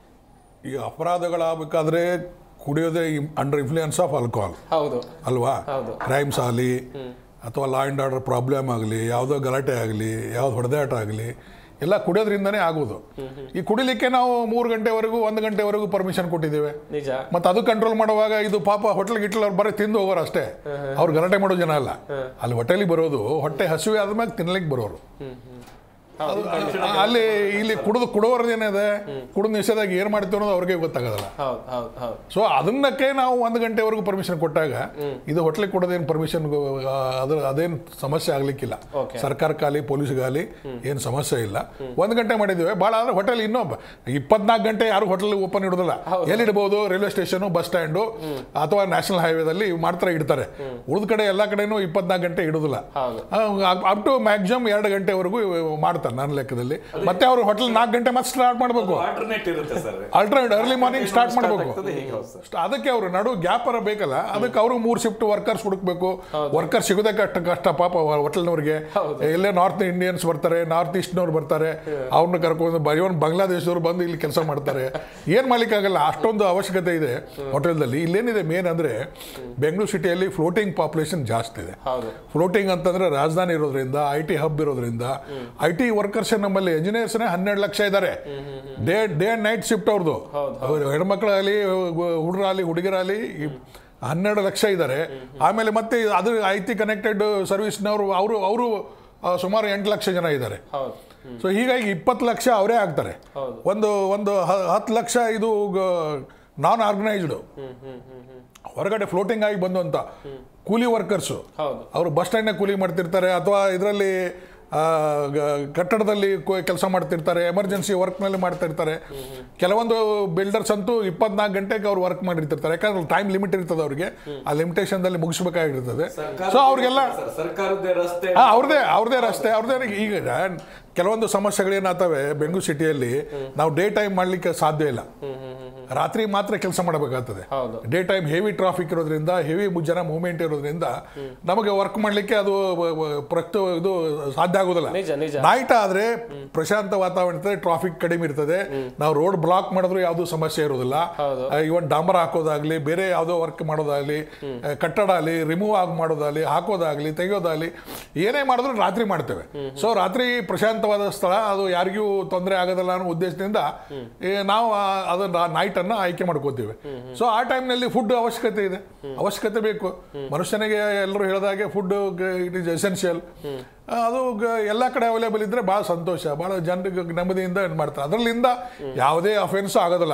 ಈಗ ಅಪರಾಧಗಳಾಗಬೇಕಾದ್ರೆ ಕುಡಿಯೋದೇ ಅಂಡರ್ ಇನ್ಫ್ಲೂಯೆನ್ಸ್ ಆಫ್ ಆಲ್ಕೋಹಾಲ್ ಹೌದು ಅಲ್ವಾ ಹೌದು. ಕ್ರೈಮ್ಸ್ ಆಗಲಿ ಅಥವಾ ಲಾ ಆ್ಯಂಡ್ ಆರ್ಡರ್ ಪ್ರಾಬ್ಲಮ್ ಆಗಲಿ ಯಾವುದೋ ಗಲಾಟೆ ಆಗಲಿ ಯಾವ್ದು ಹೊಡೆದಾಟ ಆಗಲಿ ಎಲ್ಲ ಕುಡಿಯೋದ್ರಿಂದನೇ ಆಗೋದು ಈ ಕುಡಿಲಿಕ್ಕೆ ನಾವು ಮೂರು ಗಂಟೆವರೆಗೂ ಒಂದು ಗಂಟೆವರೆಗೂ ಪರ್ಮಿಷನ್ ಕೊಟ್ಟಿದ್ದೇವೆ ನಿಜ ಮತ್ತೆ ಅದು ಕಂಟ್ರೋಲ್ ಮಾಡುವಾಗ ಇದು ಪಾಪ ಹೋಟ್ಲ್ ಗಿಟ್ಲ್ ಅವ್ರು ಬರೀ ತಿಂದು ಹೋಗೋರು ಅಷ್ಟೇ ಅವ್ರು ಗಲಾಟೆ ಮಾಡೋ ಜನ ಅಲ್ಲ ಅಲ್ಲಿ ಹೋಟೆಲಿಗೆ ಬರೋದು ಹೊಟ್ಟೆ ಹಸಿವೆ ಆದ್ಮೇಲೆ ತಿನ್ಲಿಕ್ಕೆ ಬರೋರು ಅದು- ಅಲ್ಲಿ ಇಲ್ಲಿ ಕುಡಿದು ಕುಡೋರ್ದು ಏನಿದೆ ಕುಡಿದು ನಿಷೇಧಾಗಿ ಏನ್ ಮಾಡ್ತೀವಿ ಅನ್ನೋದು ಅವ್ರಿಗೆ ಗೊತ್ತಾಗೋದಿಲ್ಲ ಹೌದು ಹೌದು ಹೌದು ಸೊ ಅದನ್ನಕ್ಕೆ ನಾವು ಒಂದು ಗಂಟೆವರೆಗೂ ಪರ್ಮಿಷನ್ ಕೊಟ್ಟಾಗ ಇದು ಹೋಟ್ಲಿಗೆ ಕೊಡೋದೇನು ಪರ್ಮಿಷನ್ ಅದ್ರ ಅದೇನು ಸಮಸ್ಯೆ ಆಗ್ಲಿಕ್ಕಿಲ್ಲ Okay. ಸರ್ಕಾರಕ್ಕಾಗಲಿ ಪೊಲೀಸ್ಗಾಗಲಿ ಏನು ಸಮಸ್ಯೆ ಇಲ್ಲ ಒಂದು ಗಂಟೆ ಮಾಡಿದ್ದೀವಿ ಭಾಳ ಅಂದ್ರೆ ಹೋಟೆಲ್ ಇನ್ನೊಬ್ಬ ಇಪ್ಪತ್ನಾಲ್ಕು ಗಂಟೆ ಯಾರು ಹೋಟೆಲ್ ಓಪನ್ ಇಡೋದಿಲ್ಲ ಎಲ್ಲಿ ಇಡ್ಬೋದು ರೈಲ್ವೆ ಸ್ಟೇಷನ್ ಬಸ್ ಸ್ಟ್ಯಾಂಡು ಅಥವಾ ನ್ಯಾಷನಲ್ ಹೈವೇದಲ್ಲಿ ಮಾತ್ರ ಇಡ್ತಾರೆ ಉಳಿದ ಕಡೆ ಎಲ್ಲ ಕಡೆನೂ ಇಪ್ಪತ್ನಾಲ್ಕು ಗಂಟೆ ಇಡೋದಿಲ್ಲ ಹೌದು. ಅಪ್ ಟು ಮ್ಯಾಕ್ಸಿಮಮ್ ಎರಡು ಗಂಟೆವರೆಗೂ ಮಾಡ್ತಾರೆ ನನ್ನ ಲೆಕ್ಕದಲ್ಲಿ ಮತ್ತೆ ಅವರು ಹೋಟೆಲ್ ನಾಲ್ಕು ಗಂಟೆ ಮತ್ತೆ ಸ್ಟಾರ್ಟ್ ಮಾಡಬೇಕು ಆಲ್ಟರ್ನೇಟ್ ಇರುತ್ತೆ sir alternate early morning start ಮಾಡಬೇಕು ಆಗ್ತದೆ ಹೀಗೆ ಹೌದು ಸರ್ ಅದಕ್ಕೆ ಅವರು ನಡು ಗ್ಯಾಪ್ ಅರ ಬೇಕಲ್ಲ ಅದಕ್ಕೆ ಅವರು ಮೂರು ಶಿಫ್ಟ್ ವರ್ಕರ್ಸ್ ಹುಡುಕ್ಬೇಕು ವರ್ಕರ್ ಸಿಗೋದೇ ಕಷ್ಟ ಕಷ್ಟ ಪಾಪ ಹೋಟೆಲ್ನವ್ರಿಗೆ ಎಲ್ಲೇ ನಾರ್ತ್ ಇಂಡಿಯನ್ಸ್ ಬರ್ತಾರೆ ನಾರ್ತ್ ಈಸ್ಟ್ನವ್ರು ಬರ್ತಾರೆ ಅವ್ರನ್ನ ಕರ್ಕೊಂಡು ಇವನ್ ಬಾಂಗ್ಲಾದೇಶದವ್ರು ಬಂದು ಇಲ್ಲಿ ಕೆಲಸ ಮಾಡ್ತಾರೆ ಏನ್ ಮಾಡ್ಲಿಕ್ಕಾಗಲ್ಲ ಅಷ್ಟೊಂದು ಅವಶ್ಯಕತೆ ಇದೆ ಹೋಟೆಲ್ದಲ್ಲಿ ಇಲ್ಲೇನಿದೆ ಮೇನ್ ಅಂದ್ರೆ ಬೆಂಗಳೂರು ಸಿಟಿಯಲ್ಲಿ ಫ್ಲೋಟಿಂಗ್ ಪಾಪ್ಯುಲೇಷನ್ ಜಾಸ್ತಿ ಇದೆ ಹೌದು ಫ್ಲೋಟಿಂಗ್ ಅಂತಂದ್ರೆ ರಾಜಧಾನಿ ಇರೋದ್ರಿಂದ ಐ ಟಿ ಹಬ್ ಇರೋದ್ರಿಂದ ಐ ಟಿ ವರ್ಕರ್ಸ್ ನಮ್ಮಲ್ಲಿ ಎಂಜಿನಿಯರ್ಸ್ನೇ ಹನ್ನೆರಡು ಲಕ್ಷ ಇದ್ದಾರೆ day day and night shift ಅವ್ರದ್ದು ಅವ್ರು ಹೆಣ್ಮಕ್ಳಾಗಲಿ ಹುಡುಗರಾಗಲಿ ಹುಡುಗರಾಗಲಿ ಹನ್ನೆರಡು ಲಕ್ಷ ಇದ್ದಾರೆ ಆಮೇಲೆ ಮತ್ತೆ ಅದ್ರ ಐ ಟಿ ಕನೆಕ್ಟೆಡ್ ಸರ್ವಿಸ್ನವರು ಅವರು ಅವರು ಸುಮಾರು ಎಂಟು ಲಕ್ಷ ಜನ ಇದ್ದಾರೆ ಹೌದು ಸೊ ಹೀಗಾಗಿ ಇಪ್ಪತ್ತು ಲಕ್ಷ ಅವರೇ ಆಗ್ತಾರೆ ಹೌದು. ಒಂದು ಒಂದು ಹ- ಹತ್ತು ಲಕ್ಷ ಇದು ನಾನ್ ಆರ್ಗನೈಸ್ಡ್ ಹೊರಗಡೆ ಫ್ಲೋಟಿಂಗ್ ಆಗಿ ಬಂದಂತ ಕೂಲಿ ವರ್ಕರ್ಸು ಹೌದು ಅವರು ಬಸ್ ಸ್ಟ್ಯಾಂಡ್ನಾಗ ಕೂಲಿ ಮಾಡ್ತಿರ್ತಾರೆ ಅಥವಾ ಇದರಲ್ಲಿ ಕಟ್ಟಡದಲ್ಲಿ ಕೆಲಸ ಮಾಡ್ತಿರ್ತಾರೆ ಎಮರ್ಜೆನ್ಸಿ ವರ್ಕ್ನಲ್ಲಿ ಮಾಡ್ತಾ ಇರ್ತಾರೆ ಕೆಲವೊಂದು ಬಿಲ್ಡರ್ಸ್ ಅಂತೂ ಇಪ್ಪತ್ನಾಲ್ಕು ಗಂಟೆಗೆ ಅವ್ರು ವರ್ಕ್ ಮಾಡಿರ್ತಿರ್ತಾರೆ ಯಾಕಂದ್ರೆ ಟೈಮ್ ಲಿಮಿಟ್ ಇರ್ತದೆ ಅವ್ರಿಗೆ ಆ ಲಿಮಿಟೇಷನ್ದಲ್ಲಿ ಮುಗಿಸ್ಬೇಕಾಗಿರ್ತದೆ ಸೊ ಅವ್ರಿಗೆಲ್ಲ ಸರ್, ಸರ್ಕಾರದ್ದೇ ರಸ್ತೆ ಹಾ ಅವ್ರದೇ ಅವ್ರದೇ ರಸ್ತೆ ಅವ್ರದೇ ಈಗ ಕೆಲವೊಂದು ಸಮಸ್ಯೆಗಳೇನಾಗ್ತವೆ ಬೆಂಗಳೂರು ಸಿಟಿಯಲ್ಲಿ ನಾವು ಡೇ ಟೈಮ್ ಮಾಡ್ಲಿಕ್ಕೆ ಸಾಧ್ಯ ಇಲ್ಲ ರಾತ್ರಿ ಮಾತ್ರ ಕೆಲಸ ಮಾಡಬೇಕಾಗ್ತದೆ ಹೌದು. ಡೇ ಟೈಮ್ ಹೆವಿ ಟ್ರಾಫಿಕ್ ಇರೋದ್ರಿಂದ ಹೆವಿ ಜನ ಮೂವ್ಮೆಂಟ್ ಇರೋದ್ರಿಂದ ನಮಗೆ ವರ್ಕ್ ಮಾಡ್ಲಿಕ್ಕೆ ಅದು ವ- ವ- ಪ್ರಕ್ತ ಇದು ಸಾಧ್ಯ ಆಗೋದಿಲ್ಲ ನಿಜ, ನಿಜ. ನೈಟ್ ಆದ್ರೆ ಪ್ರಶಾಂತ ವಾತಾವರಣ ಇರ್ತದೆ ಟ್ರಾಫಿಕ್ ಕಡಿಮೆ ಇರ್ತದೆ ನಾವು ರೋಡ್ ಬ್ಲಾಕ್ ಮಾಡಿದ್ರು ಯಾವ್ದು ಸಮಸ್ಯೆ ಇರೋದಿಲ್ಲ ಹೌದು. ಇವನ್ ಡಾಂಬರ್ ಹಾಕೋದಾಗ್ಲಿ ಬೇರೆ ಯಾವುದೋ ವರ್ಕ್ ಮಾಡೋದಾಗ್ಲಿ ಆ, ಕಟ್ಟಡ ಆಗಲಿ ರಿಮೂವ್ ಆಗಿ ಮಾಡೋದಾಗ್ಲಿ ಹಾಕೋದಾಗ್ಲಿ ತೆಗೆಯೋದಾಗ್ಲಿ ಏನೇ ಮಾಡಿದ್ರು ರಾತ್ರಿ ಮಾಡ್ತೇವೆ ಸೊ ರಾತ್ರಿ ಪ್ರಶಾಂತವಾದ ಸ್ಥಳ ಅದು ಯಾರಿಗೂ ತೊಂದರೆ ಆಗೋದಿಲ್ಲ ಅನ್ನೋ ಉದ್ದೇಶದಿಂದ ಈ ನಾವು ಆ- ಅದನ್ನ ನೈಟ್ ಅನ್ನ ಆಯ್ಕೆ ಮಾಡ್ಕೋತೀವಿ ಸೊ ಆ ಟೈಮ್ನಲ್ಲಿ ಫುಡ್ ಅವಶ್ಯಕತೆ ಇದೆ ಅವಶ್ಯಕತೆ ಬೇಕು ಮನುಷ್ಯನಿಗೆ ಎಲ್ಲರೂ ಹೇಳಿದಾಗೆ ಫುಡ್ ಇಟ್ ಇಸ್ ಎಸೆನ್ಷಿಯಲ್ ಅದು ಗ- ಎಲ್ಲ ಕಡೆ ಅವೈಲೇಬಲ್ ಇದ್ರೆ ಬಹಳ ಸಂತೋಷ ಬಹಳ ಜನರಿಗೆ ನೆಮ್ಮದಿಯಿಂದ ಇದ್ ಮಾಡ್ತಾರೆ ಅದರಲ್ಲಿಂದ ಯಾವುದೇ ಅಫೆನ್ಸ್ ಆಗೋದಿಲ್ಲ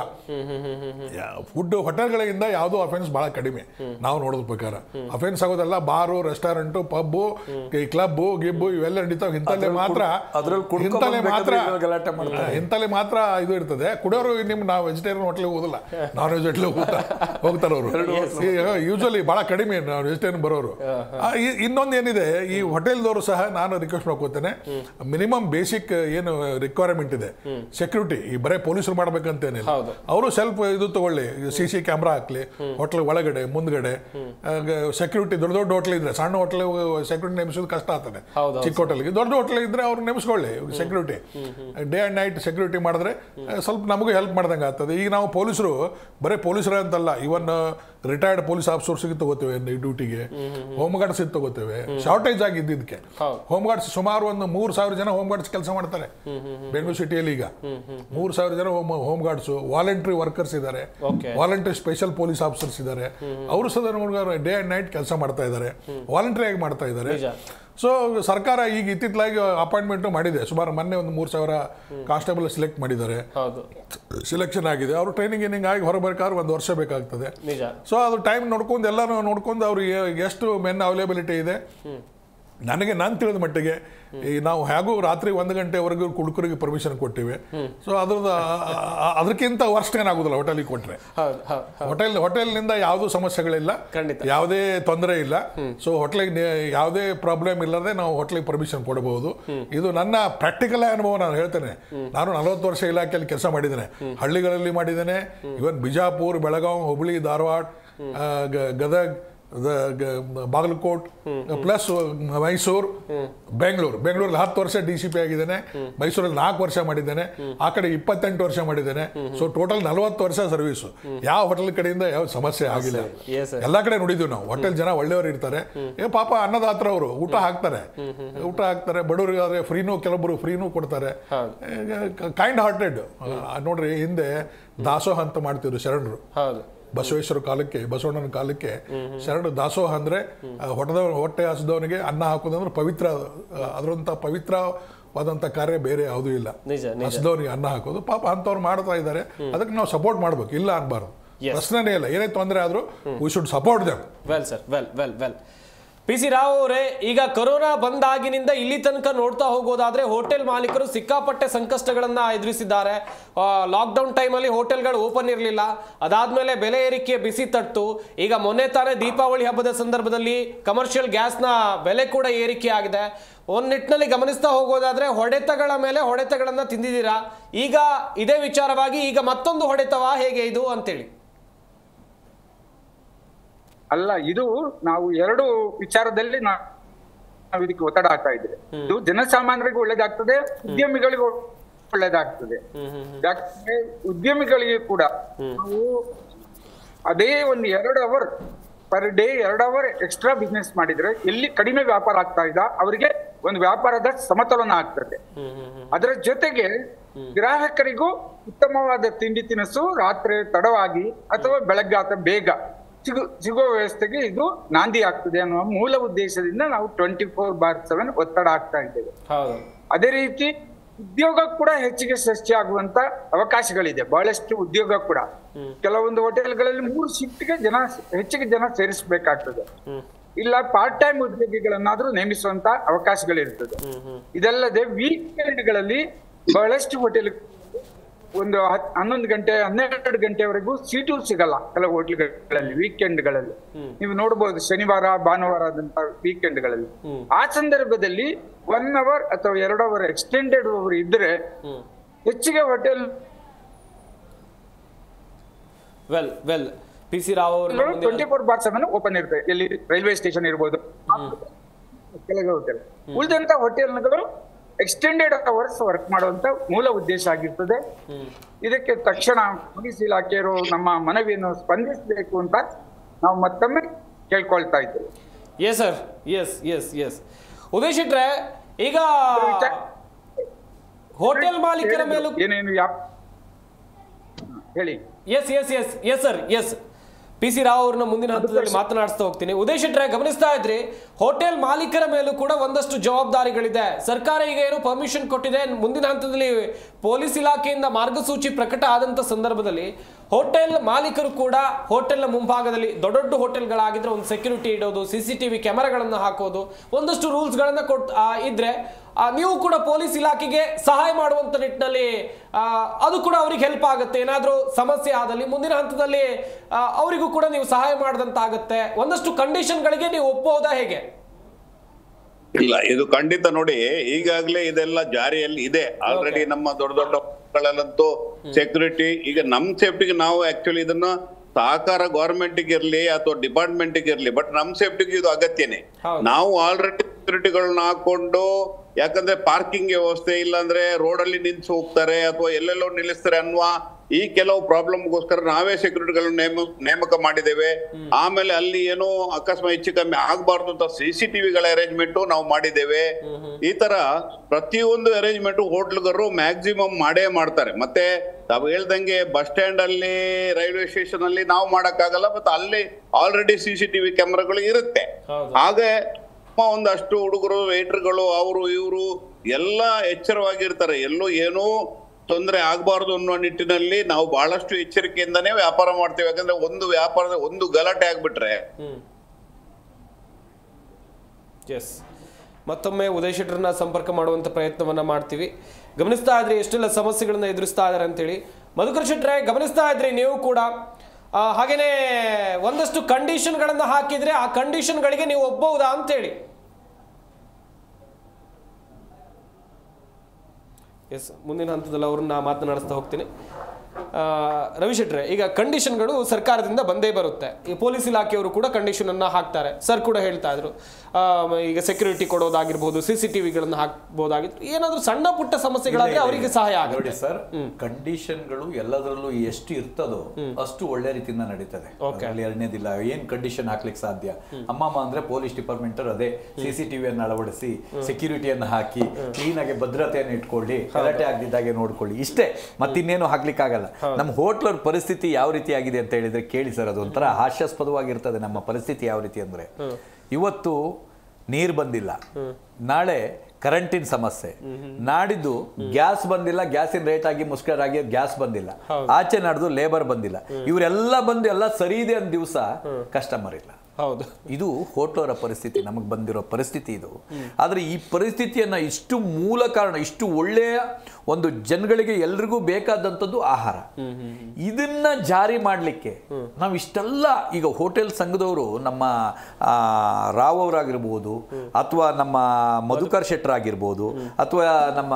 ಫುಡ್ ಹೋಟೆಲ್ಗಳಿಂದ ಯಾವುದೋ ಅಫೆನ್ಸ್ ಬಹಳ ಕಡಿಮೆ ನಾವು ನೋಡೋದ್ ಪ್ರಕಾರ ಅಫೆನ್ಸ್ ಆಗೋದಲ್ಲ ಬಾರು ರೆಸ್ಟೋರೆಂಟು ಪಬ್ಬು ಕ್ಲಬ್ಬು ಗಿಬ್ಬು ಇವೆಲ್ಲ ನಡೀತಾವ ಇಂಥಲ್ಲೇ ಮಾತ್ರ ಅದ್ರಲ್ಲಿ ಕುಡ್ಕೊಂಡ್ ಇಂಥಲ್ಲೇ ಮಾತ್ರ ಬಂದ್ಬೇಕಾದ್ರೆ ಗಲಾಟೆ ಮಾಡ್ತಾರೆ. ಇಂಥಲ್ಲೇ ಮಾತ್ರ ಇದು ಇರ್ತದೆ ಕುಡಿಯೋರು ನಿಮ್ ನಾವು ವೆಜಿಟೇರಿಯನ್ ಹೋಟ್ಲಿಗೆ ಹೋಗೋದಿಲ್ಲ ನಾನ್ ವೆಜ್ ಹೋಟ್ಲಿಗೆ ಹೋಗ್ತಾ ಹೋಗ್ತಾರೆ ಅವರು ಯೂಶಲಿ ಬಹಳ ಕಡಿಮೆ ನಾವು ವೆಜಿಟೇರಿಯನ್ ಬರೋರು ಆ, ಇ- ಇನ್ನೊಂದು ಏನಿದೆ ಈ ಹೋಟೆಲ್ದವರು ಸಹ ನಾನು ರಿಕ್ವೆಸ್ಟ್ ಮಾಡ್ಕೋತೇನೆ ಮಿನಿಮಮ್ ಬೇಸಿಕ್ ಏನು ರಿಕ್ವೈರ್ಮೆಂಟ್ ಇದೆ ಸೆಕ್ಯೂರಿಟಿ ಈ ಬರೇ ಪೊಲೀಸರು ಮಾಡ್ಬೇಕಂತೇನಿಲ್ಲ ಹೌದು. ಅವರು ಸ್ವಲ್ಪ ಇದು ತಗೊಳ್ಳಿ ಸಿ ಸಿ ಕ್ಯಾಮ್ರಾ ಹಾಕ್ಲಿ ಹೋಟ್ಲ್ ಒಳಗಡೆ ಮುಂದ್ಗಡೆ ಸೆಕ್ಯೂರಿಟಿ ದೊಡ್ಡ ದೊಡ್ಡ ಹೋಟ್ಲ್ ಇದ್ರೆ ಸಣ್ಣ ಹೋಟ್ಲ್ ಸೆಕ್ಯೂರಿಟಿ ನೇಮಿಸೋದು ಕಷ್ಟ ಆಗ್ತದೆ ಹೌದು, ಚಿಕ್ಕ ಹೋಟೆಲ್ಗೆ ದೊಡ್ಡ ಹೋಟ್ಲ್ ಇದ್ರೆ ಅವ್ರು ನೇಮಿಸ್ಕೊಳ್ಳಿ security day and night security ಮಾಡಿದ್ರೆ ಆ, ಸ್ವಲ್ಪ ನಮಗೂ ಹೆಲ್ಪ್ ಮಾಡ್ದಂಗೆ ಆಗ್ತದೆ ಈಗ ನಾವು ಪೊಲೀಸರು ಬರೀ ಪೊಲೀಸರೇ ಅಂತಲ್ಲ ಇವನ್ ರಿಟೈರ್ಡ್ ಪೊಲೀಸ್ ಆಫೀಸರ್ಸ್ಗೆ ತಗೋತೇವೆ ಡ್ಯೂಟಿಗೆ ಹೋಮ್ ಗಾರ್ಡ್ಸ್ ತಗೋತೇವೆ ಶಾರ್ಟೇಜ್ ಆಗಿದ್ದಕ್ಕೆ ಹೌದು. ಹೋಮ್ ಗಾರ್ಡ್ಸ್ ಸುಮಾರು ಒಂದು ಮೂರು ಸಾವಿರ ಜನ ಹೋಮ್ ಗಾರ್ಡ್ಸ್ ಕೆಲಸ ಮಾಡ್ತಾರೆ ಬೆಂಗಳೂರು ಸಿಟಿಯಲ್ಲಿ ಈಗ ಮೂರು ಸಾವಿರ ಜನ home home guards voluntary workers ಇದ್ದಾರೆ Okay. Voluntary special police officers ಇದ್ದಾರೆ ಅವರು ಸಹ ಡೇ ಅಂಡ್ ನೈಟ್ ಕೆಲಸ ಮಾಡ್ತಾ ಇದ್ದಾರೆ ವಾಲಂಟ್ರಿ ಆಗಿ ಮಾಡ್ತಾ ಇದ್ದಾರೆ ನಿಜ. ಸೊ ಸರ್ಕಾರ ಈಗ ಇತ್ತಿತ್ತಲಾಗಿ ಅಪಾಯಿಂಟ್ಮೆಂಟ್ ಮಾಡಿದೆ ಸುಮಾರು ಮೊನ್ನೆ ಒಂದು ಮೂರು ಸಾವಿರ ಕಾನ್ಸ್ಟೇಬಲ್ ಸೆಲೆಕ್ಟ್ ಮಾಡಿದ್ದಾರೆ ಹೌದು ಸೆಲೆಕ್ಷನ್ ಆಗಿದೆ ಅವರು ಟ್ರೈನಿಂಗ್ ಏನಿಂಗ್ ಆಗಿ ಹೊರಬೇಕಾದ್ರೆ ಒಂದು ವರ್ಷ ಬೇಕಾಗ್ತದೆ ನಿಜ ಸೊ ಅದು ಟೈಮ್ ನೋಡ್ಕೊಂಡು ಎಲ್ಲನೂ ನೋಡ್ಕೊಂಡು ಅವ್ರು ಎ- ಎಷ್ಟು ಮೆನ್ ಅವೈಲೇಬಿಲಿಟಿ ಇದೆ ನನಗೆ ನಾನು ತಿಳಿದ ಮಟ್ಟಿಗೆ ಈ ನಾವು ಹೇಗೂ ರಾತ್ರಿ ಒಂದು ಗಂಟೆವರೆಗೂ ಕುಡುಕರಿಗೆ ಪರ್ಮಿಷನ್ ಕೊಟ್ಟಿವಿ ಸೊ ಅದ್ರದ್ದು ಆ- ಆ- ಅದಕ್ಕಿಂತ ವರ್ಸ್ಟ್ ಏನಾಗೋದಿಲ್ಲ ಹೋಟೆಲಿಗೆ ಕೊಟ್ರೆ ಹೌದು ಹೌದು ಹೋಟೆಲ್ ಹೋಟೆಲ್ನಿಂದ ಯಾವುದೂ ಸಮಸ್ಯೆಗಳಿಲ್ಲ ಖಂಡಿತ. ಯಾವುದೇ ತೊಂದರೆ ಇಲ್ಲ ಸೊ ಹೋಟ್ಲಿಗೆ ಯಾವುದೇ ಪ್ರಾಬ್ಲಮ್ ಇಲ್ಲದೆ ನಾವು ಹೋಟ್ಲಿಗೆ ಪರ್ಮಿಷನ್ ಕೊಡಬಹುದು ಇದು ನನ್ನ ಪ್ರಾಕ್ಟಿಕಲ್ ಅನುಭವ ನಾನು ಹೇಳ್ತೇನೆ ನಾನು ನಲವತ್ತು ವರ್ಷ ಇಲಾಖೆಯಲ್ಲಿ ಕೆಲಸ ಮಾಡಿದ್ದೇನೆ ಹಳ್ಳಿಗಳಲ್ಲಿ ಮಾಡಿದ್ದೇನೆ ಇವನ್ ಬಿಜಾಪುರ್ ಬೆಳಗಾವಿ ಹುಬ್ಳಿ ಧಾರವಾಡ ಆ, ಗ- ಗದಗ್ ಬಾಗಲಕೋಟ್ ಪ್ಲಸ್ ಮೈಸೂರು ಬೆಂಗಳೂರು ಬೆಂಗಳೂರಲ್ಲಿ ಹತ್ತು ವರ್ಷ ಡಿ ಸಿ ಪಿ ಆಗಿದ್ದೇನೆ ಮೈಸೂರಲ್ಲಿ ನಾಲ್ಕು ವರ್ಷ ಮಾಡಿದ್ದೇನೆ ಆ ಕಡೆ ಇಪ್ಪತ್ತೆಂಟು ವರ್ಷ ಮಾಡಿದ್ದೇನೆ ಸೊ ಟೋಟಲ್ ನಲವತ್ತು ವರ್ಷ ಸರ್ವಿಸು ಯಾವ ಹೋಟೆಲ್ ಕಡೆಯಿಂದ ಯಾವ ಸಮಸ್ಯೆ ಆಗಿಲ್ಲ Yes, sir. ಎಲ್ಲಾ ಕಡೆ ನೋಡಿದ್ವಿ ನಾವು ಹೋಟೆಲ್ ಜನ ಒಳ್ಳೆಯವರು ಇರ್ತಾರೆ ಏ ಪಾಪ ಅನ್ನದಾತ್ರ ಅವರು ಊಟ ಹಾಕ್ತಾರೆ ಊಟ ಹಾಕ್ತಾರೆ ಬಡವರಿಗಾದ್ರೆ ಫ್ರೀನೂ ಕೆಲವೊಬ್ರು ಫ್ರೀನೂ ಕೊಡ್ತಾರೆ ಕೈಂಡ್ ಹಾರ್ಟೆಡ್ ನೋಡ್ರಿ ಹಿಂದೆ ದಾಸೋಹ ಅಂತ ಮಾಡ್ತಿದ್ರು ಶರಣರು ಹೌದು ಬಸವೇಶ್ವರ ಕಾಲಕ್ಕೆ ಬಸವಣ್ಣನ ಕಾಲಕ್ಕೆ ಶರಣ ದಾಸೋಹ ಅಂದ್ರೆ ಆ, ಹೊಟ್ಟದ ಹೊಟ್ಟೆ ಹಸಿದವನಿಗೆ ಅನ್ನ ಹಾಕೋದಂದ್ರೆ ಪವಿತ್ರ ಆ, ಅದರಂತ ಪವಿತ್ರವಾದಂತ ಕಾರ್ಯ ಬೇರೆ ಯಾವುದೂ ಇಲ್ಲ ನಿಜ ನಿಜ ಹಸಿದವನಿಗೆ ಅನ್ನ ಹಾಕೋದು ಪಾಪ ಅಂತವ್ರು ಮಾಡ್ತಾ ಇದ್ದಾರೆ ಅದಕ್ಕೆ ನಾವು ಸಪೋರ್ಟ್ ಮಾಡ್ಬೇಕು ಇಲ್ಲ ಅನ್ಬಾರ್ದು Yes. ಪ್ರಶ್ನೆನೇ ಇಲ್ಲ ಏನೇ ತೊಂದರೆ ಆದ್ರೂ we should support them well sir well well well P C Rao ಅವರೇ ಈಗ ಕೊರೋನಾ ಬಂದಾಗಿನಿಂದ ಇಲ್ಲಿ ತನಕ ನೋಡ್ತಾ ಹೋಗೋದಾದ್ರೆ ಹೋಟೆಲ್ ಮಾಲೀಕರು ಸಿಕ್ಕಾಪಟ್ಟೆ ಸಂಕಷ್ಟಗಳನ್ನ ಎದುರಿಸಿದ್ದಾರೆ ಲಾಕ್ಡೌನ್ ಟೈಮಲ್ಲಿ ಹೋಟೆಲ್ಗಳು ಓಪನ್ ಇರಲಿಲ್ಲ ಅದಾದ್ಮೇಲೆ ಬೆಲೆ ಏರಿಕೆ ಬಿಸಿ ತಟ್ಟು ಈಗ ಮೊನ್ನೆ ತಾನೇ ದೀಪಾವಳಿ ಹಬ್ಬದ ಸಂದರ್ಭದಲ್ಲಿ ಕಮರ್ಷಿಯಲ್ ಗ್ಯಾಸ್ನ ಬೆಲೆ ಕೂಡ ಏರಿಕೆ ಆಗಿದೆ ಒಂದ್ ನಿಟ್ಟಿನಲ್ಲಿ ಗಮನಿಸ್ತಾ ಹೋಗೋದಾದ್ರೆ ಹೊಡೆತಗಳ ಮೇಲೆ ಹೊಡೆತಗಳನ್ನ ತಿಂದಿದ್ದೀರಾ ಈಗ ಇದೇ ವಿಚಾರವಾಗಿ ಈಗ ಮತ್ತೊಂದು ಹೊಡೆತವಾ ಹೇಗೆ ಇದು ಅಂತೇಳಿ ಅಲ್ಲ ಇದು ನಾವು ಎರಡು ವಿಚಾರದಲ್ಲಿ ನಾ- ನಾವು ಇದಕ್ಕೆ ಒತ್ತಡ ಹಾಕ್ತಾ ಇದ್ದೇವೆ ಇದು ಜನಸಾಮಾನ್ಯರಿಗೂ ಒಳ್ಳೇದಾಗ್ತದೆ ಉದ್ಯಮಿಗಳಿಗೂ ಒಳ್ಳೇದಾಗ್ತದೆ ಯಾಕಂದ್ರೆ ಉದ್ಯಮಿಗಳಿಗೆ ಕೂಡ ನಾವು ಅದೇ ಒಂದು ಎರಡು ಅವರ್ ಪರ್ ಡೇ ಎರಡು ಅವರ್ ಎಕ್ಸ್ಟ್ರಾ ಬಿಸ್ನೆಸ್ ಮಾಡಿದ್ರೆ ಎಲ್ಲಿ ಕಡಿಮೆ ವ್ಯಾಪಾರ ಆಗ್ತಾ ಇದ್ದ ಅವರಿಗೆ ಒಂದು ವ್ಯಾಪಾರದ ಸಮತೋಲನ ಆಗ್ತದೆ ಅದರ ಜೊತೆಗೆ ಗ್ರಾಹಕರಿಗೂ ಉತ್ತಮವಾದ ತಿಂಡಿ ತಿನಿಸು ರಾತ್ರಿ ತಡವಾಗಿ ಅಥವಾ ಬೆಳಗ್ಗೆ ಅಥವಾ ಬೇಗ ಸಿಗು ಸಿಗುವ ವ್ಯವಸ್ಥೆಗೆ ಇದು ನಾಂದಿ ಆಗ್ತದೆ ಅನ್ನುವ ಮೂಲ ಉದ್ದೇಶದಿಂದ ನಾವು ಟ್ವೆಂಟಿ ಫೋರ್ ಬಾರ್ ಸೆವೆನ್ ಒತ್ತಡ ಆಗ್ತಾ ಇದ್ದೇವೆ ಹೌದು ಅದೇ ರೀತಿ ಉದ್ಯೋಗ ಕೂಡ ಹೆಚ್ಚಿಗೆ ಸೃಷ್ಟಿಯಾಗುವಂತ ಅವಕಾಶಗಳಿದೆ ಬಹಳಷ್ಟು ಉದ್ಯೋಗ ಕೂಡ ಕೆಲವೊಂದು ಹೋಟೆಲ್ಗಳಲ್ಲಿ ಮೂರು ಶಿಫ್ಟ್ಗೆ ಜನ ಹೆಚ್ಚಿಗೆ ಜನ ಸೇರಿಸಬೇಕಾಗ್ತದೆ ಇಲ್ಲ ಪಾರ್ಟ್ ಟೈಮ್ ಉದ್ಯೋಗಿಗಳನ್ನಾದ್ರೂ ನೇಮಿಸುವಂತ ಅವಕಾಶಗಳಿರ್ತದೆ ಇದಲ್ಲದೆ ವೀಕೆಂಡ್ಗಳಲ್ಲಿ ಬಹಳಷ್ಟು ಹೋಟೆಲ್ ಒಂದು ಹತ್- ಹನ್ನೊಂದು ಗಂಟೆ ಹನ್ನೆರಡು ಗಂಟೆವರೆಗೂ ಸೀಟು ಸಿಗಲ್ಲ ಕೆಲವು ಹೋಟ್ಲ್ಗಳಲ್ಲಿ ವೀಕೆಂಡ್ಗಳಲ್ಲಿ ನೀವು ನೋಡಬಹುದು ಶನಿವಾರ ಭಾನುವಾರದಂತ ವೀಕೆಂಡ್ಗಳಲ್ಲಿ ಆ ಸಂದರ್ಭದಲ್ಲಿ ಒನ್ ಅವರ್ ಅಥವಾ ಎರಡು ಅವರ್ ಎಕ್ಸ್ಟೆಂಡೆಡ್ ಅವರ್ ಇದ್ರೆ ಹೆಚ್ಚಿಗೆ hotel well well P C Rao ಅವರು twenty four bar seven open ಇರುತ್ತೆ ಎಲ್ಲಿ ರೈಲ್ವೆ ಸ್ಟೇಷನ್ ಇರ್ಬೋದು ಕೆಳಗೆ ಹೋಟೆಲ್ ಉಳಿದಂತ ಹೋಟೆಲ್ಗಳು ಎಕ್ಸ್ಟೆಂಡೆಡ್ ಅವರ್ಸ್ ವರ್ಕ್ ಮಾಡುವಂತ ಮೂಲ ಉದ್ದೇಶ ಆಗಿರ್ತದೆ ಇದಕ್ಕೆ ತಕ್ಷಣ ಪೊಲೀಸ್ ಇಲಾಖೆಯವರು ನಮ್ಮ ಮನವಿಯನ್ನು ಸ್ಪಂದಿಸಬೇಕು ಅಂತ ನಾವು ಮತ್ತೊಮ್ಮೆ ಕೇಳ್ಕೊಳ್ತಾ ಇದ್ದೇವೆ yes sir yes yes yes ಉದೇಶ್ ಇಟ್ರೆ ಈಗ ಹೋಟೆಲ್ ಮಾಲೀಕರ ಮೇಲೂ ಏನೇನು ಯಾ ಹೇಳಿ yes yes yes yes sir yes P C Rao ಅವ್ರನ್ನ ಮುಂದಿನ ಹಂತದಲ್ಲಿ ಮಾತನಾಡಿಸ್ತಾ ಹೋಗ್ತೀನಿ ಉದೇಶ್ ಇಟ್ರೆ ಗಮನಿಸ್ತಾ ಇದ್ರಿ ಹೋಟೆಲ್ ಮಾಲೀಕರ ಮೇಲೂ ಕೂಡ ಒಂದಷ್ಟು ಜವಾಬ್ದಾರಿಗಳಿದೆ ಸರ್ಕಾರ ಈಗ ಏನು ಪರ್ಮಿಷನ್ ಕೊಟ್ಟಿದೆ ಮುಂದಿನ ಹಂತದಲ್ಲಿ ಪೊಲೀಸ್ ಇಲಾಖೆಯಿಂದ ಮಾರ್ಗಸೂಚಿ ಪ್ರಕಟ ಆದಂತ ಸಂದರ್ಭದಲ್ಲಿ ಹೋಟೆಲ್ ಮಾಲೀಕರು ಕೂಡ ಹೋಟೆಲ್ನ ಮುಂಭಾಗದಲ್ಲಿ ದೊಡ್ಡ ದೊಡ್ಡ ಹೋಟೆಲ್ಗಳಾಗಿದ್ರೆ ಒಂದು ಸೆಕ್ಯೂರಿಟಿ ಇಡೋದು ಸಿ ಸಿ ಟಿ ವಿ ಕ್ಯಾಮರಾಗಳನ್ನು ಹಾಕೋದು ಒಂದಷ್ಟು ರೂಲ್ಸ್ಗಳನ್ನು ಕೊಟ್ ಆ, ಇದ್ರೆ ಆ, ನೀವು ಕೂಡ ಪೊಲೀಸ್ ಇಲಾಖೆಗೆ ಸಹಾಯ ಮಾಡುವಂತ ನಿಟ್ಟಿನಲ್ಲಿ ಆ, ಅದು ಕೂಡ ಅವ್ರಿಗೆ ಹೆಲ್ಪ್ ಆಗುತ್ತೆ ಏನಾದರೂ ಸಮಸ್ಯೆ ಆದಲ್ಲಿ ಮುಂದಿನ ಹಂತದಲ್ಲಿ ಆ, ಅವರಿಗೂ ಕೂಡ ನೀವು ಸಹಾಯ ಮಾಡಿದಂತಾಗುತ್ತೆ ಒಂದಷ್ಟು ಕಂಡೀಷನ್ಗಳಿಗೆ ನೀವು ಒಪ್ಪೋದಾ ಹೇಗೆ ಇಲ್ಲ ಇದು ಖಂಡಿತ ನೋಡಿ ಈಗಾಗ್ಲೇ ಇದೆಲ್ಲ ಜಾರಿಯಲ್ಲಿ ಇದೆ ಆಲ್ರೆಡಿ ನಮ್ಮ ದೊಡ್ಡ ದೊಡ್ಡ ಹೋಟೆಲ್ಗಳಲ್ಲಂತೂ ಸೆಕ್ಯೂರಿಟಿ ಈಗ ನಮ್ ಸೇಫ್ಟಿಗೆ ನಾವು ಆಕ್ಚುಲಿ ಇದನ್ನ ಸಹಕಾರ ಗವರ್ಮೆಂಟ್ ಇರ್ಲಿ ಅಥವಾ ಡಿಪಾರ್ಟ್ಮೆಂಟ್ ಇರ್ಲಿ ಬಟ್ ನಮ್ ಸೇಫ್ಟಿಗೆ ಇದು ಅಗತ್ಯನೇ ಹೌದು. ನಾವು ಆಲ್ರೆಡಿ ಸೆಕ್ಯೂರಿಟಿಗಳನ್ನ ಹಾಕೊಂಡು ಯಾಕಂದ್ರೆ ಪಾರ್ಕಿಂಗ್ ವ್ಯವಸ್ಥೆ ಇಲ್ಲಾಂದ್ರೆ ರೋಡ್ ಅಲ್ಲಿ ನಿಲ್ಸಿ ಹೋಗ್ತಾರೆ ಅಥವಾ ಎಲ್ಲೆಲ್ಲೋ ನಿಲ್ಲಿಸ್ತಾರೆ ಅನ್ನುವ ಈ ಕೆಲವು ಪ್ರಾಬ್ಲಮ್ಗೋಸ್ಕರ ನಾವೇ ಸೆಕ್ಯೂರಿಟಿಗಳನ್ನ ನೇಮ ನೇಮಕ ಮಾಡಿದ್ದೇವೆ ಆಮೇಲೆ ಅಲ್ಲಿ ಏನೋ ಅಕಸ್ಮಾತ್ ಹೆಚ್ಚು ಕಮ್ಮಿ ಆಗಬಾರ್ದು ಅಂತ ಸಿ ಸಿ ಟಿವಿಗಳ ಅರೇಂಜ್ಮೆಂಟ್ ನಾವು ಮಾಡಿದ್ದೇವೆ ಈ ತರ ಪ್ರತಿಯೊಂದು ಅರೇಂಜ್ಮೆಂಟ್ ಹೋಟ್ಲ್ಗರು ಮ್ಯಾಕ್ಸಿಮಮ್ ಮಾಡೇ ಮಾಡ್ತಾರೆ ಮತ್ತೆ ತಾವು ಹೇಳ್ದಂಗೆ ಬಸ್ ಸ್ಟ್ಯಾಂಡ್ ಅಲ್ಲಿ ರೈಲ್ವೆ ಸ್ಟೇಷನ್ ಅಲ್ಲಿ ನಾವು ಮಾಡಕ್ಕಾಗಲ್ಲ ಮತ್ತೆ ಅಲ್ಲಿ ಆಲ್ರೆಡಿ ಸಿ ಸಿ ಟಿವಿ ಕ್ಯಾಮ್ರಾಗಳು ಇರುತ್ತೆ ಹೌದು. ಹಾಗೆ ನಮ್ಮ ಒಂದಷ್ಟು ಹುಡುಗರು ವೇಟ್ರ್ಗಳು ಅವರು ಇವರು ಎಲ್ಲ ಎಚ್ಚರವಾಗಿರ್ತಾರೆ ಎಲ್ಲೂ ಏನೂ ತೊಂದರೆ ಆಗಬಾರ್ದು ಅನ್ನೋ ನಿಟ್ಟಿನಲ್ಲಿ ನಾವು ಬಹಳಷ್ಟು ಎಚ್ಚರಿಕೆಯಿಂದನೇ ವ್ಯಾಪಾರ ಮಾಡ್ತೇವೆ ಯಾಕಂದ್ರೆ ಒಂದು ವ್ಯಾಪಾರದ ಒಂದು ಗಲಾಟೆ ಆಗ್ಬಿಟ್ರೆ ಎಸ್ ಮತ್ತೊಮ್ಮೆ ಉದಯ್ ಶೆಟ್ಟರ್ನ ಸಂಪರ್ಕ ಮಾಡುವಂತ ಪ್ರಯತ್ನವನ್ನ ಮಾಡ್ತೀವಿ ಗಮನಿಸ್ತಾ ಇದ್ರಿ ಎಷ್ಟೆಲ್ಲ ಸಮಸ್ಯೆಗಳನ್ನ ಎದುರಿಸ್ತಾ ಇದ್ದಾರೆ ಅಂತೇಳಿ ಮಧುಕರ್ ಶೆಟ್ರೆ ಗಮನಿಸ್ತಾ ಇದ್ರಿ ನೀವು ಕೂಡ ಆ, ಹಾಗೇನೇ ಒಂದಷ್ಟು ಕಂಡೀಷನ್ಗಳನ್ನ ಹಾಕಿದ್ರೆ ಆ ಕಂಡೀಷನ್ಗಳಿಗೆ ನೀವು ಒಪ್ಪಬಹುದಾ ಅಂತೇಳಿ ಎಸ್ ಮುಂದಿನ ಹಂತದಲ್ಲಿ ಅವ್ರನ್ನ ಮಾತನಾಡಿಸ್ತಾ ಹೋಗ್ತೀನಿ ಆ, ರವಿ ಶೆಟ್ರೆ ಈಗ ಕಂಡೀಷನ್ಗಳು ಸರ್ಕಾರದಿಂದ ಬಂದೇ ಬರುತ್ತೆ ಈ ಪೊಲೀಸ್ ಇಲಾಖೆಯವರು ಕೂಡ ಕಂಡೀಷನ್ ಅನ್ನ ಹಾಕ್ತಾರೆ ಸರ್ ಕೂಡ ಹೇಳ್ತಾ ಇದ್ರು ಆ, ಈಗ ಸೆಕ್ಯೂರಿಟಿ ಕೊಡೋದಾಗಿರ್ಬೋದು ಸಿ ಸಿ ಟಿವಿಗಳನ್ನ ಹಾಕ್ಬೋದಾಗಿತ್ತು ಏನಾದ್ರೂ ಸಣ್ಣ ಪುಟ್ಟ ಸಮಸ್ಯೆಗಳಾದ್ರೆ ಅವರಿಗೆ ಸಹಾಯ ನೋಡಿ ಆಗುತ್ತೆ ಸರ್ ಕಂಡೀಷನ್ಗಳು ಎಲ್ಲದರಲ್ಲೂ ಎಷ್ಟು ಇರ್ತದೋ ಅಷ್ಟು ಒಳ್ಳೆ ರೀತಿಯಿಂದ ನಡೀತದೆ ಅದ್ರಲ್ಲಿ ಎರಡನೇದಿಲ್ಲ ಏನ್ ಕಂಡೀಷನ್ ಹಾಕ್ಲಿಕ್ಕೆ ಸಾಧ್ಯ ಅಮ್ಮಮ್ಮ ಅಂದ್ರೆ ಪೊಲೀಸ್ ಡಿಪಾರ್ಟ್ಮೆಂಟ್ ಅದೇ ಸಿ ಸಿ ಟಿವಿಯನ್ನು ಅಳವಡಿಸಿ ಸೆಕ್ಯೂರಿಟಿಯನ್ನು ಹಾಕಿ ಕ್ಲೀನ್ ಆಗಿ ಭದ್ರತೆಯನ್ನು ಇಟ್ಕೊಳ್ಳಿ ಗಲಾಟೆ ಆಗದಿದ್ದಾಗೆ ನೋಡ್ಕೊಳ್ಳಿ ಇಷ್ಟೇ ಮತ್ತಿನ್ನೇನು ಹಾಕ್ಲಿಕ್ಕಾಗಲ್ಲ ನಮ್ಮ ಹೋಟ್ಲರ್ ಪರಿಸ್ಥಿತಿ ಯಾವ ರೀತಿ ಆಗಿದೆ ಅಂತ ಹೇಳಿದ್ರೆ ಕೇಳಿ ಸರ್ ಅದು ಒಂಥರ ಹಾಸ್ಯಾಸ್ಪದವಾಗಿರ್ತದೆ ನಮ್ಮ ಪರಿಸ್ಥಿತಿ ಯಾವ ರೀತಿ ಅಂದ್ರೆ ಇವತ್ತು ನೀರು ಬಂದಿಲ್ಲ ನಾಳೆ ಕರೆಂಟಿನ ಸಮಸ್ಯೆ ನಾಡಿದ್ದು ಗ್ಯಾಸ್ ಬಂದಿಲ್ಲ ಗ್ಯಾಸಿನ ರೇಟ್ ಆಗಿ ಮುಷ್ಕರಾಗಿ ಗ್ಯಾಸ್ ಬಂದಿಲ್ಲ ಆಚೆ ನಡೆದು ಲೇಬರ್ ಬಂದಿಲ್ಲ ಇವರೆಲ್ಲ ಬಂದು ಎಲ್ಲ ಸರಿ ಇದೆ ಅಂದ ದಿವಸ ಕಸ್ಟಮರ್ ಇಲ್ಲ ಹೌದು ಇದು ಹೋಟ್ಲರ ಪರಿಸ್ಥಿತಿ ನಮಗೆ ಬಂದಿರೋ ಪರಿಸ್ಥಿತಿ ಇದು ಆದರೆ ಈ ಪರಿಸ್ಥಿತಿಯನ್ನ ಇಷ್ಟು ಮೂಲ ಕಾರಣ ಇಷ್ಟು ಒಳ್ಳೆಯ ಒಂದು ಜನಗಳಿಗೆ ಎಲ್ರಿಗೂ ಬೇಕಾದಂಥದ್ದು ಆಹಾರ ಇದನ್ನ ಜಾರಿ ಮಾಡಲಿಕ್ಕೆ ನಾವು ಇಷ್ಟೆಲ್ಲ ಈಗ ಹೋಟೆಲ್ ಸಂಘದವರು ನಮ್ಮ ಆ, ರಾವ್ ಅವರಾಗಿರ್ಬೋದು ಅಥವಾ ನಮ್ಮ ಮಧುಕರ್ ಶೆಟ್ಟರ್ ಆಗಿರ್ಬೋದು ಅಥವಾ ನಮ್ಮ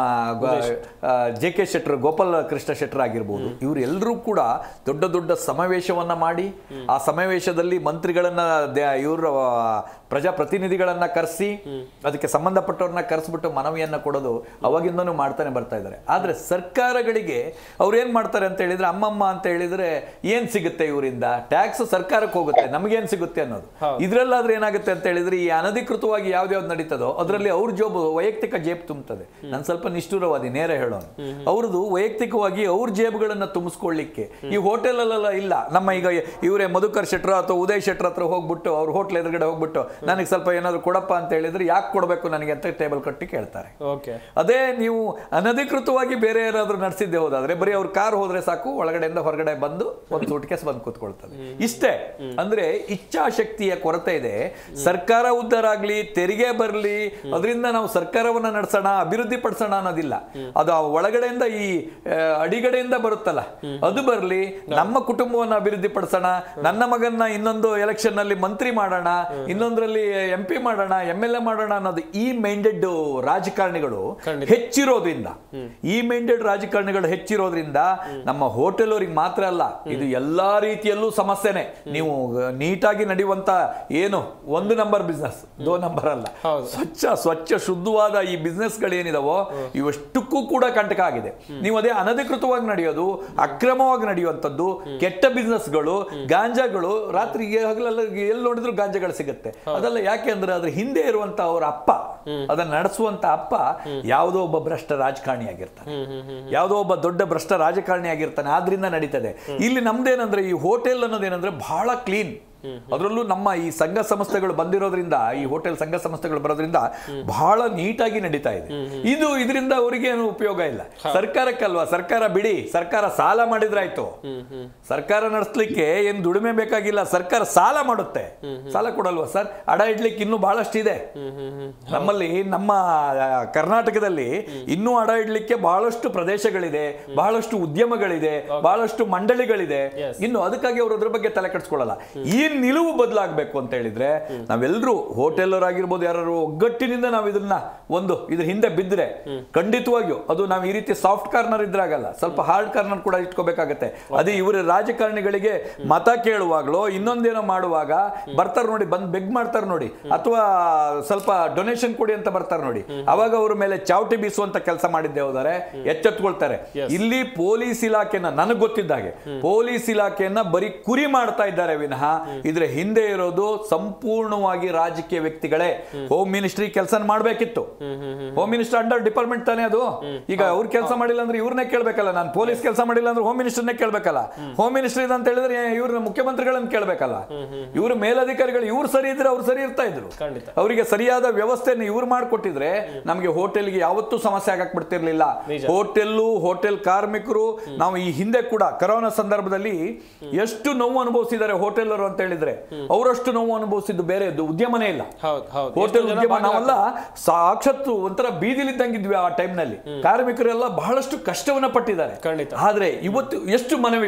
ಜೆ ಕೆ ಶೆಟ್ಟರ್ ಗೋಪಾಲ ಕೃಷ್ಣ ಶೆಟ್ಟರ್ ಆಗಿರ್ಬೋದು ಇವರೆಲ್ಲರೂ ಕೂಡ ದೊಡ್ಡ ದೊಡ್ಡ ಸಮಾವೇಶವನ್ನ ಮಾಡಿ ಆ ಸಮಾವೇಶದಲ್ಲಿ ಮಂತ್ರಿಗಳನ್ನ ಇವರು ಪ್ರಜಾಪ್ರತಿನಿಧಿಗಳನ್ನ ಕರೆಸಿ ಅದಕ್ಕೆ ಸಂಬಂಧಪಟ್ಟವ್ರನ್ನ ಕರೆಸ್ಬಿಟ್ಟು ಮನವಿಯನ್ನ ಕೊಡೋದು ಅವಾಗಿಂದನೂ ಮಾಡ್ತಾನೆ ಬರ್ತಾ ಇದ್ದಾರೆ ಆದ್ರೆ ಸರ್ಕಾರಗಳಿಗೆ ಅವ್ರು ಏನ್ ಮಾಡ್ತಾರೆ ಅಂತ ಹೇಳಿದ್ರೆ ಅಮ್ಮಮ್ಮ ಅಂತ ಹೇಳಿದ್ರೆ ಏನ್ ಸಿಗುತ್ತೆ ಇವರಿಂದ ಟ್ಯಾಕ್ಸ್ ಸರ್ಕಾರಕ್ಕೆ ಹೋಗುತ್ತೆ ನಮಗೇನ್ ಸಿಗುತ್ತೆ ಅನ್ನೋದು ಇದ್ರಲ್ಲಾದ್ರೆ ಏನಾಗುತ್ತೆ ಅಂತ ಹೇಳಿದ್ರೆ ಈ ಅನಧಿಕೃತವಾಗಿ ಯಾವ್ದ್ಯಾವ್ದು ನಡೀತದೋ ಅದರಲ್ಲಿ ಅವ್ರ ಜೋಬು ವೈಯಕ್ತಿಕ ಜೇಬ್ ತುಂಬುತ್ತದೆ ನಾನು ಸ್ವಲ್ಪ ನಿಷ್ಠುರವಾದಿ ನೇರ ಹೇಳೋನು ಅವ್ರದ್ದು ವೈಯಕ್ತಿಕವಾಗಿ ಅವ್ರ ಜೇಬುಗಳನ್ನ ತುಂಬಿಸ್ಕೊಳ್ಳಿಕ್ಕೆ ಈ ಹೋಟೆಲ್ ಅಲ್ಲೆಲ್ಲ ಇಲ್ಲ ನಮ್ಮ ಈಗ ಇವರೇ ಮಧುಕರ್ ಶೆಟ್ರ ಅಥವಾ ಉದಯ್ ಶೆಟ್ರ ಹತ್ರ ಹೋಗ್ಬಿಟ್ಟು ಅವ್ರ ಹೋಟ್ಲ್ ಎದುರುಗಡೆ ಹೋಗ್ಬಿಟ್ಟು ನನಗೆ ಸ್ವಲ್ಪ ಏನಾದ್ರು ಕೊಡಪ್ಪ ಅಂತ ಹೇಳಿದ್ರೆ ಯಾಕೆ ಕೊಡಬೇಕು ನನಗೆ ಅಂತ ಟೇಬಲ್ ಕಟ್ಟಿ ಕೇಳ್ತಾರೆ ಓಕೆ ಅದೇ ನೀವು ಅನಧಿಕೃತವಾಗಿ ಬೇರೆ ಯಾರಾದ್ರೂ ನಡೆಸಿದ್ದೆ ಹೋದಾದ್ರೆ ಬರೀ ಅವ್ರ ಕಾರ್ ಹೋದ್ರೆ ಸಾಕು ಒಳಗಡೆಯಿಂದ ಹೊರಗಡೆ ಬಂದು ಒಂದು ಸೂಟ್ ಕೇಸ್ ಬಂದು ಕೂತ್ಕೊಳ್ತದೆ ಇಷ್ಟೇ ಅಂದ್ರೆ ಇಚ್ಛಾಶಕ್ತಿಯ ಕೊರತೆ ಇದೆ ಸರ್ಕಾರ ಉದ್ಧಾರ ಆಗ್ಲಿ ತೆರಿಗೆ ಬರಲಿ ಅದರಿಂದ ನಾವು ಸರ್ಕಾರವನ್ನ ನಡೆಸೋಣ ಅಭಿವೃದ್ಧಿ ಪಡಿಸೋಣ ಅನ್ನೋದಿಲ್ಲ ಅದು ಆ ಒಳಗಡೆಯಿಂದ ಈ ಆ, ಅಡಿಗಡೆಯಿಂದ ಬರುತ್ತಲ್ಲ ಅದು ಬರಲಿ ನಮ್ಮ ಕುಟುಂಬವನ್ನು ಅಭಿವೃದ್ಧಿ ಪಡಿಸೋಣ ನನ್ನ ಮಗನ್ನ ಇನ್ನೊಂದು ಎಲೆಕ್ಷನ್ ನಲ್ಲಿ ಮಂತ್ರಿ ಮಾಡೋಣ ಇನ್ನೊಂದರಲ್ಲಿ ಎಂ ಪಿ ಮಾಡೋಣ ಎಂ ಎಲ್ ಎ ಮಾಡೋಣ ಅನ್ನೋದು ಈ ಮೈಂಡೆಡ್ ರಾಜಕಾರಣಿಗಳು ಹೆಚ್ಚಿರೋದ್ರಿಂದ ಈ ಮೈಂಡೆಡ್ ರಾಜಕಾರಣಿಗಳು ಹೆಚ್ಚಿರೋದ್ರಿಂದ ನಮ್ಮ ಹೋಟೆಲ್ ಅವ್ರಿಗೆ ಮಾತ್ರ ಅಲ್ಲ ಇದು ಎಲ್ಲಾ ರೀತಿಯಲ್ಲೂ ಸಮಸ್ಯೆನೆ ನೀವು ನೀಟಾಗಿ ನಡೆಯುವಂತ ಏನು ಒಂದು ನಂಬರ್ ಬಿಸ್ನೆಸ್ ದೋ ನಂಬರ್ ಅಲ್ಲ ಸ್ವಚ್ಛ ಸ್ವಚ್ಛ ಶುದ್ಧವಾದ ಈ ಬಿಸ್ನೆಸ್ ಗಳೇನಿದಾವೋ ಇವಷ್ಟಕ್ಕೂ ಕೂಡ ಕಂಟಕ ಆಗಿದೆ ನೀವು ಅದೇ ಅನಧಿಕೃತವಾಗಿ ನಡೆಯೋದು ಅಕ್ರಮವಾಗಿ ನಡೆಯುವಂಥದ್ದು ಕೆಟ್ಟ ಬಿಸ್ನೆಸ್ಗಳು ಗಾಂಜಾಗಳು ರಾತ್ರಿಗೆ ಹಗಲೆಲ್ಲ ಎಲ್ಲಿ ನೋಡಿದ್ರು ಗಾಂಜಾಗಳು ಸಿಗುತ್ತೆ ಅದೆಲ್ಲ ಯಾಕೆ ಅಂದ್ರೆ ಅದ್ರ ಹಿಂದೆ ಇರುವಂತ ಅವರ ಅಪ್ಪ ಅದನ್ನ ನಡೆಸುವಂತ ಅಪ್ಪ ಯಾವುದೋ ಒಬ್ಬ ಭ್ರಷ್ಟ ರಾಜಕಾರಣಿ ಆಗಿರ್ತಾನೆ ಯಾವುದೋ ಒಬ್ಬ ದೊಡ್ಡ ಭ್ರಷ್ಟ ರಾಜಕಾರಣಿ ಆಗಿರ್ತಾನೆ ಆದ್ರಿಂದ ನಡೀತದೆ ಇಲ್ಲಿ ನಮ್ದೇನಂದ್ರೆ ಈ ಹೋಟೆಲ್ ಅನ್ನೋದೇನಂದ್ರೆ ಬಹಳ ಕ್ಲೀನ್ ಅದರಲ್ಲೂ ನಮ್ಮ ಈ ಸಂಘ ಸಂಸ್ಥೆಗಳು ಬಂದಿರೋದ್ರಿಂದ ಈ ಹೋಟೆಲ್ ಸಂಘ ಸಂಸ್ಥೆಗಳು ಬರೋದ್ರಿಂದ ಬಹಳ ನೀಟಾಗಿ ನಡೀತಾ ಇದೆ ಇದು ಇದರಿಂದ ಅವರಿಗೆ ಏನು ಉಪಯೋಗ ಇಲ್ಲ ಸರ್ಕಾರಕ್ಕಲ್ವಾ ಸರ್ಕಾರ ಬಿಡಿ ಸರ್ಕಾರ ಸಾಲ ಮಾಡಿದ್ರಾಯ್ತು ಸರ್ಕಾರ ನಡೆಸ್ಲಿಕ್ಕೆ ಏನ್ ದುಡಿಮೆ ಬೇಕಾಗಿಲ್ಲ ಸರ್ಕಾರ ಸಾಲ ಮಾಡುತ್ತೆ ಸಾಲ ಕೊಡಲ್ವಾ ಸರ್ ಅಡ ಇಡ್ಲಿಕ್ಕೆ ಇನ್ನೂ ಬಹಳಷ್ಟಿದೆ ನಮ್ಮಲ್ಲಿ ನಮ್ಮ ಆ, ಕರ್ನಾಟಕದಲ್ಲಿ ಇನ್ನೂ ಅಡ ಇಡ್ಲಿಕ್ಕೆ ಬಹಳಷ್ಟು ಪ್ರದೇಶಗಳಿದೆ ಬಹಳಷ್ಟು ಉದ್ಯಮಗಳಿದೆ ಬಹಳಷ್ಟು ಮಂಡಳಿಗಳಿದೆ ಇನ್ನು ಅದಕ್ಕಾಗಿ ಅವರು ಅದ್ರ ಬಗ್ಗೆ ತಲೆ ಕೆಡಿಸ್ಕೊಳ್ಳಲ್ಲ ಈ ನಿಲುವು ಬದಲಾಗಬೇಕು ಅಂತ ಹೇಳಿದ್ರೆ ನಾವೆಲ್ಲರೂ ಹೋಟೆಲರ್ ಆಗಿರ್ಬೋದು ಯಾರು ಒಗ್ಗಟ್ಟಿನಿಂದ ನಾವು ಇದನ್ನ ಒಂದು ಇದ್ರ ಹಿಂದೆ ಬಿದ್ದರೆ ಖಂಡಿತವಾಗಿಯೂ ಅದು ನಾವು ಈ ರೀತಿ ಸಾಫ್ಟ್ ಕಾರ್ನರ್ ಇದ್ರಾಗಲ್ಲ ಸ್ವಲ್ಪ ಹಾರ್ಡ್ ಕಾರ್ನರ್ ಕೂಡ ಇಟ್ಕೋಬೇಕಾಗತ್ತೆ ಅದೇ ಇವರ ರಾಜಕಾರಣಿಗಳಿಗೆ ಮತ ಕೇಳುವಾಗ್ಲೋ ಇನ್ನೊಂದೇನೋ ಮಾಡುವಾಗ ಬರ್ತಾರೆ ನೋಡಿ ಬಂದ್ ಬೆಗ್ ಮಾಡ್ತಾರೆ ನೋಡಿ ಅಥವಾ ಸ್ವಲ್ಪ ಡೊನೇಷನ್ ಕೊಡಿ ಅಂತ ಬರ್ತಾರೆ ನೋಡಿ ಅವಾಗ ಅವ್ರ ಮೇಲೆ ಚಾವಟಿ ಬೀಸುವಂತ ಕೆಲಸ ಮಾಡಿದ್ದೆ ಹೋದರೆ ಎಚ್ಚೆತ್ಕೊಳ್ತಾರೆ ಇಲ್ಲಿ ಪೊಲೀಸ್ ಇಲಾಖೆನ ನನಗೆ ಗೊತ್ತಿದ್ದ ಹಾಗೆ ಪೊಲೀಸ್ ಇಲಾಖೆಯನ್ನ ಬರೀ ಕುರಿ ಮಾಡ್ತಾ ಇದ್ದಾರೆ ವಿನಃ ಇದ್ರ ಹಿಂದೆ ಇರೋದು ಸಂಪೂರ್ಣವಾಗಿ ರಾಜಕೀಯ ವ್ಯಕ್ತಿಗಳೇ ಹೋಮ್ ಮಿನಿಸ್ಟ್ರಿ ಕೆಲಸ ಮಾಡ್ಬೇಕಿತ್ತು ಹೋಮ್ ಮಿನಿಸ್ಟರ್ ಅಂಡರ್ ಡಿಪಾರ್ಟ್ಮೆಂಟ್ ತಾನೇ ಅದು ಈಗ ಅವ್ರ ಕೆಲಸ ಮಾಡಿಲ್ಲ ಅಂದ್ರೆ ಇವ್ರನ್ನೇ ಕೇಳ್ಬೇಕಲ್ಲ ನಾನು ಪೊಲೀಸ್ ಕೆಲಸ ಮಾಡಿಲ್ಲ ಅಂದ್ರೆ ಹೋಮ್ ಮಿನಿಸ್ಟರ್ನೇ ಕೇಳ್ಬೇಕಲ್ಲ ಹೋಮ್ ಮಿನಿಸ್ಟರ್ ಅಂತ ಹೇಳಿದ್ರೆ ಇವ್ರ ಮುಖ್ಯಮಂತ್ರಿಗಳನ್ನ ಕೇಳ್ಬೇಕಲ್ಲ ಇವ್ರ ಮೇಲಧಿಕಾರಿಗಳು ಇವ್ರು ಸರಿ ಇದ್ರೆ ಅವ್ರು ಸರಿ ಇರ್ತಾ ಇದ್ರು ಖಂಡಿತ. ಅವರಿಗೆ ಸರಿಯಾದ ವ್ಯವಸ್ಥೆಯನ್ನು ಇವ್ರು ಮಾಡಿಕೊಟ್ಟಿದ್ರೆ ನಮಗೆ ಹೋಟೆಲ್ಗೆ ಯಾವತ್ತೂ ಸಮಸ್ಯೆ ಆಗಕ್ ಬಿಡ್ತಿರ್ಲಿಲ್ಲ ಹೋಟೆಲ್ಲು ಹೋಟೆಲ್ ಕಾರ್ಮಿಕರು ನಾವು ಈ ಹಿಂದೆ ಕೂಡ ಕರೋನಾ ಸಂದರ್ಭದಲ್ಲಿ ಎಷ್ಟು ನೋವು ಅನುಭವಿಸಿದ್ದಾರೆ ಹೋಟೆಲರು ಅಂತ ಹೇಳಿದ್ರೆ ಅವರಷ್ಟು ನೋವು ಅನುಭವಿಸಿದ್ದು ಬೇರೆ ಉದ್ಯಮನೇ ಇಲ್ಲ ಹೌದು ಹೌದು ಹೋಟೆಲ್ ಎಷ್ಟೋ ಜನ ಉದ್ಯಮ ಭಾಗ ನಾವೆಲ್ಲ ಸಾಕ್ಷಾತ್ತು ಒಂಥರ ಬೀದಿಲಿದ್ದಂಗಿದ್ವಿ ಆ ಟೈಮ್ನಲ್ಲಿ ಕಾರ್ಮಿಕರೆಲ್ಲ ಬಹಳಷ್ಟು ಕಷ್ಟವನ್ನ ಪಟ್ಟಿದ್ದಾರೆ ಖಂಡಿತ. ಆದ್ರೆ ಇವತ್ತು ಎಷ್ಟು ಮನವಿಗಳು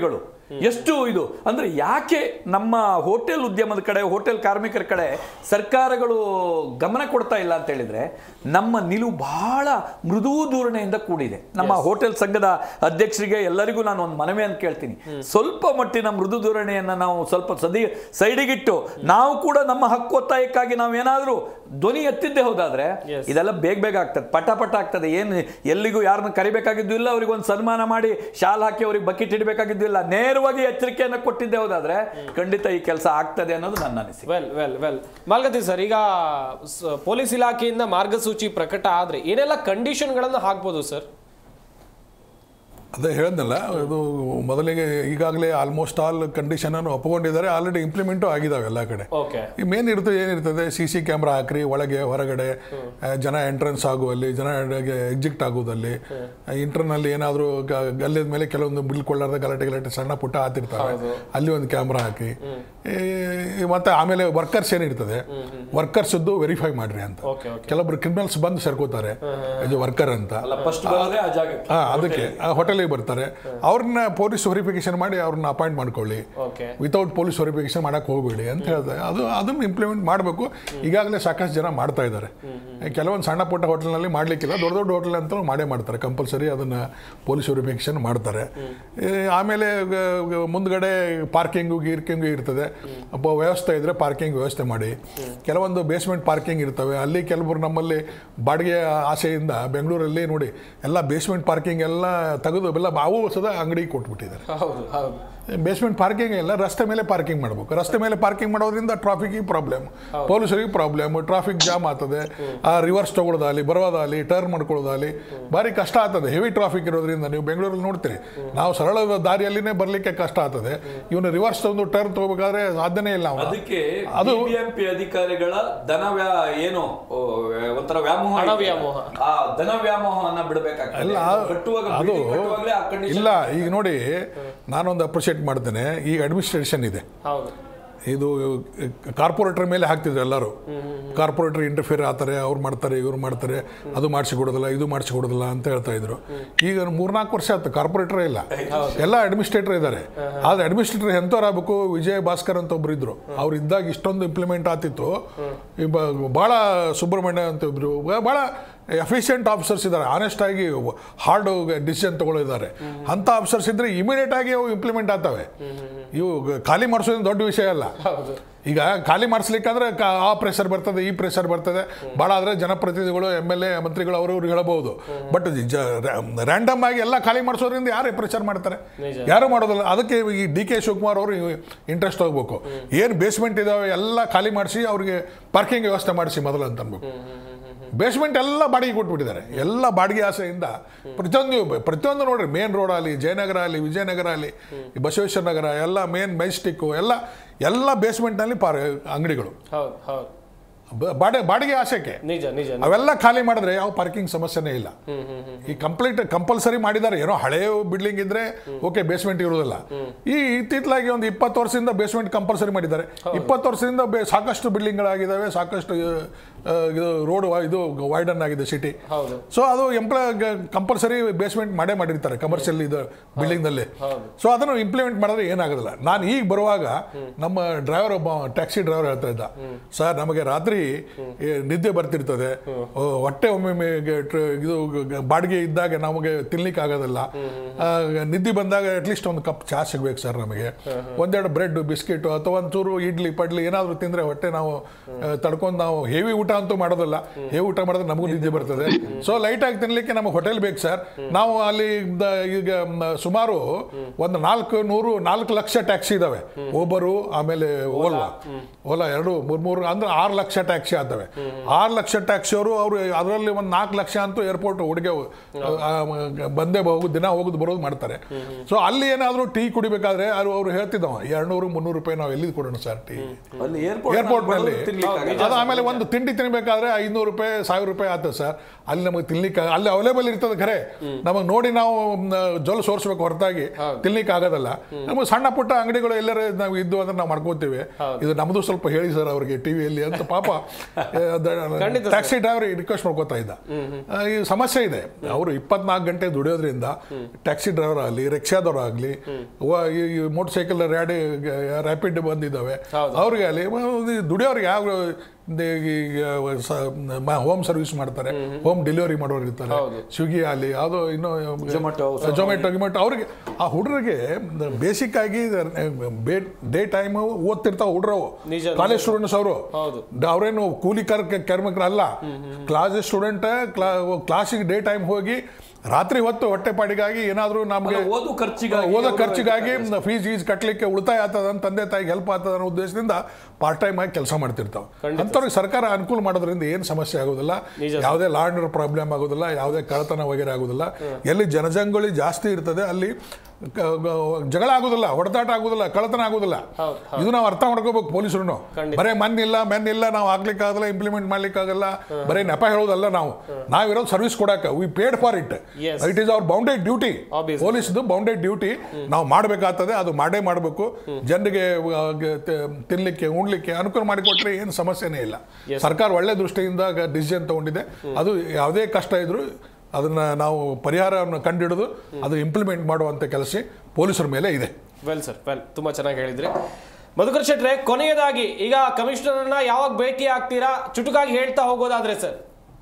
ಎಷ್ಟು ಇದು ಅಂದ್ರೆ ಯಾಕೆ ನಮ್ಮ ಹೋಟೆಲ್ ಉದ್ಯಮದ ಕಡೆ ಹೋಟೆಲ್ ಕಾರ್ಮಿಕರ ಕಡೆ ಸರ್ಕಾರಗಳು ಗಮನ ಕೊಡ್ತಾ ಇಲ್ಲ ಅಂತ ಹೇಳಿದ್ರೆ ನಮ್ಮ ನಿಲುವು ಬಹಳ ಮೃದು ಧೋರಣೆಯಿಂದ ಕೂಡಿದೆ ನಮ್ಮ ಹೋಟೆಲ್ ಸಂಘದ ಅಧ್ಯಕ್ಷರಿಗೆ ಎಲ್ಲರಿಗೂ ನಾನು ಒಂದು ಮನವಿ ಅಂತ ಕೇಳ್ತೀನಿ ಸ್ವಲ್ಪ ಮಟ್ಟಿನ ಮೃದು ಧೋರಣೆಯನ್ನ ನಾವು ಸ್ವಲ್ಪ ಸದಿ ಸೈಡಿಗಿಟ್ಟು ನಾವು ಕೂಡ ನಮ್ಮ ಹಕ್ಕು ಒತ್ತಾಯಕ್ಕಾಗಿ ನಾವು ಏನಾದ್ರೂ ಧ್ವನಿ ಎತ್ತಿದ್ದೇ ಹೋದಾದ್ರೆ ಇದೆಲ್ಲ ಬೇಗ ಬೇಗ ಆಗ್ತದೆ ಪಟ ಪಟ ಆಗ್ತದೆ ಏನು ಎಲ್ಲಿಗೂ ಯಾರನ್ನ ಕರಿಬೇಕಾಗಿದ್ದು ಇಲ್ಲ ಅವ್ರಿಗೆ ಒಂದು ಸನ್ಮಾನ ಮಾಡಿ ಶಾಲ್ ಹಾಕಿ ಅವ್ರಿಗೆ ಬಕೆಟ್ ಇಡಬೇಕಾಗಿದ್ದು ಇಲ್ಲ ನೇರವಾಗಿ ಎಚ್ಚರಿಕೆಯನ್ನು ಕೊಟ್ಟಿದ್ದೇ ಹೋದಾದ್ರೆ ಖಂಡಿತ ಈ ಕೆಲಸ ಆಗ್ತದೆ ಅನ್ನೋದು ನನ್ನ ಅನಿಸಿಕೆ ವೆಲ್ ವೆಲ್ ವೆಲ್ ಮಾಲ್ಗತಿ ಸರ್ ಈಗ ಸ- ಪೊಲೀಸ್ ಇಲಾಖೆಯಿಂದ ಮಾರ್ಗಸೂಚಿ ಪ್ರಕಟ ಆದ್ರೆ ಏನೆಲ್ಲ ಕಂಡೀಷನ್ಗಳನ್ನು ಹಾಕ್ಬೋದು ಸರ್ ಅದೇ ಹೇಳಿದ್ನಲ್ಲ ಇದು ಮೊದಲಿಗೆ ಈಗಾಗಲೇ ಆಲ್ಮೋಸ್ಟ್ ಆಲ್ ಕಂಡೀಷನ್ ಅನ್ನು ಒಪ್ಕೊಂಡಿದ್ದಾರೆ ಆಲ್ರೆಡಿ ಇಂಪ್ಲಿಮೆಂಟು ಆಗಿದಾವೆ ಎಲ್ಲ ಕಡೆ ಓಕೆ ಈ ಮೇನ್ ಇರ್ತದೆ ಏನಿರ್ತದೆ ಸಿ ಸಿ ಕ್ಯಾಮ್ರಾ ಹಾಕ್ರಿ ಒಳಗೆ ಹೊರಗಡೆ ಆ, ಜನ ಎಂಟ್ರೆನ್ಸ್ ಆಗುವಲ್ಲಿ ಜನ ಎಕ್ಸಿಟ್ ಆಗುವುದಲ್ಲಿ ಇಂಟರ್ನಲ್ಲಿ ಏನಾದರೂ ಗಲ್ಲದ ಮೇಲೆ ಕೆಲವೊಂದು ಬಿಲ್ಕೊಳ್ಳಾರ್ದ ಗಲಾಟೆ ಗಲಾಟೆ ಸಣ್ಣ ಪುಟ್ಟ ಆತಿರ್ತಾವೆ ಅಲ್ಲಿ ಒಂದು ಕ್ಯಾಮ್ರಾ ಹಾಕಿ ಈ ಮತ್ತೆ ಆಮೇಲೆ ವರ್ಕರ್ಸ್ ಏನಿರ್ತದೆ ವರ್ಕರ್ಸ್ದು ವೆರಿಫೈ ಮಾಡ್ರಿ ಅಂತ ಓಕೆ ಓಕೆ ಕೆಲವೊಬ್ರು ಕ್ರಿಮಿನಲ್ಸ್ ಬಂದು ಸೇರ್ಕೋತಾರೆ ಇದು ವರ್ಕರ್ ಅಂತ ಅಲ್ಲ ಫಸ್ಟ್ ಬರೋದೇ ಆ ಜಾಗಕ್ಕೆ ಹಾ ಅದಕ್ಕೆ ಹೋಟೆಲಿಗೆ ಬರ್ತಾರೆ ಅವ್ರನ್ನ ಪೊಲೀಸ್ ವೆರಿಫಿಕೇಶನ್ ಮಾಡಿ ಅವ್ರನ್ನ ಅಪಾಯಿಂಟ್ ಮಾಡ್ಕೊಳ್ಳಿ ಓಕೆ ವಿತೌಟ್ ಪೊಲೀಸ್ ವೆರಿಫಿಕೇಶನ್ ಮಾಡಕ್ ಹೋಗಬೇಡಿ ಅಂತ ಹೇಳ್ತಾರೆ ಅದು ಅದನ್ನು ಇಂಪ್ಲಿಮೆಂಟ್ ಮಾಡಬೇಕು ಈಗಾಗಲೇ ಸಾಕಷ್ಟು ಜನ ಮಾಡ್ತಾ ಇದ್ದಾರೆ ಕೆಲವೊಂದು ಸಣ್ಣ ಪುಟ್ಟ ಹೋಟೆಲ್ನಲ್ಲಿ ಮಾಡ್ಲಿಕ್ಕಿಲ್ಲ ದೊಡ್ಡ ದೊಡ್ಡ ಹೋಟೆಲ್ ಅಂತ ಮಾಡೇ ಮಾಡ್ತಾರೆ ಕಂಪಲ್ಸರಿ ಅದನ್ನ ಪೊಲೀಸ್ ವೆರಿಫಿಕೇಶನ್ ಮಾಡ್ತಾರೆ ಈ ಆಮೇಲೆ ಗ- ಗ- ಮುಂದ್ಗಡೆ ಪಾರ್ಕಿಂಗು ಗೀರ್ಕಿಂಗು ಇರ್ತದೆ ಒಬ್ಬ ವ್ಯವಸ್ಥೆ ಇದ್ರೆ ಪಾರ್ಕಿಂಗ್ ವ್ಯವಸ್ಥೆ ಮಾಡಿ ಕೆಲವೊಂದು ಬೇಸ್ಮೆಂಟ್ ಪಾರ್ಕಿಂಗ್ ಇರ್ತವೆ ಅಲ್ಲಿ ಕೆಲವರು ನಮ್ಮಲ್ಲಿ ಬಾಡಿಗೆ ಆಸೆಯಿಂದ ಬೆಂಗಳೂರಲ್ಲಿ ನೋಡಿ ಎಲ್ಲ ಬೇಸ್ಮೆಂಟ್ ಪಾರ್ಕಿಂಗ್ ಎಲ್ಲ ತೆಗೆದು ಎಲ್ಲ ಅವು ಸದ ಅಂಗಡಿಗೆ ಕೊಟ್ಬಿಟ್ಟಿದ್ದಾರೆ ಹೌದು ಹೌದು ಬೇಸ್ಮೆಂಟ್ ಪಾರ್ಕಿಂಗ್ ಇಲ್ಲ ರಸ್ತೆ ಮೇಲೆ ಪಾರ್ಕಿಂಗ್ ಮಾಡಬೇಕು ರಸ್ತೆ ಮೇಲೆ ಪಾರ್ಕಿಂಗ್ ಮಾಡೋದ್ರಿಂದ ಟ್ರಾಫಿಕ್ ಪ್ರಾಬ್ಲಮ್ ಪೊಲೀಸರಿಗೆ ಪ್ರಾಬ್ಲಮ್ ಟ್ರಾಫಿಕ್ ಜಾಮ್ ಆಗ್ತದೆ ಆ ರಿವರ್ಸ್ ತಗೊಳ್ಳೋದಾಗಲಿ ಬರೋದಾಗಲಿ ಟರ್ನ್ ಮಾಡ್ಕೊಳ್ಳೋದಾಗಲಿ ಭಾರಿ ಕಷ್ಟ ಆಗ್ತದೆ ಹೆವಿ ಟ್ರಾಫಿಕ್ ಇರೋದ್ರಿಂದ ನೀವು ಬೆಂಗಳೂರಲ್ಲಿ ನೋಡ್ತೀರಿ ನಾವು ಸರಳ ದಾರಿಯಲ್ಲಿನೇ ಬರಲಿಕ್ಕೆ ಕಷ್ಟ ಆಗ್ತದೆ ಇವನು ರಿವರ್ಸ್ ತಂದು ಟರ್ನ್ ತಗೋಬೇಕಾದ್ರೆ ಸಾಧ್ಯನೇ ಇಲ್ಲ ಅವನು ಅದಕ್ಕೆ ಅದು- ಬಿಬಿಎಂಪಿ ಅಧಿಕಾರಿಗಳ ಧನ ವ್ಯಾ ಏನು ಓ, ಒಂಥರ ವ್ಯಾಮೋಹ ಹಣ ಇದೆ. ವ್ಯಾಮೋಹ. ಆ ಧನ ವ್ಯಾಮೋಹವನ್ನ ಬಿಡಬೇಕಾಗ್ತದೆ ಇಲ್ಲ ಕಟ್ಟುವಾಗ ಅದು building ಕಟ್ಟುವಾಗಲೇ ಆ condition ಇಲ್ಲ ಈಗ ನೋಡಿ ನಾನೊಂದು ಅಪ್ರಿಷಿಯೇಟ್ ಮಾಡ್ತೇನೆ ಈಗ ಅಡ್ಮಿನಿಸ್ಟ್ರೇಷನ್ ಇದೆ ಹೌದು ಇದು ಕಾರ್ಪೊರೇಟರ್ ಮೇಲೆ ಹಾಕ್ತಿದ್ರು ಎಲ್ಲರೂ ಕಾರ್ಪೊರೇಟರ್ ಇಂಟರ್ಫಿಯರ್ ಆಗ್ತಾರೆ ಅವ್ರು ಮಾಡ್ತಾರೆ ಇವ್ರು ಮಾಡ್ತಾರೆ ಅದು ಮಾಡಿಸಿಕೊಡೋದಿಲ್ಲ ಇದು ಮಾಡಿಸಿಕೊಡೋದಿಲ್ಲ ಅಂತ ಹೇಳ್ತಾ ಇದ್ರು ಈಗ ಮೂರ್ನಾಲ್ಕು ವರ್ಷ ಆಯ್ತು ಕಾರ್ಪೊರೇಟರ್ ಇಲ್ಲ ಎಲ್ಲ ಅಡ್ಮಿನಿಸ್ಟ್ರೇಟರ್ ಇದ್ದಾರೆ ಆದ್ರೆ ಅಡ್ಮಿನಿಸ್ಟ್ರೇಟರ್ ಎಂಥವ್ರು ಆಗ್ಬೇಕು ವಿಜಯ್ ಭಾಸ್ಕರ್ ಅಂತ ಒಬ್ರು ಇದ್ರು ಅವ್ರು ಇದ್ದಾಗ ಇಷ್ಟೊಂದು ಇಂಪ್ಲಿಮೆಂಟ್ ಆಗ್ತಿತ್ತು ಈ ಬ- ಬಹಳ ಸುಬ್ರಹ್ಮಣ್ಯ ಅಂತ ಇದ್ರು ಬಹಳ ಎಫಿಷಿಯಂಟ್ ಆಫೀಸರ್ಸ್ ಇದ್ದಾರೆ ಆನೆಸ್ಟ್ ಆಗಿ ಹಾರ್ಡ್ ಡಿಸಿಷನ್ ತಗೊಳ್ಳಿದ್ದಾರೆ ಅಂತ ಆಫೀಸರ್ಸ್ ಇದ್ರೆ ಇಮಿಡಿಯೇಟ್ ಆಗಿ ಅವು ಇಂಪ್ಲಿಮೆಂಟ್ ಆಗ್ತವೆ ಇವು ಖಾಲಿ ಮಾಡಿಸೋದು ದೊಡ್ಡ ವಿಷಯ ಅಲ್ಲ ಹೌದು ಈಗ ಖಾಲಿ ಮಾಡಿಸ್ಲಿಕ್ಕಾದ್ರೆ ಕ- ಆ ಪ್ರೆಷರ್ ಬರ್ತದೆ ಈ ಪ್ರೆಷರ್ ಬರ್ತದೆ ಭಾಳ ಆದರೆ ಜನಪ್ರತಿನಿಧಿಗಳು ಎಮ್ ಎಲ್ ಎ ಮಂತ್ರಿಗಳು ಅವರು ಇವ್ರು ಹೇಳಬಹುದು ಬಟ್ ರ್ಯಾಂಡಮ್ ಆಗಿ ಎಲ್ಲ ಖಾಲಿ ಮಾಡಿಸೋದ್ರಿಂದ ಯಾರೇ ಪ್ರೆಷರ್ ಮಾಡ್ತಾರೆ ಯಾರು ಮಾಡೋದಿಲ್ಲ ಅದಕ್ಕೆ ಈ ಡಿ ಕೆ ಶಿವಕುಮಾರ್ ಅವರು ಇಂಟ್ರೆಸ್ಟ್ ಹೋಗ್ಬೇಕು ಏನು ಬೇಸ್ಮೆಂಟ್ ಇದಾವೆ ಎಲ್ಲ ಖಾಲಿ ಮಾಡಿಸಿ ಅವ್ರಿಗೆ ಪಾರ್ಕಿಂಗ್ ವ್ಯವಸ್ಥೆ ಮಾಡಿಸಿ ಮೊದಲು ಅಂತ ಅನ್ಬೇಕು ಬೇಸ್ಮೆಂಟ್ ಎಲ್ಲ ಬಾಡಿಗೆ ಕೊಟ್ಬಿಟ್ಟಿದ್ದಾರೆ ಎಲ್ಲ ಬಾಡಿಗೆ ಆಸೆಯಿಂದ ಪ್ರತಿಯೊಂದು ಪ್ರತಿಯೊಂದು ನೋಡ್ರಿ ಮೇನ್ ರೋಡ್ ಆಗಲಿ ಜಯನಗರ ಆಗಲಿ ವಿಜಯನಗರ ಆಗಲಿ ಈ ಬಸವೇಶ್ವರ ನಗರ ಎಲ್ಲ ಮೇನ್ ಮೆಜೆಸ್ಟಿಕ್ಕು ಎಲ್ಲ ಎಲ್ಲ ಬೇಸ್ಮೆಂಟ್ನಲ್ಲಿ ಪಾರ್ ಅಂಗಡಿಗಳು ಹೌದು ಹೌದು ಬ- ಬಾಡಿ ಬಾಡಿಗೆ ಆಸೆಗೆ ನಿಜ ನಿಜ ನಿಜ. ಅವೆಲ್ಲ ಖಾಲಿ ಮಾಡಿದ್ರೆ ಯಾವ ಪಾರ್ಕಿಂಗ್ ಸಮಸ್ಯೆನೇ ಇಲ್ಲ ಈ ಕಂಪ್ಲೀಟ್ ಕಂಪಲ್ಸರಿ ಮಾಡಿದ್ದಾರೆ ಏನೋ ಹಳೆಯ ಬಿಲ್ಡಿಂಗ್ ಇದ್ರೆ ಓಕೆ ಬೇಸ್ಮೆಂಟ್ ಇರುವುದಿಲ್ಲ ಈ ಇತ್ತಿತ್ತಲಾಗಿ ಒಂದು ಇಪ್ಪತ್ತು ವರ್ಷದಿಂದ ಬೇಸ್ಮೆಂಟ್ ಕಂಪಲ್ಸರಿ ಮಾಡಿದ್ದಾರೆ ಇಪ್ಪತ್ತು ವರ್ಷದಿಂದ ಬೇ- ಸಾಕಷ್ಟು ಬಿಲ್ಡಿಂಗ್ಗಳಾಗಿದ್ದಾವೆ ಸಾಕಷ್ಟು ಆ, ಇದು ರೋಡ್ ಇದು ವೈಡನ್ ಆಗಿದೆ ಸಿಟಿ ಹೌದು ಸೊ ಅದು ಎಂಪ್ಲಾಯ್ ಕಂಪಲ್ಸರಿ ಬೇಸ್ಮೆಂಟ್ ಮಾಡೇ ಮಾಡಿರ್ತಾರೆ ಕಮರ್ಷಿಯಲ್ ಇದು ಬಿಲ್ಡಿಂಗ್ ನಲ್ಲಿ ಸೊ ಅದನ್ನು ಇಂಪ್ಲಿಮೆಂಟ್ ಮಾಡಿದ್ರೆ ಏನಾಗೋದಿಲ್ಲ ನಾನು ಈಗ ಬರುವಾಗ ನಮ್ಮ ಡ್ರೈವರ್ ಒಬ್ಬ ಟ್ಯಾಕ್ಸಿ ಡ್ರೈವರ್ ಹೇಳ್ತಾ ಇದ್ದ ಸರ್ ನಮಗೆ ರಾತ್ರಿ ಏ, ನಿದ್ದೆ ಬರ್ತಿರ್ತದೆ ಓ, ಹೊಟ್ಟೆ ಒಮ್ಮೆ ಇದು ಗ- ಬಾಡಿಗೆ ಇದ್ದಾಗ ನಮಗೆ ತಿನ್ಲಿಕ್ಕೆ ಆಗೋದಿಲ್ಲ ಆ, ನಿದ್ದೆ ಬಂದಾಗ ಅಟ್ಲೀಸ್ಟ್ ಒಂದು ಕಪ್ ಚಹಾ ಸಿಗ್ಬೇಕು ಸರ್ ನಮಗೆ ಒಂದೆರಡು ಬ್ರೆಡ್ ಬಿಸ್ಕೆಟ್ ಅಥವಾ ಒಂಚೂರು ಇಡ್ಲಿ ಪಡ್ಲಿ ಏನಾದರೂ ತಿಂದ್ರೆ ಹೊಟ್ಟೆ ನಾವು ತಡ್ಕೊಂಡು ನಾವು ಹೆವಿ ಊಟ ಅಂತೂ ಮಾಡೋದಿಲ್ಲ ಹೆವಿ ಊಟ ಮಾಡಿದ್ರೆ ನಮಗೂ ನಿದ್ದೆ ಬರ್ತದೆ ಸೊ ಲೈಟ್ ಆಗಿ ತಿನ್ಲಿಕ್ಕೆ ನಮಗೆ ಹೋಟೆಲ್ ಬೇಕು ಸರ್ ನಾವು ಅಲ್ಲಿ ದ- ಈಗ ಮ್, ಸುಮಾರು ಒಂದು ನಾಲ್ಕು ನೂರು ನಾಲ್ಕು ಲಕ್ಷ ಟ್ಯಾಕ್ಸಿ ಇದಾವೆ ಓಬರು ಆಮೇಲೆ ಓಲ್ವಾ ಓಲಾ ಎರಡು ಮೂರ್ ಮೂರು ಅಂದ್ರೆ ಆರು ಲಕ್ಷ ಟ್ಯಾಕ್ಸಿ ಆಗ್ತವೆ ಆರು ಲಕ್ಷ ಟ್ಯಾಕ್ಸಿ ಅವರು ಅವರು ಅದರಲ್ಲಿ ಒಂದು ನಾಲ್ಕು ಲಕ್ಷ ಅಂತೂ ಏರ್ಪೋರ್ಟ್ ಹುಡುಗೆ ಬಂದೇ ಹೋಗುದು ದಿನ ಹೋಗುದು ಬರೋದು ಮಾಡ್ತಾರೆ ಸೊ ಅಲ್ಲಿ ಏನಾದರೂ ಟೀ ಕುಡಿಬೇಕಾದ್ರೆ ಅದು ಅವ್ರು ಹೇಳ್ತಿದ್ದವ ಎರಡ್ನೂರು ಮುನ್ನೂರು ರೂಪಾಯಿ ನಾವು ಎಲ್ಲಿ ಕೊಡೋಣ ಸರ್ ಟೀ ಅಲ್ಲಿ ಏರ್ಪೋರ್ಟ್ ಏರ್ಪೋರ್ಟ್ ನಲ್ಲಿ ತಿನ್ಲಿಕ್ಕೆ ಅದು ಆಮೇಲೆ ಒಂದು ತಿಂಡಿ ತಿನ್ಬೇಕಾದ್ರೆ ಐನೂರು ರೂಪಾಯಿ ಸಾವಿರ ರೂಪಾಯಿ ಆಗ್ತದೆ ಸರ್ ಅಲ್ಲಿ ನಮಗೆ ತಿನ್ಲಿಕ್ಕೆ ಅಲ್ಲಿ ಅವೈಲೇಬಲ್ ಇರ್ತದೆ ಖರೆ ನಮಗೆ ನೋಡಿ ನಾವು ಮ್, ಜೊಲ್ ಸೋರ್ಸ್ಬೇಕು ಹೊರತಾಗಿ ತಿನ್ಲಿಕ್ಕೆ ಆಗೋದಲ್ಲ ನಮಗೆ ಸಣ್ಣ ಪುಟ್ಟ ಅಂಗಡಿಗಳು ಎಲ್ಲರ ನಾವು ಇದ್ದು ಅಂದ್ರೆ ನಾವು ಮಾಡ್ಕೋತೀವಿ ಇದು ನಮ್ದು ಸ್ವಲ್ಪ ಹೇಳಿ ಸರ್ ಅವ್ರಿಗೆ ಟಿವಿಯಲ್ಲಿ ಅಂತ ಪಾಪ ಖಂಡಿತ ಸರ್. ಟ್ಯಾಕ್ಸಿ ಡ್ರೈವರ್ ರಿಕ್ವೆಸ್ಟ್ ಮಾಡ್ಕೋತಾ ಇದ್ದ ಆ, ಈ ಸಮಸ್ಯೆ ಇದೆ ಅವರು ಇಪ್ಪತ್ನಾಲ್ಕು ಗಂಟೆ ದುಡಿಯೋದ್ರಿಂದ ಟ್ಯಾಕ್ಸಿ ಡ್ರೈವರ್ ಆಗಲಿ ರಿಕ್ಷಾದವ್ರು ಆಗಲಿ ಈ ಮೋಟರ್ ಸೈಕಲ್ ರ್ಯಾಡಿ ರ್ಯಾಪಿಡ್ ಬಂದಿದ್ದಾವೆ ಅವ್ರಿಗೆ ಆಗಲಿ ದುಡಿಯೋರಿಗೆ ಯಾವ ಹೋಮ್ ಸರ್ವಿಸ್ ಮಾಡ್ತಾರೆ ಹೋಮ್ ಡೆಲಿವರಿ ಮಾಡೋರು ಇರ್ತಾರೆ ಸ್ವಿಗ್ಗಿ ಆಗಲಿ ಯಾವುದೋ ಇನ್ನೂ Zomato, ಜೊಮ್ಯಾಟೊ ಗಿಮೆಟೊ ಅವ್ರಿಗೆ ಆ ಹುಡುಗರಿಗೆ ಬೇಸಿಕ್ ಆಗಿ ಡೇ ಟೈಮ್ ಓದ್ತಿರ್ತಾವ ಹುಡುಗರು ನಿಜ, ಕಾಲೇಜ್ ಸ್ಟೂಡೆಂಟ್ಸ್ ಅವರು ಹೌದು. ಅವ್ರೇನು ಕೂಲಿ ಕರ್ ಕಾರ್ಮಿಕರು ಅಲ್ಲ ಕ್ಲಾಸ್ ಸ್ಟೂಡೆಂಟ್ ಕ್ಲಾಸಿಗೆ ಡೇ ಟೈಮ್ ಹೋಗಿ ರಾತ್ರಿ ಹೊತ್ತು ಹೊಟ್ಟೆಪಾಡಿಗಾಗಿ ಏನಾದರೂ ನಮಗೆ ಅಲ್ಲ, ಓದು ಖರ್ಚಿಗಾಗಿ ಓದೋ ಅವ್ರು ಖರ್ಚಿಗಾಗಿ ಫೀಸ್ ಗೀಸ್ ಕಟ್ಟಲಿಕ್ಕೆ ಉಳಿತಾಯ ಆಗ್ತದ ಅಂತ ತಂದೆ ತಾಯಿಗೆ ಹೆಲ್ಪ್ ಆಗ್ತದ ಅನ್ನೋ ಉದ್ದೇಶದಿಂದ ಪಾರ್ಟ್ ಟೈಮ್ ಆಗಿ ಕೆಲಸ ಮಾಡ್ತಿರ್ತಾವೆ ಅಂಥವ್ರಿಗೆ ಸರ್ಕಾರ ಅನುಕೂಲ ಮಾಡೋದ್ರಿಂದ ಏನು ಸಮಸ್ಯೆ ಆಗೋದಿಲ್ಲ ಯಾವುದೇ ಲಾ ಅಂಡ್ ಪ್ರಾಬ್ಲಮ್ ಆಗೋದಿಲ್ಲ ಯಾವುದೇ ಕಳ್ಳತನ ವಗೇರೆ ಆಗೋದಿಲ್ಲ ಎಲ್ಲಿ ಜನಜಂಗುಳಿ ಜಾಸ್ತಿ ಇರ್ತದೆ ಅಲ್ಲಿ ಕ- ಗ- ಜಗಳ ಆಗೋದಿಲ್ಲ ಹೊಡೆದಾಟ ಆಗೋದಿಲ್ಲ ಕಳ್ಳತನ ಆಗೋದಿಲ್ಲ ಇದು ನಾವು ಅರ್ಥ ಮಾಡ್ಕೋಬೇಕು ಪೊಲೀಸರು ಬರೇ ಮನ್ನಿಲ್ಲ ಮೆನ್ನಿಲ್ಲ ನಾವು ಹಾಕ್ಲಿಕ್ಕೆ ಆಗಲ್ಲ ಇಂಪ್ಲಿಮೆಂಟ್ ಮಾಡ್ಲಿಕ್ಕೆ ಆಗಲ್ಲ ಬರೀ ನೆಪ ಹೇಳೋದಲ್ಲ ನಾವು ನಾವಿರೋದು ಸರ್ವಿಸ್ ಕೊಡಕ್ಕೆ we paid for it Yes. It is our bounded duty Obviously. ಪೊಲೀಸ್ದು ಬೌಂಡೆಡ್ ಡ್ಯೂಟಿ ನಾವು ಮಾಡಬೇಕಾಗ್ತದೆ ಅದು ಮಾಡೇ ಮಾಡಬೇಕು ಜನರಿಗೆ ಆ, ಗ- ತ- ತಿನ್ಲಿಕ್ಕೆ ಉಣ್ಲಿಕ್ಕೆ ಅನುಕೂಲ ಮಾಡಿಕೊಟ್ರೆ ಏನು ಸಮಸ್ಯೆನೇ ಇಲ್ಲ ಸರ್ಕಾರ ಒಳ್ಳೆ ದೃಷ್ಟಿಯಿಂದ ಡಿಸಿಷನ್ ತಗೊಂಡಿದೆ ಅದು ಯಾವುದೇ ಕಷ್ಟ ಇದ್ರೂ ಅದನ್ನ ನಾವು ಪರಿಹಾರವನ್ನು ಕಂಡುಹಿಡಿದು ಅದು ಇಂಪ್ಲಿಮೆಂಟ್ ಮಾಡುವಂತ ಕೆಲಸ ಪೊಲೀಸರ ಮೇಲೆ ಇದೆ ವೆಲ್ ಸರ್ ವೆಲ್ ತುಂಬಾ ಚೆನ್ನಾಗಿ ಹೇಳಿದ್ರಿ ಮಧುಕರ್ ಶೆಟ್ರೆ ಕೊನೆಯದಾಗಿ ಈಗ ಕಮಿಷನರ್ನ ಯಾವಾಗ ಭೇಟಿ ಆಗ್ತೀರಾ ಚುಟುಕಾಗಿ ಹೇಳ್ತಾ ಹೋಗೋದಾದ್ರೆ ಸರ್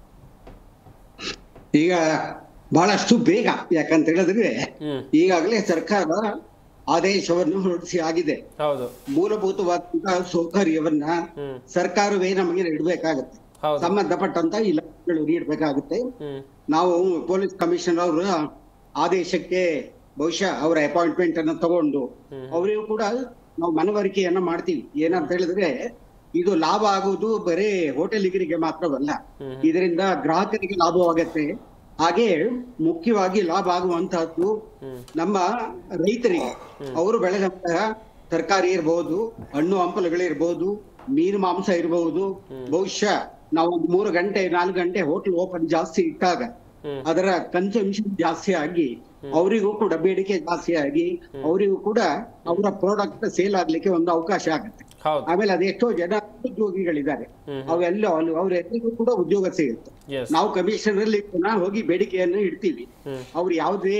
ಈಗ ಬಹಳಷ್ಟು ಬೇಗ ಯಾಕಂತ ಹೇಳಿದ್ರೆ ಈಗಾಗಲೇ ಸರ್ಕಾರ ಆದೇಶವನ್ನು ಹೊರಡಿಸಿ ಆಗಿದೆ ಹೌದು ಮೂಲಭೂತವಾದಂತಹ ಸೌಕರ್ಯವನ್ನ ಸರ್ಕಾರವೇ ನಮಗೆ ನೀಡಬೇಕಾಗುತ್ತೆ ಹೌದು. ಸಂಬಂಧಪಟ್ಟಂತ ಇಲಾಖೆಗಳು ನೀಡಬೇಕಾಗುತ್ತೆ ಹ್ಮ್ ನಾವು ಪೊಲೀಸ್ ಕಮಿಷನರ್ ಅವರ ಆದೇಶಕ್ಕೆ ಬಹುಶಃ ಅವರ ಅಪಾಯಿಂಟ್ಮೆಂಟ್ ಅನ್ನು ತಗೊಂಡು ಅವರಿಗೂ ಕೂಡ ನಾವು ಮನವರಿಕೆಯನ್ನ ಮಾಡ್ತೀವಿ ಏನಂತ ಹೇಳಿದ್ರೆ ಇದು ಲಾಭ ಆಗುವುದು ಬರೇ ಹೋಟೆಲಿಗರಿಗೆ ಮಾತ್ರವಲ್ಲ ಇದರಿಂದ ಗ್ರಾಹಕರಿಗೆ ಲಾಭವಾಗತ್ತೆ ಹಾಗೆ ಮುಖ್ಯವಾಗಿ ಲಾಭ ಆಗುವಂತಹದ್ದು ನಮ್ಮ ರೈತರಿಗೆ ಅವರು ಬೆಳೆದಂತಹ ತರಕಾರಿ ಇರಬಹುದು ಹಣ್ಣು ಹಂಪಲುಗಳಿರ್ಬೋದು ಮೀನು ಮಾಂಸ ಇರಬಹುದು ಬಹುಶಃ ನಾವು ಒಂದು ಮೂರು ಗಂಟೆ ನಾಲ್ಕು ಗಂಟೆ ಹೋಟೆಲ್ ಓಪನ್ ಜಾಸ್ತಿ ಇಟ್ಟಾಗ ಅದರ ಕನ್ಸಂಪ್ಷನ್ ಜಾಸ್ತಿ ಆಗಿ ಅವರಿಗೂ ಕೂಡ ಬೇಡಿಕೆ ಜಾಸ್ತಿ ಆಗಿ ಅವರಿಗೂ ಕೂಡ ಅವರ ಪ್ರಾಡಕ್ಟ್ ಸೇಲ್ ಆಗ್ಲಿಕ್ಕೆ ಒಂದು ಅವಕಾಶ ಆಗುತ್ತೆ ಹೌದು ಆಮೇಲೆ ಅದೆಷ್ಟೋ ಜನ ಉದ್ಯೋಗಿಗಳಿದ್ದಾರೆ ಅವೆಲ್ಲ ಅಲ್ಲಿ ಅವರೆಲ್ಲರಿಗೂ ಕೂಡ ಉದ್ಯೋಗ ಸಿಗುತ್ತೆ ಎಸ್ ನಾವು ಕಮಿಷನರ್ ಅಲ್ಲಿ ಪುನಃ ಹೋಗಿ ಬೇಡಿಕೆಯನ್ನು ಇಡ್ತೀವಿ ಅವ್ರು ಯಾವುದೇ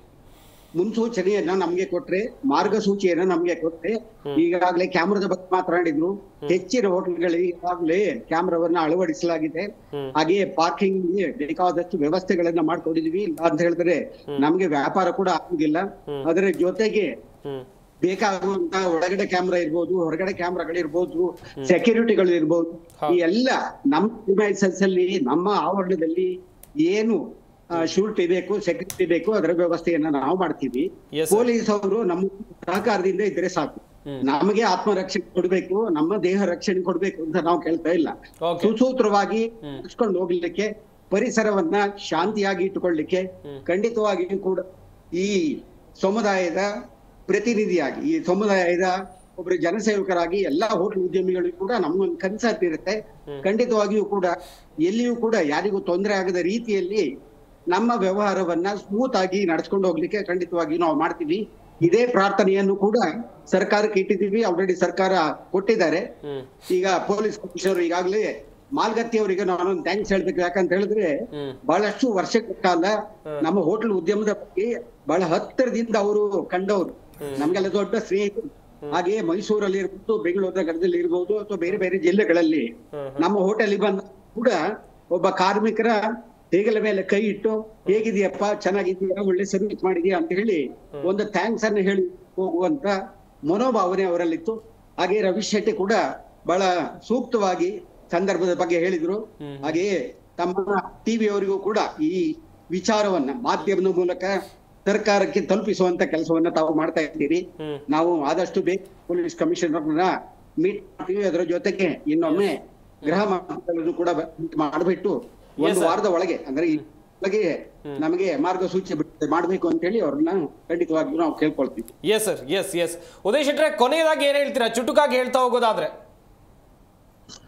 ಮುನ್ಸೂಚನೆಯನ್ನ ನಮ್ಗೆ ಕೊಟ್ರೆ ಮಾರ್ಗಸೂಚಿಯನ್ನ ನಮ್ಗೆ ಕೊಟ್ರೆ ಈಗಾಗಲೇ ಕ್ಯಾಮ್ರಾದ ಬಗ್ಗೆ ಮಾತನಾಡಿದ್ರು ಹೆಚ್ಚಿನ ಹೋಟೆಲ್ಗಳಿಗೆ ಈಗಾಗಲೇ ಕ್ಯಾಮ್ರಾವನ್ನ ಅಳವಡಿಸಲಾಗಿದೆ ಹಾಗೆಯೇ ಪಾರ್ಕಿಂಗ್ ಬೇಕಾದಷ್ಟು ವ್ಯವಸ್ಥೆಗಳನ್ನ ಮಾಡ್ಕೊಂಡಿದೀವಿ ಇಲ್ಲ ಅಂತ ಹೇಳಿದ್ರೆ ನಮ್ಗೆ ವ್ಯಾಪಾರ ಕೂಡ ಆಗುದಿಲ್ಲ ಅದರ ಜೊತೆಗೆ ಹ್ಮ್ ಬೇಕಾಗುವಂತ ಒಳಗಡೆ ಕ್ಯಾಮ್ರಾ ಇರ್ಬೋದು ಹೊರಗಡೆ ಕ್ಯಾಮ್ರಾಗಳಿರ್ಬೋದು ಸೆಕ್ಯೂರಿಟಿಗಳು ಇರ್ಬೋದು ಈ ಎಲ್ಲ ನಮ್ಮ ಡಿವೈಸಸ್ ಅಲ್ಲಿ ನಮ್ಮ ಆವರಣದಲ್ಲಿ ಏನು ಶೂರಿಟಿ ಬೇಕು ಸೆಕ್ಯೂರಿಟಿ ಬೇಕು ಅದರ ವ್ಯವಸ್ಥೆಯನ್ನ ನಾವು ಮಾಡ್ತೀವಿ Yes, sir. ಪೊಲೀಸ್ ಅವರು ನಮ್ಮ ಸಹಕಾರದಿಂದ ಇದ್ರೆ ಸಾಕು ನಮಗೆ ಆತ್ಮರಕ್ಷಣೆ ಕೊಡ್ಬೇಕು ನಮ್ಮ ದೇಹ ರಕ್ಷಣೆ ಕೊಡ್ಬೇಕು ಅಂತ ನಾವು ಕೇಳ್ತಾ ಇಲ್ಲ Okay. ಸುಸೂತ್ರವಾಗಿ ನಡೆಸ್ಕೊಂಡು ಹೋಗ್ಲಿಕ್ಕೆ ಪರಿಸರವನ್ನ ಶಾಂತಿಯಾಗಿ ಇಟ್ಟುಕೊಳ್ಳಿಕ್ಕೆ ಖಂಡಿತವಾಗಿಯೂ ಕೂಡ ಈ ಸಮುದಾಯದ ಪ್ರತಿನಿಧಿಯಾಗಿ ಈ ಸಮುದಾಯದ ಒಬ್ಬರು ಜನಸೇವಕರಾಗಿ ಎಲ್ಲಾ ಹೋಟೆಲ್ ಉದ್ಯಮಿಗಳಿಗೂ ಕೂಡ ನಮ್ಗೊಂದು ಕನ್ಸರ್ಟ್ ಇರುತ್ತೆ ಖಂಡಿತವಾಗಿಯೂ ಕೂಡ ಎಲ್ಲಿಯೂ ಕೂಡ ಯಾರಿಗೂ ತೊಂದರೆ ಆಗದ ರೀತಿಯಲ್ಲಿ ನಮ್ಮ ವ್ಯವಹಾರವನ್ನ ಸ್ಮೂತ್ ಆಗಿ ನಡೆಸ್ಕೊಂಡು ಹೋಗ್ಲಿಕ್ಕೆ ಖಂಡಿತವಾಗಿ ನಾವು ಮಾಡ್ತೀವಿ ಇದೇ ಪ್ರಾರ್ಥನೆಯನ್ನು ಕೂಡ ಸರ್ಕಾರಕ್ಕೆ ಇಟ್ಟಿದ್ದೀವಿ ಆಲ್ರೆಡಿ ಸರ್ಕಾರ ಕೊಟ್ಟಿದ್ದಾರೆ ಈಗ ಪೊಲೀಸ್ ಕಮಿಷನರ್ ಈಗಾಗಲೇ ಮಾಲ್ಗತ್ತಿ ಅವರಿಗೆ ನಾನೊಂದು ಥ್ಯಾಂಕ್ಸ್ ಹೇಳ್ಬೇಕು ಯಾಕಂತ ಹೇಳಿದ್ರೆ ಬಹಳಷ್ಟು ವರ್ಷಗಳ ಕಾಲ ನಮ್ಮ ಹೋಟೆಲ್ ಉದ್ಯಮದ ಬಗ್ಗೆ ಬಹಳ ಹತ್ತಿರದಿಂದ ಅವರು ಕಂಡವರು ನಮ್ಗೆಲ್ಲ ದೊಡ್ಡ ಸ್ನೇಹಿತರು ಹಾಗೆಯೇ ಮೈಸೂರಲ್ಲಿ ಇರ್ಬೋದು ಬೆಂಗಳೂರು ನಗರದಲ್ಲಿ ಇರ್ಬೋದು ಅಥವಾ ಬೇರೆ ಬೇರೆ ಜಿಲ್ಲೆಗಳಲ್ಲಿ ನಮ್ಮ ಹೋಟೆಲ್ ಬಂದ ಕೂಡ ಒಬ್ಬ ಕಾರ್ಮಿಕರ ಹೆಗಲ ಮೇಲೆ ಕೈ ಇಟ್ಟು ಹೇಗಿದೆಯಪ್ಪ ಚೆನ್ನಾಗಿದೆಯಾ ಒಳ್ಳೆ ಸರ್ವಿಸ್ ಮಾಡಿದ್ಯಾ ಅಂತ ಹೇಳಿ ಒಂದು ಥ್ಯಾಂಕ್ಸ್ ಅನ್ನು ಹೇಳಿ ಹೋಗುವಂತ ಮನೋಭಾವನೆ ಅವರಲ್ಲಿತ್ತು ಹಾಗೆ ರವಿ ಶೆಟ್ಟಿ ಕೂಡ ಬಹಳ ಸೂಕ್ತವಾಗಿ ಸಂದರ್ಭದ ಬಗ್ಗೆ ಹೇಳಿದ್ರು ಹಾಗೆಯೇ ತಮ್ಮ ಟಿವಿ ಅವರಿಗೂ ಕೂಡ ಈ ವಿಚಾರವನ್ನ ಮಾಧ್ಯಮದ ಮೂಲಕ ಸರ್ಕಾರಕ್ಕೆ ತಲುಪಿಸುವಂತ ಕೆಲಸವನ್ನ ತಾವು ಮಾಡ್ತಾ ಇದ್ದೀರಿ ನಾವು ಆದಷ್ಟು ಬೇಗ ಪೊಲೀಸ್ ಕಮಿಷನರ್ನ ಮೀಟ್ ಮಾಡ್ತೀವಿ ಅದರ ಜೊತೆಗೆ ಇನ್ನೊಮ್ಮೆ ಗೃಹ ಮಂತ್ರಾಲಯದ್ದು ಕೂಡ meet ಮಾಡ್ಬಿಟ್ಟು ಒಂದು sir. ವಾರದ ಒಳಗೆ ಅಂದ್ರೆ ಈ ಒಳಗೆ ನಮಗೆ ಮಾರ್ಗಸೂಚಿ ಬಿಡುಗಡೆ ಮಾಡ್ಬೇಕು ಅಂತ ಹೇಳಿ ಅವ್ರನ್ನ ಖಂಡಿತವಾಗಿಯೂ ನಾವು ಕೇಳ್ಕೊಳ್ತೀವಿ yes sir yes yes Uday ಶೆಟ್ರೆ ಕೊನೆಯದಾಗಿ ಏನ್ ಹೇಳ್ತೀರಾ ಚುಟುಕಾಗಿ ಹೇಳ್ತಾ ಹೋಗೋದಾದ್ರೆ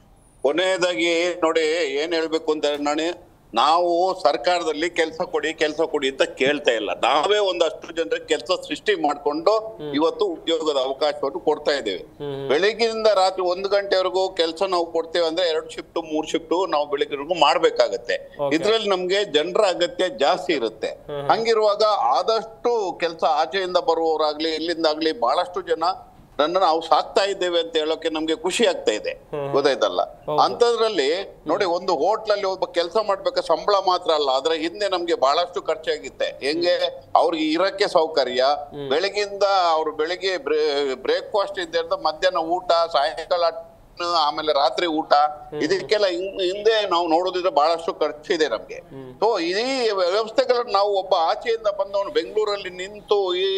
ಕೊನೆಯದಾಗಿ ನೋಡಿ ಏನ್ ಹೇಳ್ಬೇಕು ಅಂತ ನಾನು ನಾವು ಸರ್ಕಾರದಲ್ಲಿ ಕೆಲಸ ಕೊಡಿ ಕೆಲಸ ಕೊಡಿ ಅಂತ ಕೇಳ್ತಾ ಇಲ್ಲ ನಾವೇ ಒಂದಷ್ಟು ಜನರಿಗೆ ಕೆಲಸ ಸೃಷ್ಟಿ ಮಾಡ್ಕೊಂಡು ಇವತ್ತು ಉದ್ಯೋಗದ ಅವಕಾಶವನ್ನು ಕೊಡ್ತಾ ಇದ್ದೇವೆ ಬೆಳಿಗ್ಗೆಯಿಂದ ರಾತ್ರಿ ಒಂದು ಗಂಟೆವರೆಗೂ ಕೆಲಸ ನಾವು ಕೊಡ್ತೇವೆ ಅಂದ್ರೆ ಎರಡು ಶಿಫ್ಟ್ ಮೂರ್ ಶಿಫ್ಟ್ ನಾವು ಬೆಳಿಗ್ಗೆವರೆಗೂ ಮಾಡ್ಬೇಕಾಗತ್ತೆ ಇದ್ರಲ್ಲಿ ನಮ್ಗೆ ಜನರ ಅಗತ್ಯ ಜಾಸ್ತಿ ಇರುತ್ತೆ ಹಂಗಿರುವಾಗ ಆದಷ್ಟು ಕೆಲಸ ಆಚೆಯಿಂದ ಬರುವವರಾಗ್ಲಿ ಇಲ್ಲಿಂದಾಗ್ಲಿ ಬಹಳಷ್ಟು ಜನ ನನ್ನ ನಾವು ಸಾಕ್ತಾ ಇದ್ದೇವೆ ಅಂತ ಹೇಳೋಕೆ ನಮ್ಗೆ ಖುಷಿ ಆಗ್ತಾ ಇದೆ ಗೊತ್ತಾಯ್ತಲ್ಲ ಅಂತದ್ರಲ್ಲಿ ನೋಡಿ ಒಂದು ಹೋಟ್ಲಲ್ಲಿ ಒಬ್ಬ ಕೆಲಸ ಮಾಡ್ಬೇಕಾ ಸಂಬಳ ಮಾತ್ರ ಅಲ್ಲ ಅದ್ರ ಹಿಂದೆ ನಮ್ಗೆ ಬಹಳಷ್ಟು ಖರ್ಚಾಗಿತ್ತೆ ಹೆಂಗೆ ಅವ್ರಿಗೆ ಇರಕ್ಕೆ ಸೌಕರ್ಯ ಬೆಳಗಿಂದ ಅವ್ರು ಬೆಳಿಗ್ಗೆ ಬ್ರೇಕ್ಫಾಸ್ಟ್ ಇದ್ದ ಮಧ್ಯಾಹ್ನ ಊಟ ಸಾಯಂಕಾಲ ಆಮೇಲೆ ರಾತ್ರಿ ಊಟ ಇದಕ್ಕೆಲ್ಲ ಹಿಂ- ಹಿಂದೆ ನಾವು ನೋಡೋದಿದ್ರೆ ಬಹಳಷ್ಟು ಖರ್ಚಿದೆ ನಮ್ಗೆ ಸೊ ಈ ವ್ಯವಸ್ಥೆಗಳನ್ನ ನಾವು ಒಬ್ಬ ಆಚೆಯಿಂದ ಬಂದವನು ಬೆಂಗಳೂರಲ್ಲಿ ನಿಂತು ಈ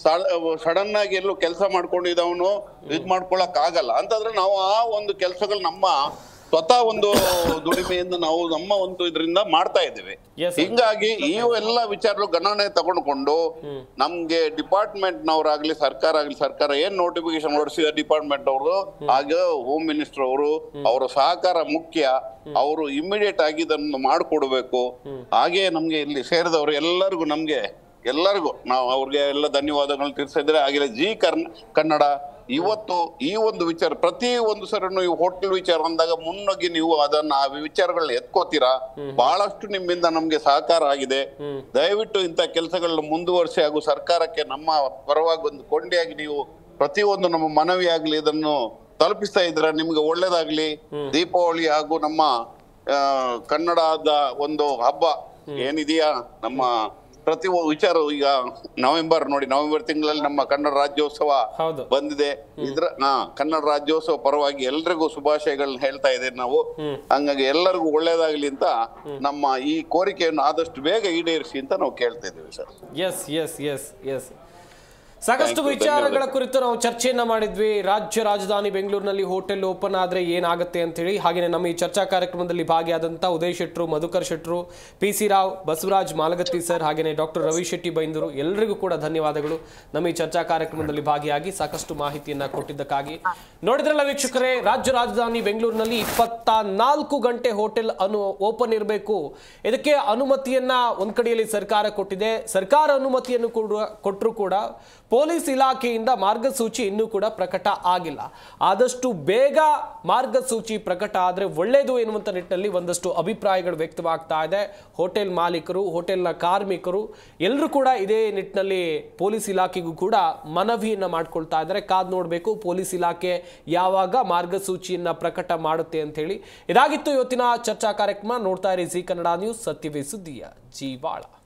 ಸಡನ್ ಆಗಿ ಎಲ್ಲೂ ಕೆಲಸ ಮಾಡ್ಕೊಂಡಿದ್ದವನು ಇದ್ ಮಾಡ್ಕೊಳಕ್ ಆಗಲ್ಲ ಅಂತಂದ್ರೆ ನಾವು ಆ ಒಂದು ಕೆಲಸಗಳು ನಮ್ಮ ಸ್ವತಃ ಒಂದು ದುಡಿಮೆಯಿಂದ ನಾವು ನಮ್ಮ ಒಂದು ಇದರಿಂದ ಮಾಡ್ತಾ ಇದ್ದೇವೆ Yes, sir. ಹಿಂಗಾಗಿ ಈ ಎಲ್ಲ ವಿಚಾರಗಳು ಗಣನೆ ತಗೊಂಡ್ಕೊಂಡು ನಮ್ಗೆ ಡಿಪಾರ್ಟ್ಮೆಂಟ್ ನವರಾಗ್ಲಿ ಸರ್ಕಾರ ಆಗ್ಲಿ ಸರ್ಕಾರ ಏನ್ ನೋಟಿಫಿಕೇಶನ್ ಹೊರಡಿಸಿದ ಡಿಪಾರ್ಟ್ಮೆಂಟ್ ಅವರು ಹಾಗೆ ಹೋಮ್ ಮಿನಿಸ್ಟರ್ ಅವರು ಅವರ ಸಹಕಾರ ಮುಖ್ಯ ಅವರು ಇಮಿಡಿಯೇಟ್ ಆಗಿ ಇದನ್ನು ಮಾಡಿಕೊಡ್ಬೇಕು ಹಾಗೆ ನಮ್ಗೆ ಇಲ್ಲಿ ಸೇರಿದವರು ಎಲ್ಲರಿಗೂ ನಮ್ಗೆ ಎಲ್ಲರಿಗೂ ನಾವು ಅವ್ರಿಗೆ ಎಲ್ಲ ಧನ್ಯವಾದಗಳನ್ನ ತಿಳಿಸಿದ್ರೆ ಹಾಗೆ ಜಿ ಕರ್ನ ಕನ್ನಡ ಇವತ್ತು ಈ ಒಂದು ವಿಚಾರ ಪ್ರತಿ ಒಂದು ಸರಿ ನೀವು ಹೋಟೆಲ್ ವಿಚಾರ ಅಂದಾಗ ಮುನ್ನುಗ್ಗಿ ನೀವು ಅದನ್ನ ಆ ವಿಚಾರಗಳನ್ನ ಎತ್ಕೋತೀರಾ ಬಹಳಷ್ಟು ನಿಮ್ಮಿಂದ ನಮ್ಗೆ ಸಹಕಾರ ಆಗಿದೆ ದಯವಿಟ್ಟು ಇಂಥ ಕೆಲಸಗಳನ್ನ ಮುಂದುವರಿಸಿ ಹಾಗೂ ಸರ್ಕಾರಕ್ಕೆ ನಮ್ಮ ಪರವಾಗಿ ಒಂದು ಕೊಂಡಿಯಾಗಿ ನೀವು ಪ್ರತಿಯೊಂದು ನಮ್ಮ ಮನವಿ ಆಗ್ಲಿ ಇದನ್ನು ತಲುಪಿಸ್ತಾ ಇದ್ರ ನಿಮ್ಗೆ ಒಳ್ಳೇದಾಗ್ಲಿ ದೀಪಾವಳಿ ಹಾಗೂ ನಮ್ಮ ಆ, ಕನ್ನಡದ ಒಂದು ಹಬ್ಬ ಏನಿದೆಯಾ ನಮ್ಮ ಪ್ರತಿ ಒ- ವಿಚಾರ ಈಗ ನವೆಂಬರ್ ನೋಡಿ ನವೆಂಬರ್ ತಿಂಗಳಲ್ಲಿ ನಮ್ಮ ಕನ್ನಡ ರಾಜ್ಯೋತ್ಸವ ಹೌದು. ಬಂದಿದೆ ಇದ್ರ ಹಾ ಕನ್ನಡ ರಾಜ್ಯೋತ್ಸವ ಪರವಾಗಿ ಎಲ್ರಿಗೂ ಶುಭಾಶಯಗಳನ್ನ ಹೇಳ್ತಾ ಇದ್ದೇವೆ ನಾವು ಹಂಗಾಗಿ ಎಲ್ಲರಿಗೂ ಒಳ್ಳೇದಾಗ್ಲಿ ಅಂತ ನಮ್ಮ ಈ ಕೋರಿಕೆಯನ್ನು ಆದಷ್ಟು ಬೇಗ ಈಡೇರಿಸಿ ಅಂತ ನಾವು ಕೇಳ್ತಾ ಇದ್ದೇವೆ sir yes yes yes yes ಸಾಕಷ್ಟು Thank you, ವಿಚಾರಗಳ ಧನ್ಯವಾದ. ಕುರಿತು ನಾವು ಚರ್ಚೆಯನ್ನ ಮಾಡಿದ್ವಿ ರಾಜ್ಯ ರಾಜಧಾನಿ ಬೆಂಗಳೂರಿನಲ್ಲಿ ಹೋಟೆಲ್ ಓಪನ್ ಆದ್ರೆ ಏನಾಗುತ್ತೆ ಅಂತೇಳಿ ಹಾಗೆಯೇ ನಮ್ಮ ಈ ಚರ್ಚಾ ಕಾರ್ಯಕ್ರಮದಲ್ಲಿ ಭಾಗಿಯಾದಂಥ ಉದಯ್ ಶೆಟ್ರು ಮಧುಕರ್ ಶೆಟ್ರು P C Rao Basavaraj Malagatti sir ಹಾಗೆಯೇ ಡಾಕ್ಟರ್ ರವಿ ಶೆಟ್ಟಿ ಬೈಂದೂರು ಎಲ್ಲರಿಗೂ ಕೂಡ ಧನ್ಯವಾದಗಳು ನಮ್ಮ ಈ ಚರ್ಚಾ ಕಾರ್ಯಕ್ರಮದಲ್ಲಿ ಭಾಗಿಯಾಗಿ ಸಾಕಷ್ಟು ಮಾಹಿತಿಯನ್ನ ಕೊಟ್ಟಿದ್ದಕ್ಕಾಗಿ ನೋಡಿದ್ರಲ್ಲ ವೀಕ್ಷಕರೇ ರಾಜ್ಯ ರಾಜಧಾನಿ ಬೆಂಗಳೂರಿನಲ್ಲಿ ಇಪ್ಪತ್ತ ನಾಲ್ಕು ಗಂಟೆ ಹೋಟೆಲ್ ಅನು ಓಪನ್ ಇರಬೇಕು ಇದಕ್ಕೆ ಅನುಮತಿಯನ್ನ ಒಂದ್ ಕಡೆಯಲ್ಲಿ ಸರ್ಕಾರ ಕೊಟ್ಟಿದೆ ಸರ್ಕಾರ ಅನುಮತಿಯನ್ನು ಕೂಡ ಕೊಟ್ಟರು ಕೂಡ ಪೊಲೀಸ್ ಇಲಾಖೆಯಿಂದ ಮಾರ್ಗಸೂಚಿ ಇನ್ನೂ ಕೂಡ ಪ್ರಕಟ ಆಗಿಲ್ಲ ಆದಷ್ಟು ಬೇಗ ಮಾರ್ಗಸೂಚಿ ಪ್ರಕಟ ಆದರೆ ಒಳ್ಳೆಯದು ಎನ್ನುವಂಥ ನಿಟ್ಟಿನಲ್ಲಿ ಒಂದಷ್ಟು ಅಭಿಪ್ರಾಯಗಳು ವ್ಯಕ್ತವಾಗ್ತಾ ಇದೆ ಹೋಟೆಲ್ ಮಾಲೀಕರು ಹೋಟೆಲ್ನ ಕಾರ್ಮಿಕರು ಎಲ್ಲರೂ ಕೂಡ ಇದೇ ನಿಟ್ಟಿನಲ್ಲಿ ಪೊಲೀಸ್ ಇಲಾಖೆಗೂ ಕೂಡ ಮನವಿಯನ್ನ ಮಾಡ್ಕೊಳ್ತಾ ಇದ್ದಾರೆ ಕಾದ್ ನೋಡಬೇಕು ಪೊಲೀಸ್ ಇಲಾಖೆ ಯಾವಾಗ ಮಾರ್ಗಸೂಚಿಯನ್ನ ಪ್ರಕಟ ಮಾಡುತ್ತೆ ಅಂತ ಹೇಳಿ ಇದಾಗಿತ್ತು ಇವತ್ತಿನ ಚರ್ಚಾ ಕಾರ್ಯಕ್ರಮ ನೋಡ್ತಾ ಇರಿ ಜಿ ಕನ್ನಡ ನ್ಯೂಸ್ ಸತ್ಯವೇ ಸುದ್ದಿಯ ಜೀವಾಳ